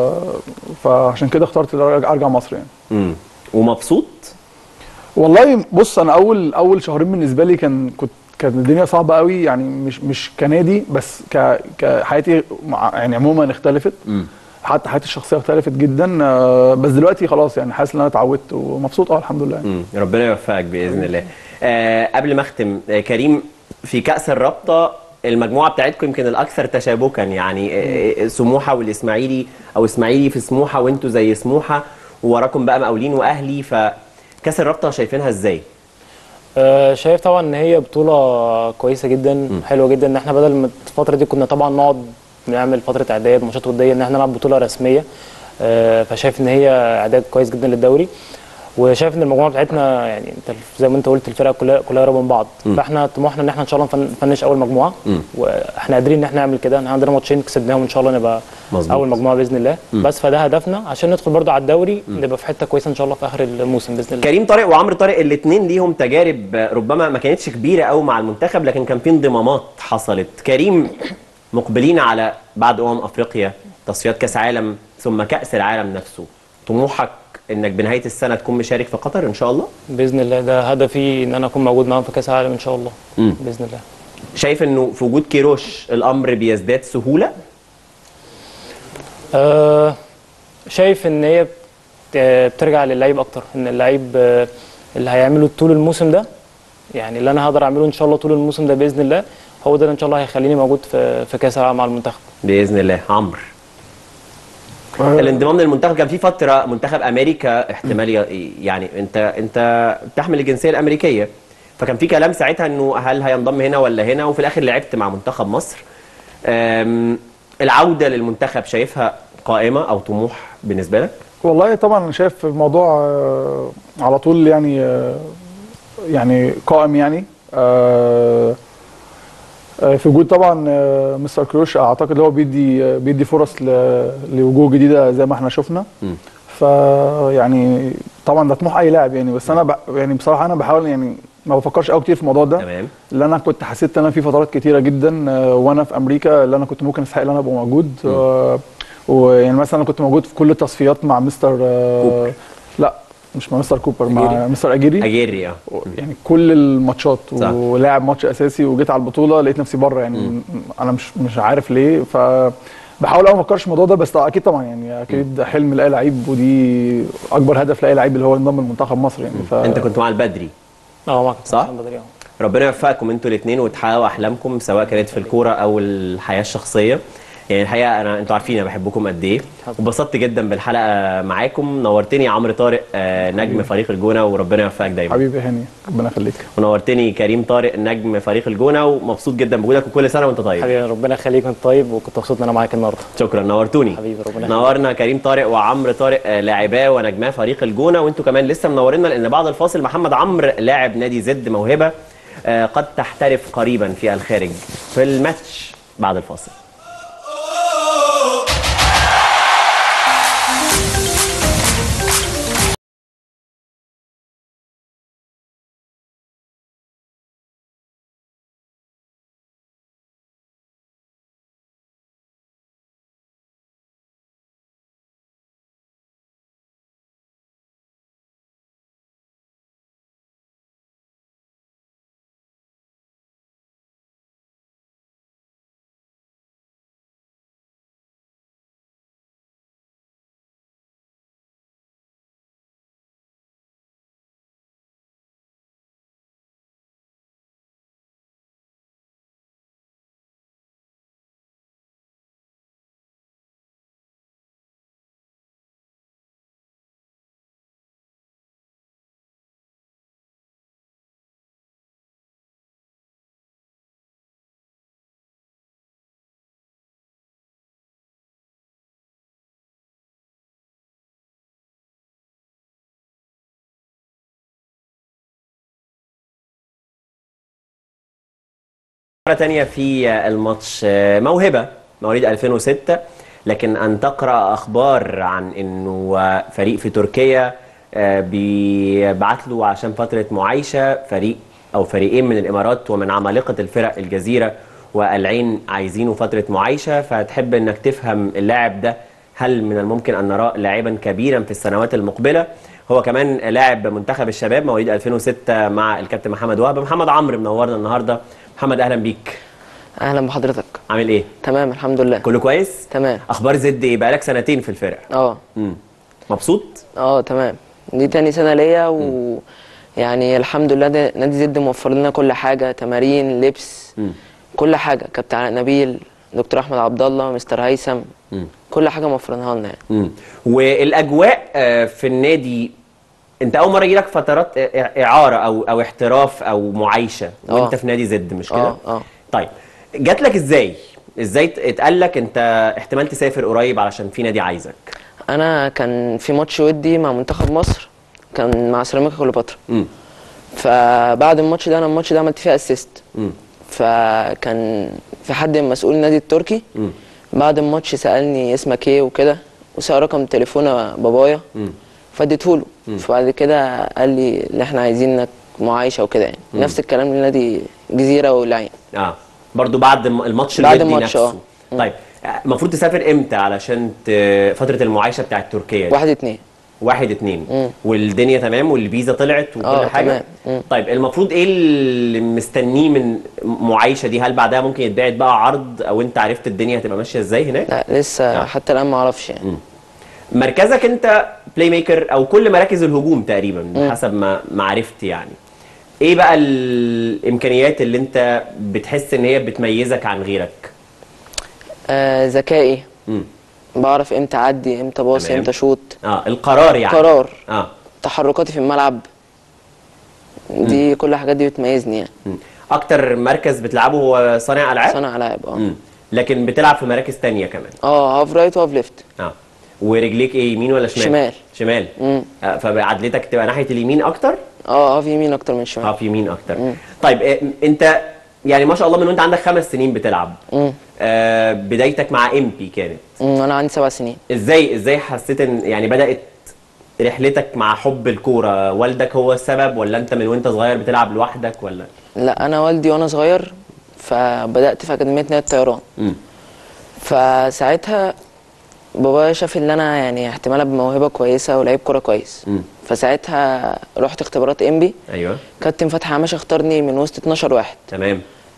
فعشان كده اخترت ارجع أرجع مصر يعني مم. ومبسوط والله بص انا اول اول شهرين بالنسبه لي كان كنت كانت الدنيا صعبه قوي يعني مش مش كنادي بس ك كحياتي مع يعني عموما اختلفت مم. حتى حياتي الشخصيه اختلفت جدا آه، بس دلوقتي خلاص يعني حاسس ان انا اتعودت ومبسوط اه الحمد لله مم. ربنا يوفقك باذن الله آه قبل ما اختم آه كريم في كاس الرابطه المجموعه بتاعتكم يمكن الاكثر تشابكا يعني آه، آه، سموحه والاسماعيلي او اسماعيلي في سموحه وانتوا زي سموحه ووراكم بقى مقاولين واهلي فكاس الرابطه شايفينها ازاي؟ آه، شايف طبعا ان هي بطوله كويسه جدا حلوه جدا ان احنا بدل ما الفتره دي كنا طبعا نقعد نعمل فتره اعداد ماتشات وديه ان احنا نلعب بطوله رسميه آه، فشايف ان هي اعداد كويس جدا للدوري وشايف ان المجموعه بتاعتنا يعني انت زي ما انت قلت الفرق كلها كلها قريبه من بعض مم. فاحنا طموحنا ان احنا ان شاء الله نفن- نفنش اول مجموعه مم. واحنا قادرين ان احنا نعمل كده احنا عندنا ماتشين كسبناهم ان شاء الله نبقى مظبوط. اول مجموعه باذن الله مم. بس فده هدفنا عشان ندخل برضو على الدوري نبقى في حته كويسه ان شاء الله في اخر الموسم باذن الله كريم طارق وعمرو طارق الاثنين ليهم تجارب آه، ربما ما كانتش كبيره قوي مع المنتخب لكن كان في انضمامات حصلت كريم مقبلين على بعد امم افريقيا تصفيات كاس عالم ثم كاس العالم نفسه طموحك انك بنهايه السنه تكون مشارك في قطر ان شاء الله باذن الله ده هدفي ان انا اكون موجود معاهم في كاس العالم ان شاء الله مم. باذن الله شايف انه في وجود كيروش الامر بيزداد سهوله آه شايف ان هي بت- بترجع للعيب اكتر ان اللعيب آه، اللي هيعمله طول الموسم ده يعني اللي انا هقدر اعمله ان شاء الله طول الموسم ده باذن الله هو ده اللي ان شاء الله هيخليني موجود في في كاس العالم مع المنتخب باذن الله عمرو الانضمام للمنتخب كان في فتره منتخب امريكا احتمال ي- يعني انت انت بتحمل الجنسيه الامريكيه فكان في كلام ساعتها انه هل هينضم هنا ولا هنا وفي الاخر لعبت مع منتخب مصر أم، العوده للمنتخب شايفها قائمه او طموح بالنسبه لك والله طبعا انا شايف الموضوع آه، على طول يعني آه، يعني قائم يعني آه، آه، في وجود طبعا آه، مستر كروش اعتقد هو بيدي آه، بيدي فرص ل- لوجوه جديده زي ما احنا شفنا مم. فيعني طبعا ده طموح اي لاعب يعني بس انا ب... يعني بصراحه انا بحاول يعني ما بفكرش قوي كتير في الموضوع ده تمام اللي انا كنت حسيت ان انا في فترات كتيره جدا آه، وانا في امريكا اللي انا كنت ممكن استحق ان انا ابقى موجود آه، ويعني مثلا انا كنت موجود في كل التصفيات مع مستر آه، لا مش مع مستر كوبر مع أجيري. مستر اجيري اجيري اه يعني كل الماتشات صح. ولاعب ماتش اساسي وجيت على البطوله لقيت نفسي بره يعني م. انا مش مش عارف ليه ف بحاول أوي ما افكرش في الموضوع ده بس طبعا اكيد طبعا يعني اكيد حلم لاي لعيب ودي اكبر هدف لاي لعيب اللي هو ينضم لمنتخب مصر يعني ف... انت كنت مع البدري اه معاك صح؟ بدري اه ربنا يوفقكم انتوا الاثنين وتحققوا احلامكم سواء كانت في الكوره او الحياه الشخصيه يعني الحقيقه انا انتوا عارفين انا بحبكم قد ايه وبسطت جدا بالحلقه معاكم نورتني يا عمرو طارق آه، نجم فريق الجونه وربنا يوفقك دايما حبيبي هاني ربنا يخليك ونورتني كريم طارق نجم فريق الجونه ومبسوط جدا بوجودك وكل سنه وانت طيب حبيبي ربنا يخليك انت طيب وكنت مبسوط ان انا معاك النهارده شكرا نورتوني حبيبي ربنا يخليك نورنا كريم طارق وعمرو طارق آه، لاعباه ونجماه فريق الجونه وانتوا كمان لسه منورينا لان بعد الفاصل محمد عمرو لاعب نادي زد موهبه آه، قد تحترف قريبا في الخارج في الماتش بعد الفاصل مرة تانية في الماتش آه، موهبة مواليد 2006 لكن أن تقرأ أخبار عن أنه آه، فريق في تركيا آه، بيبعت له عشان فترة معايشة فريق أو فريقين من الإمارات ومن عمالقة الفرق الجزيرة والعين عايزينه فترة معايشة فتحب أنك تفهم اللاعب ده هل من الممكن أن نراه لاعبا كبيرا في السنوات المقبلة هو كمان لاعب منتخب الشباب مواليد 2006 مع الكابتن محمد وهب محمد عمرو منورنا النهارده محمد اهلا بيك اهلا بحضرتك عامل ايه تمام الحمد لله كله كويس تمام اخبار زد ايه بقالك سنتين في الفرقه اه امم مبسوط اه تمام دي تاني سنه ليا و يعني الحمد لله ده نادي زد موفر لنا كل حاجه تمارين لبس مم. كل حاجه كابتن علاء نبيل دكتور احمد عبد الله مستر هيثم مم. كل حاجه موفرينها لنا يعني امم والاجواء آه، في النادي انت اول مره يجيلك فترات إع- اعاره او او احتراف او معايشه وانت آه. في نادي زد مش كده اه اه طيب جات لك ازاي ازاي ت- اتقال لك انت احتمال تسافر قريب علشان في نادي عايزك انا كان في ماتش ودي مع منتخب مصر كان مع سيراميكا كليوباترا امم فبعد الماتش ده انا الماتش ده عملت فيه اسيست امم فكان في حد من مسؤول النادي التركي امم بعد الماتش سالني اسمك ايه وكده وسال رقم تليفون بابايا امم فاديته مم. له فبعد كده قال لي ان احنا عايزينك معايشه وكده يعني مم. نفس الكلام لنادي الجزيره والعين اه برضو بعد الم- الماتش بعد الودي الماتش، نفسه آه. طيب المفروض تسافر امتى علشان ت... فتره المعايشه بتاعت تركيا دي؟ واحد اتنين واحد اتنين مم. والدنيا تمام والفيزا طلعت وكل آه، حاجه تمام. مم. طيب المفروض ايه اللي مستنيه من معايشه دي هل بعدها ممكن يتبعت بقى عرض او انت عرفت الدنيا هتبقى ماشيه ازاي هناك لا لسه آه. حتى الان ما اعرفش يعني مم. مركزك انت بلاي ميكر او كل مراكز الهجوم تقريبا مم. حسب ما ما عرفت يعني ايه بقى الامكانيات اللي انت بتحس ان هي بتميزك عن غيرك آه ذكائي مم. بعرف امتى اعدي امتى باص تمام. امتى شوط اه القرار يعني قرار اه تحركاتي في الملعب دي كل الحاجات دي بتميزني يعني مم. اكتر مركز بتلعبه هو صانع العاب صانع العاب اه مم. لكن بتلعب في مراكز تانية كمان اه هاف رايت وهاف ليفت اه ورجليك ايه يمين ولا شمال شمال. شمال مم. آه فعدلتك تبقى ناحيه اليمين اكتر اه هاف يمين اكتر من شمال هاف يمين اكتر مم. طيب آه، انت يعني ما شاء الله من وانت عندك خمس سنين بتلعب مم. آه بدايتك مع امبي كانت مم. انا عندي سبع سنين ازاي ازاي حسيت ان يعني بدات رحلتك مع حب الكوره والدك هو السبب ولا انت من وانت صغير بتلعب لوحدك ولا لا انا والدي وانا صغير فبدات في اكاديميه نادي الطيران مم. فساعتها بابايا شاف ان انا يعني احتمال ابقى موهبه كويسه ولعيب كوره كويس مم. فساعتها رحت اختبارات انبي ايوه كابتن فتحي عماش اختارني من وسط 12 واحد تمام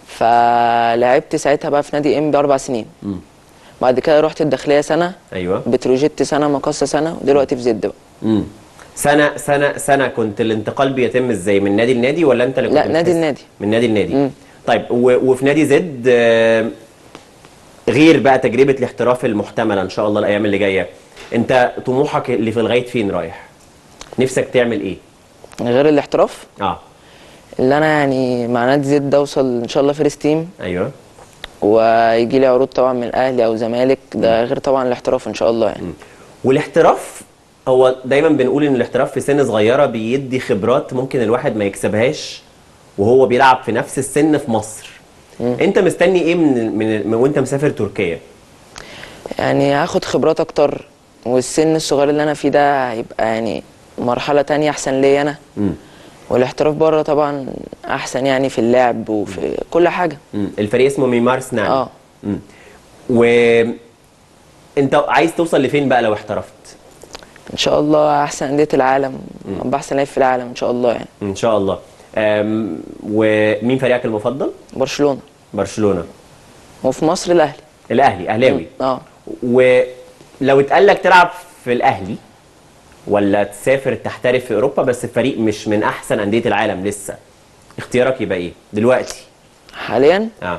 فلعبت ساعتها بقى في نادي انبي اربع سنين مم. بعد كده رحت الداخليه سنه ايوه بتروجيت سنه مقصه سنه ودلوقتي في زد بقى مم. سنه سنه سنه كنت الانتقال بيتم ازاي من نادي لنادي ولا انت اللي كنت لا نادي بتحس؟ لنادي من نادي لنادي مم. طيب و- وفي نادي زد آه، غير بقى تجربه الاحتراف المحتمله ان شاء الله الايام اللي جايه انت طموحك اللي في لغايه فين رايح نفسك تعمل ايه غير الاحتراف اه اللي انا يعني مع نادي زد اوصل ان شاء الله فيرست تيم ايوه ويجي لي عروض طبعا من الاهلي او زمالك ده غير طبعا الاحتراف ان شاء الله يعني والاحتراف هو دايما بنقول ان الاحتراف في سن صغيره بيدي خبرات ممكن الواحد ما يكسبهاش وهو بيلعب في نفس السن في مصر مم. انت مستني ايه من من, من وانت مسافر تركيا يعني هاخد خبرات اكتر والسن الصغير اللي انا فيه ده هيبقى يعني مرحله تانية احسن ليا انا مم. والاحتراف بره طبعا احسن يعني في اللعب وفي كل حاجه مم. الفريق اسمه ميمار سنان اه مم. و انت عايز توصل لفين بقى لو احترفت ان شاء الله احسن انديه العالم ابقى احسن لعيب في العالم ان شاء الله يعني ان شاء الله أم ومين فريقك المفضل برشلونه برشلونه وفي مصر الاهلي الاهلي اهلاوي اه ولو اتقال لك تلعب في الاهلي ولا تسافر تحترف في اوروبا بس فريق مش من احسن انديه العالم لسه اختيارك يبقى ايه دلوقتي حاليا اه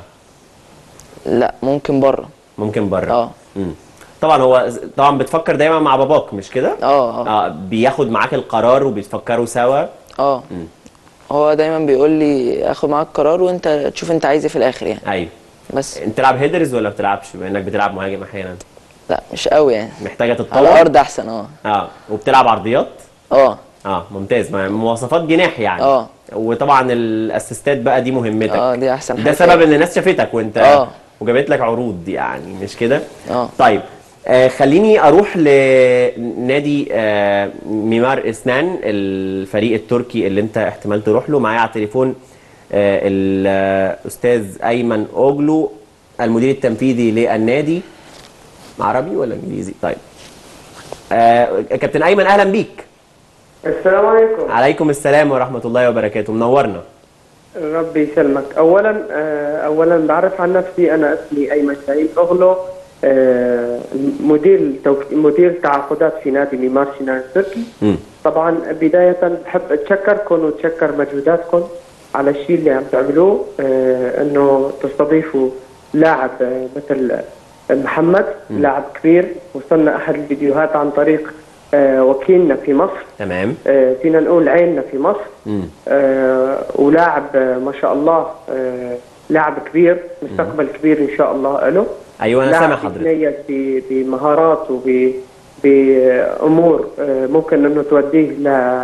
لا ممكن بره ممكن بره اه مم. طبعا هو طبعا بتفكر دايما مع باباك مش كده اه اه بياخد معاك القرار وبتفكروا سوا اه مم. هو دايما بيقول لي اخد معاك قرار وانت تشوف انت عايز ايه في الاخر يعني ايوه بس انت تلعب هيدرز ولا بتلعبش بما انك بتلعب مهاجم لا مش قوي يعني محتاجه تتطور على الارض احسن اه اه وبتلعب عرضيات اه اه ممتاز ما- مواصفات جناح يعني اه. وطبعا الاسيستات بقى دي مهمتك اه دي احسن ده حاجه سبب ان الناس شافتك وانت اه. وجابت لك عروض يعني مش كده اه طيب آه خليني اروح لنادي آه ميمار اسنان الفريق التركي اللي انت احتمال تروح له معايا على التليفون آه الاستاذ ايمن اوجلو المدير التنفيذي للنادي عربي ولا انجليزي طيب آه كابتن ايمن اهلا بيك السلام عليكم عليكم السلام ورحمه الله وبركاته منورنا ربي يسلمك اولا آه، اولا بعرف عن نفسي انا اسمي ايمن شاهين اغلو آه، مدير توك... مدير تعاقدات في نادي ميمار سينان التركي مم. طبعا بدايه بحب اتشكركم واتشكر مجهوداتكم على الشيء اللي عم تعملوه آه، انه تستضيفوا لاعب آه، مثل محمد لاعب كبير وصلنا احد الفيديوهات عن طريق آه، وكيلنا في مصر تمام آه، فينا نقول عيننا في مصر مم. آه، ولاعب آه، ما شاء الله آه، لاعب كبير مستقبل كبير ان شاء الله له ايوه انا لاعب سامع حضرتك يتميز ب- بمهارات وب بامور آه، ممكن انه توديه ل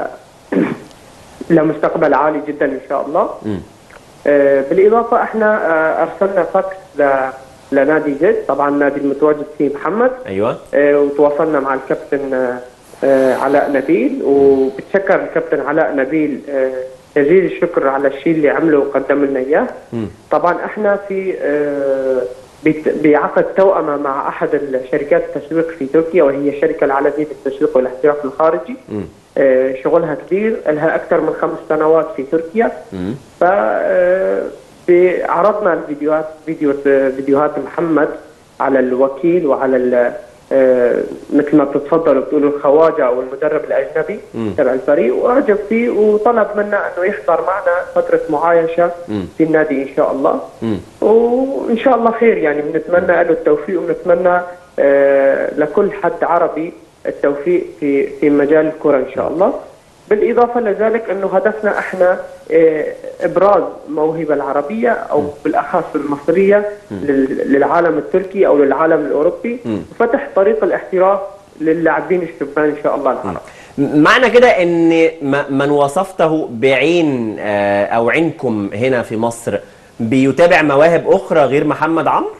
لمستقبل عالي جدا ان شاء الله مم. آه، بالاضافه احنا آه، ارسلنا فاكس ل- لنادي زد طبعا النادي المتواجد فيه محمد ايوه آه، وتواصلنا مع الكابتن آه، آه، علاء نبيل وبتشكر الكابتن علاء نبيل آه، جزيل الشكر على الشيء اللي عمله وقدم لنا اياه مم. طبعا احنا في آه، بت- بعقد توأمة مع احد الشركات التسويق في تركيا وهي الشركه العالميه للتسويق والاحتراف الخارجي مم. آه، شغلها كبير لها اكثر من خمس سنوات في تركيا مم. ف آه، ب- عرضنا الفيديوهات فيديو فيديوهات محمد على الوكيل وعلى ال- آه، مثل ما بتتفضلوا بتقولوا الخواجه او المدرب الاجنبي مم. تبع الفريق واعجب فيه وطلب منا انه يحضر معنا فتره معايشه مم. في النادي ان شاء الله مم. وان شاء الله خير يعني بنتمنى له التوفيق وبنتمنى آه، لكل حد عربي التوفيق في في مجال الكره ان شاء الله بالاضافه لذلك انه هدفنا احنا آه، ابراز الموهبه العربيه او بالاخص المصريه لل- للعالم التركي او للعالم الاوروبي مم. وفتح طريق الاحتراف للاعبين الشبان ان شاء الله العرب معنى كده ان م- من وصفته بعين آه، او عينكم هنا في مصر بيتابع مواهب اخرى غير محمد عمرو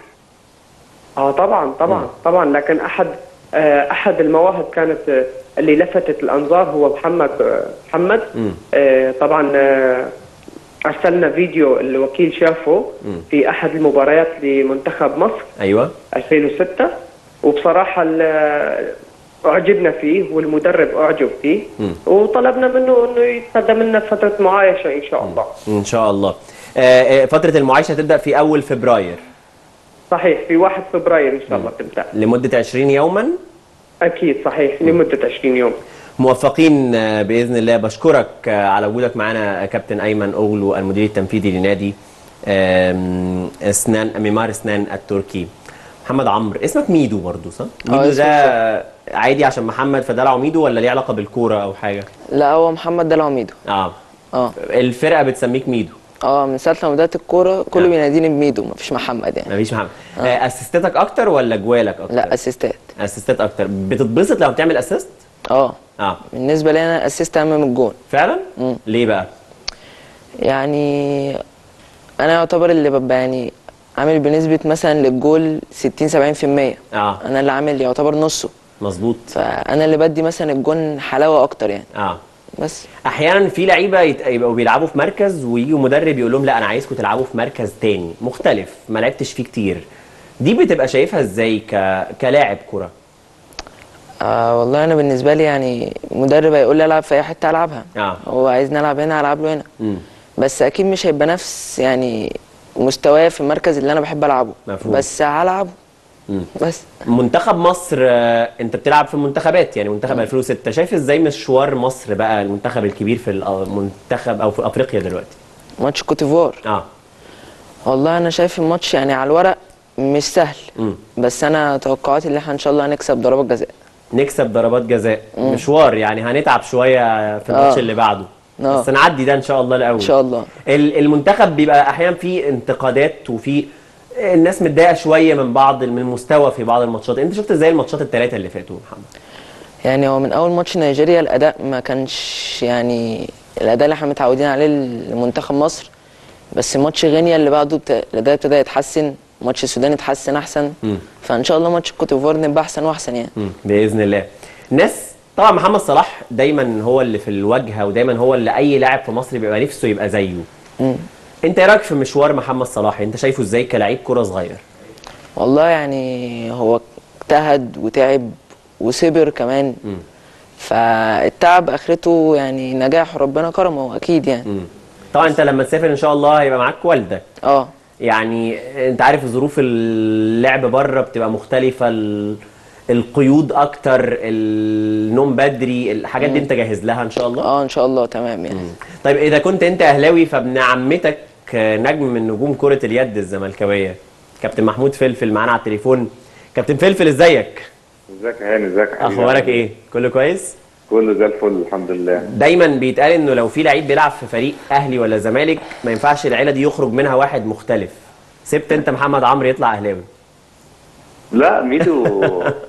اه طبعا طبعا طبعا لكن احد آه، احد المواهب كانت آه، اللي لفتت الانظار هو محمد آه، محمد مم. آه، طبعا آه، ارسلنا فيديو الوكيل شافه مم. في احد المباريات لمنتخب مصر ايوه 2006 وبصراحه ال- اعجبنا فيه والمدرب اعجب فيه مم. وطلبنا منه انه يتقدم لنا فتره معايشه ان شاء الله ان شاء الله آه، آه، فتره المعايشه هتبدا في اول فبراير صحيح في 1 فبراير ان شاء الله تبدا لمده 20 يوما اكيد صحيح لمده 20 يوم موفقين آه، باذن الله بشكرك آه، على وجودك معنا آه، كابتن ايمن اوغلو المدير التنفيذي لنادي آم، اسنان ميمار اسنان التركي محمد عمرو اسمك ميدو برضو صح؟ آه، ميدو اسمي ده عادي عشان محمد فدلعه ميدو ولا ليه علاقه بالكوره او حاجه؟ لا هو محمد ده العميدو اه اه الفرقه بتسميك ميدو اه من ساعه لما بدات الكوره كله بيناديني بميدو مفيش محمد يعني مفيش محمد آه. اسيستاتك اكتر ولا جوالك اكتر؟ لا اسيستات اسيستات اكتر بتتبسط لما بتعمل اسيست؟ اه اه بالنسبه لي انا اسيست اهم من الجون فعلا؟ مم. ليه بقى؟ يعني انا يعتبر اللي ببقى يعني عامل بنسبه مثلا للجول 60 70% اه انا اللي عامل يعتبر نصه مظبوط فانا اللي بدي مثلا الجون حلاوه اكتر يعني اه بس احيانا في لعيبه يت- يبقوا بيلعبوا في مركز ويجي مدرب يقول لهم لا انا عايزكم تلعبوا في مركز تاني مختلف ما لعبتش فيه كتير دي بتبقى شايفها ازاي ك... كلاعب كره آه والله انا بالنسبه لي يعني مدرب هيقول لي العب في اي حته العبها اه هو عايزني العب هنا هلعب له هنا امم بس اكيد مش هيبقى نفس يعني مستواي في المركز اللي انا بحب العبه مفهوم. بس هلعبه مم. بس منتخب مصر آه، انت بتلعب في المنتخبات يعني منتخب 2006 شايف ازاي مشوار مصر بقى المنتخب الكبير في المنتخب او في افريقيا دلوقتي ماتش كوتيفوار اه والله انا شايف الماتش يعني على الورق مش سهل امم بس انا توقعاتي اللي احنا ان شاء الله هنكسب ضربات جزاء نكسب ضربات جزاء مم. مشوار يعني هنتعب شويه في الماتش آه. اللي بعده آه. بس نعدي ده ان شاء الله الاول ان شاء الله ال- المنتخب بيبقى احيانا فيه انتقادات وفي الناس متضايقه شويه من بعض من المستوى في بعض الماتشات انت شفت ازاي الماتشات الثلاثه اللي فاتوا يا محمد يعني هو من اول ماتش نيجيريا الاداء ما كانش يعني الاداء اللي احنا متعودين عليه لمنتخب مصر بس ماتش غينيا اللي بعده بت... الاداء ابتدى يتحسن ماتش السودان اتحسن احسن مم. فان شاء الله ماتش كوت ديفوار نبقى احسن واحسن يعني مم. باذن الله الناس طبعا محمد صلاح دايما هو اللي في الواجهه ودايما هو اللي اي لاعب في مصر بيبقى نفسه يبقى زيه مم. انت ايه رايك في مشوار محمد صلاح انت شايفه ازاي كلاعب كره صغير والله يعني هو اجتهد وتعب وصبر كمان مم. فالتعب اخرته يعني نجاح ربنا كرمه اكيد يعني مم. طبعا انت لما تسافر ان شاء الله هيبقى معاك والدك اه يعني انت عارف ظروف اللعب بره بتبقى مختلفه ال... القيود اكتر النوم بدري الحاجات دي مم. انت جاهز لها ان شاء الله اه ان شاء الله تمام يعني طيب اذا كنت انت اهلاوي فابن عمتك نجم من نجوم كره اليد الزملكاويه كابتن محمود فلفل معانا على التليفون كابتن فلفل ازيك ازيك يا هاني ازيك يا حبيبي اخبارك ايه كله كويس كله زي الفل الحمد لله دايما بيتقال انه لو في لعيب بيلعب في فريق اهلي ولا زمالك ما ينفعش العيله دي يخرج منها واحد مختلف سبت انت محمد عمرو يطلع اهلاوي لا ميدو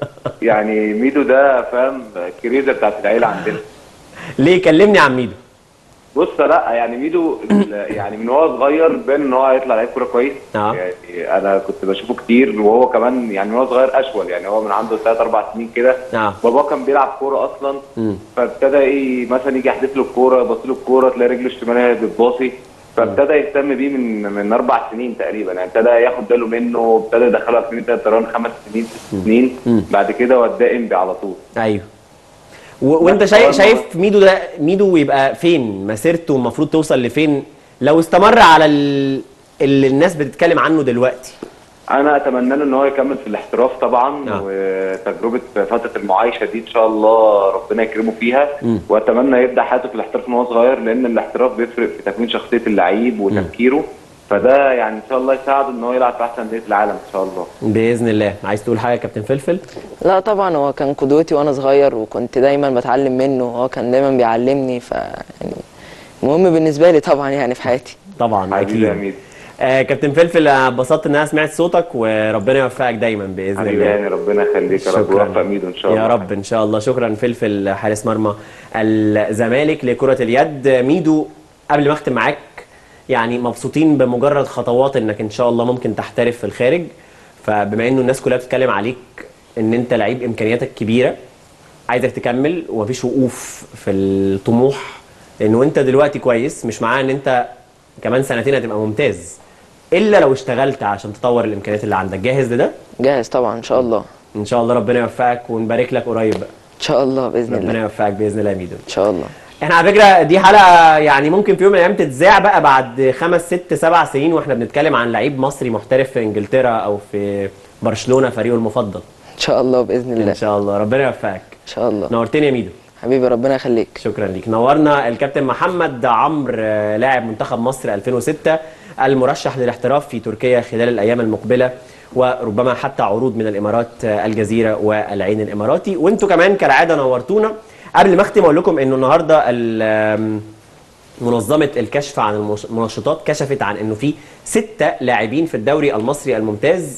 يعني ميدو ده فاهم الكريزه بتاعت العيله عندنا ليه كلمني عن ميدو بص لا يعني ميدو ال- يعني من هو صغير بان ان هو هيطلع لعيب كوره كويس اه يعني انا كنت بشوفه كتير وهو كمان يعني من هو صغير اشول يعني هو من عنده ثلاث اربع سنين كده اه باباه كان بيلعب كوره اصلا مم. فابتدى ايه مثلا يجي يحدف له الكوره يبص له الكوره تلاقي رجله الشمال هي بتباصي فابتدى يهتم بيه من من اربع سنين تقريبا يعني ابتدى ياخد باله منه ابتدى يدخله في سنين طيران خمس سنين ست سنين بعد كده وداه انبي على طول ايوه و- وانت شايف شايف ميدو ده ميدو يبقى فين مسيرته المفروض توصل لفين لو استمر على ال... اللي الناس بتتكلم عنه دلوقتي انا اتمنى له ان هو يكمل في الاحتراف طبعا آه. وتجربه فتره المعايشه دي ان شاء الله ربنا يكرمه فيها مم. واتمنى يبدا حياته في الاحتراف من هو صغير لان الاحتراف بيفرق في تكوين شخصيه اللعيب وتفكيره فده يعني ان شاء الله يساعده ان هو يلعب في احسن انديه العالم ان شاء الله باذن الله عايز تقول حاجه يا كابتن فلفل لا طبعا هو كان قدوتي وانا صغير وكنت دايما بتعلم منه هو كان دايما بيعلمني ف يعني مهم بالنسبه لي طبعا يعني في حياتي طبعا حبيبي يا اكيد ميدو آه كابتن فلفل أنا اتبسطت ان انا سمعت صوتك وربنا يوفقك دايما باذن حبيبي الله يعني ربنا يخليك يا رب شكراً. ويوفق ميدو ان شاء الله يا رب ان شاء الله شكرا فلفل حارس مرمى الزمالك لكره اليد ميدو قبل ما اختم معاك يعني مبسوطين بمجرد خطوات انك ان شاء الله ممكن تحترف في الخارج فبما انه الناس كلها بتتكلم عليك ان انت لعيب امكانياتك كبيره عايزك تكمل ومفيش وقوف في الطموح لانه انت دلوقتي كويس مش معناه ان انت كمان سنتين هتبقى ممتاز الا لو اشتغلت عشان تطور الامكانيات اللي عندك جاهز لده جاهز طبعا ان شاء الله ان شاء الله ربنا يوفقك ونبارك لك قريب بقى ان شاء الله باذن ربنا الله يوفقك باذن الله يا ميدو ان شاء الله احنا على فكره دي حلقه يعني ممكن في يوم من الايام تتذاع بقى بعد خمس ست سبع سنين واحنا بنتكلم عن لعيب مصري محترف في انجلترا او في برشلونه فريقه المفضل ان شاء الله باذن الله ان شاء الله ربنا يوفقك ان شاء الله نورتني يا ميدو حبيبي ربنا يخليك شكرا ليك نورنا الكابتن محمد عمرو آه، لاعب منتخب مصر 2006 المرشح للاحتراف في تركيا خلال الايام المقبله وربما حتى عروض من الامارات آه، الجزيره والعين الاماراتي وانتوا كمان كالعاده نورتونا قبل ما اختم اقول لكم انه النهارده ال- آم، منظمه الكشف عن المش- المنشطات كشفت عن انه في سته لاعبين في الدوري المصري الممتاز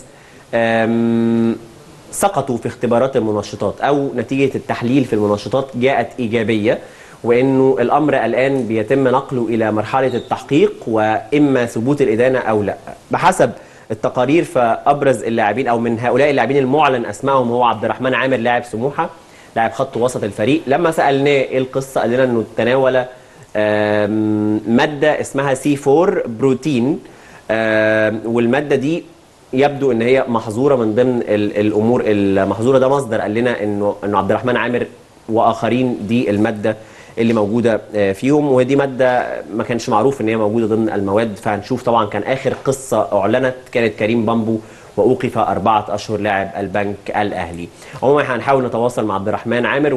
آم، سقطوا في اختبارات المنشطات او نتيجه التحليل في المنشطات جاءت ايجابيه وانه الامر الان بيتم نقله الى مرحله التحقيق واما ثبوت الادانه او لا بحسب التقارير فابرز اللاعبين او من هؤلاء اللاعبين المعلن اسمائهم هو عبد الرحمن عامر لاعب سموحه لاعب خط وسط الفريق لما سالناه ايه القصه قال لنا انه تناول آم، ماده اسمها سي 4 بروتين آم، والماده دي يبدو ان هي محظوره من ضمن ال- الامور المحظوره ده مصدر قال لنا انه انه عبد الرحمن عامر واخرين دي الماده اللي موجوده آه، فيهم ودي ماده ما كانش معروف ان هي موجوده ضمن المواد فهنشوف طبعا كان اخر قصه اعلنت كانت كريم بامبو واوقف اربعه اشهر لاعب البنك الاهلي. عموما هنحاول نتواصل مع عبد الرحمن عامر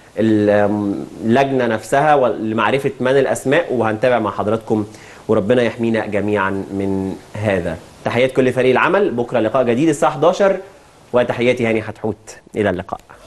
واللجنه نفسها لمعرفه من الاسماء وهنتابع مع حضراتكم وربنا يحمينا جميعا من هذا. تحيات كل فريق العمل بكره لقاء جديد الساعه 11 وتحياتي هاني حتحوت الى اللقاء.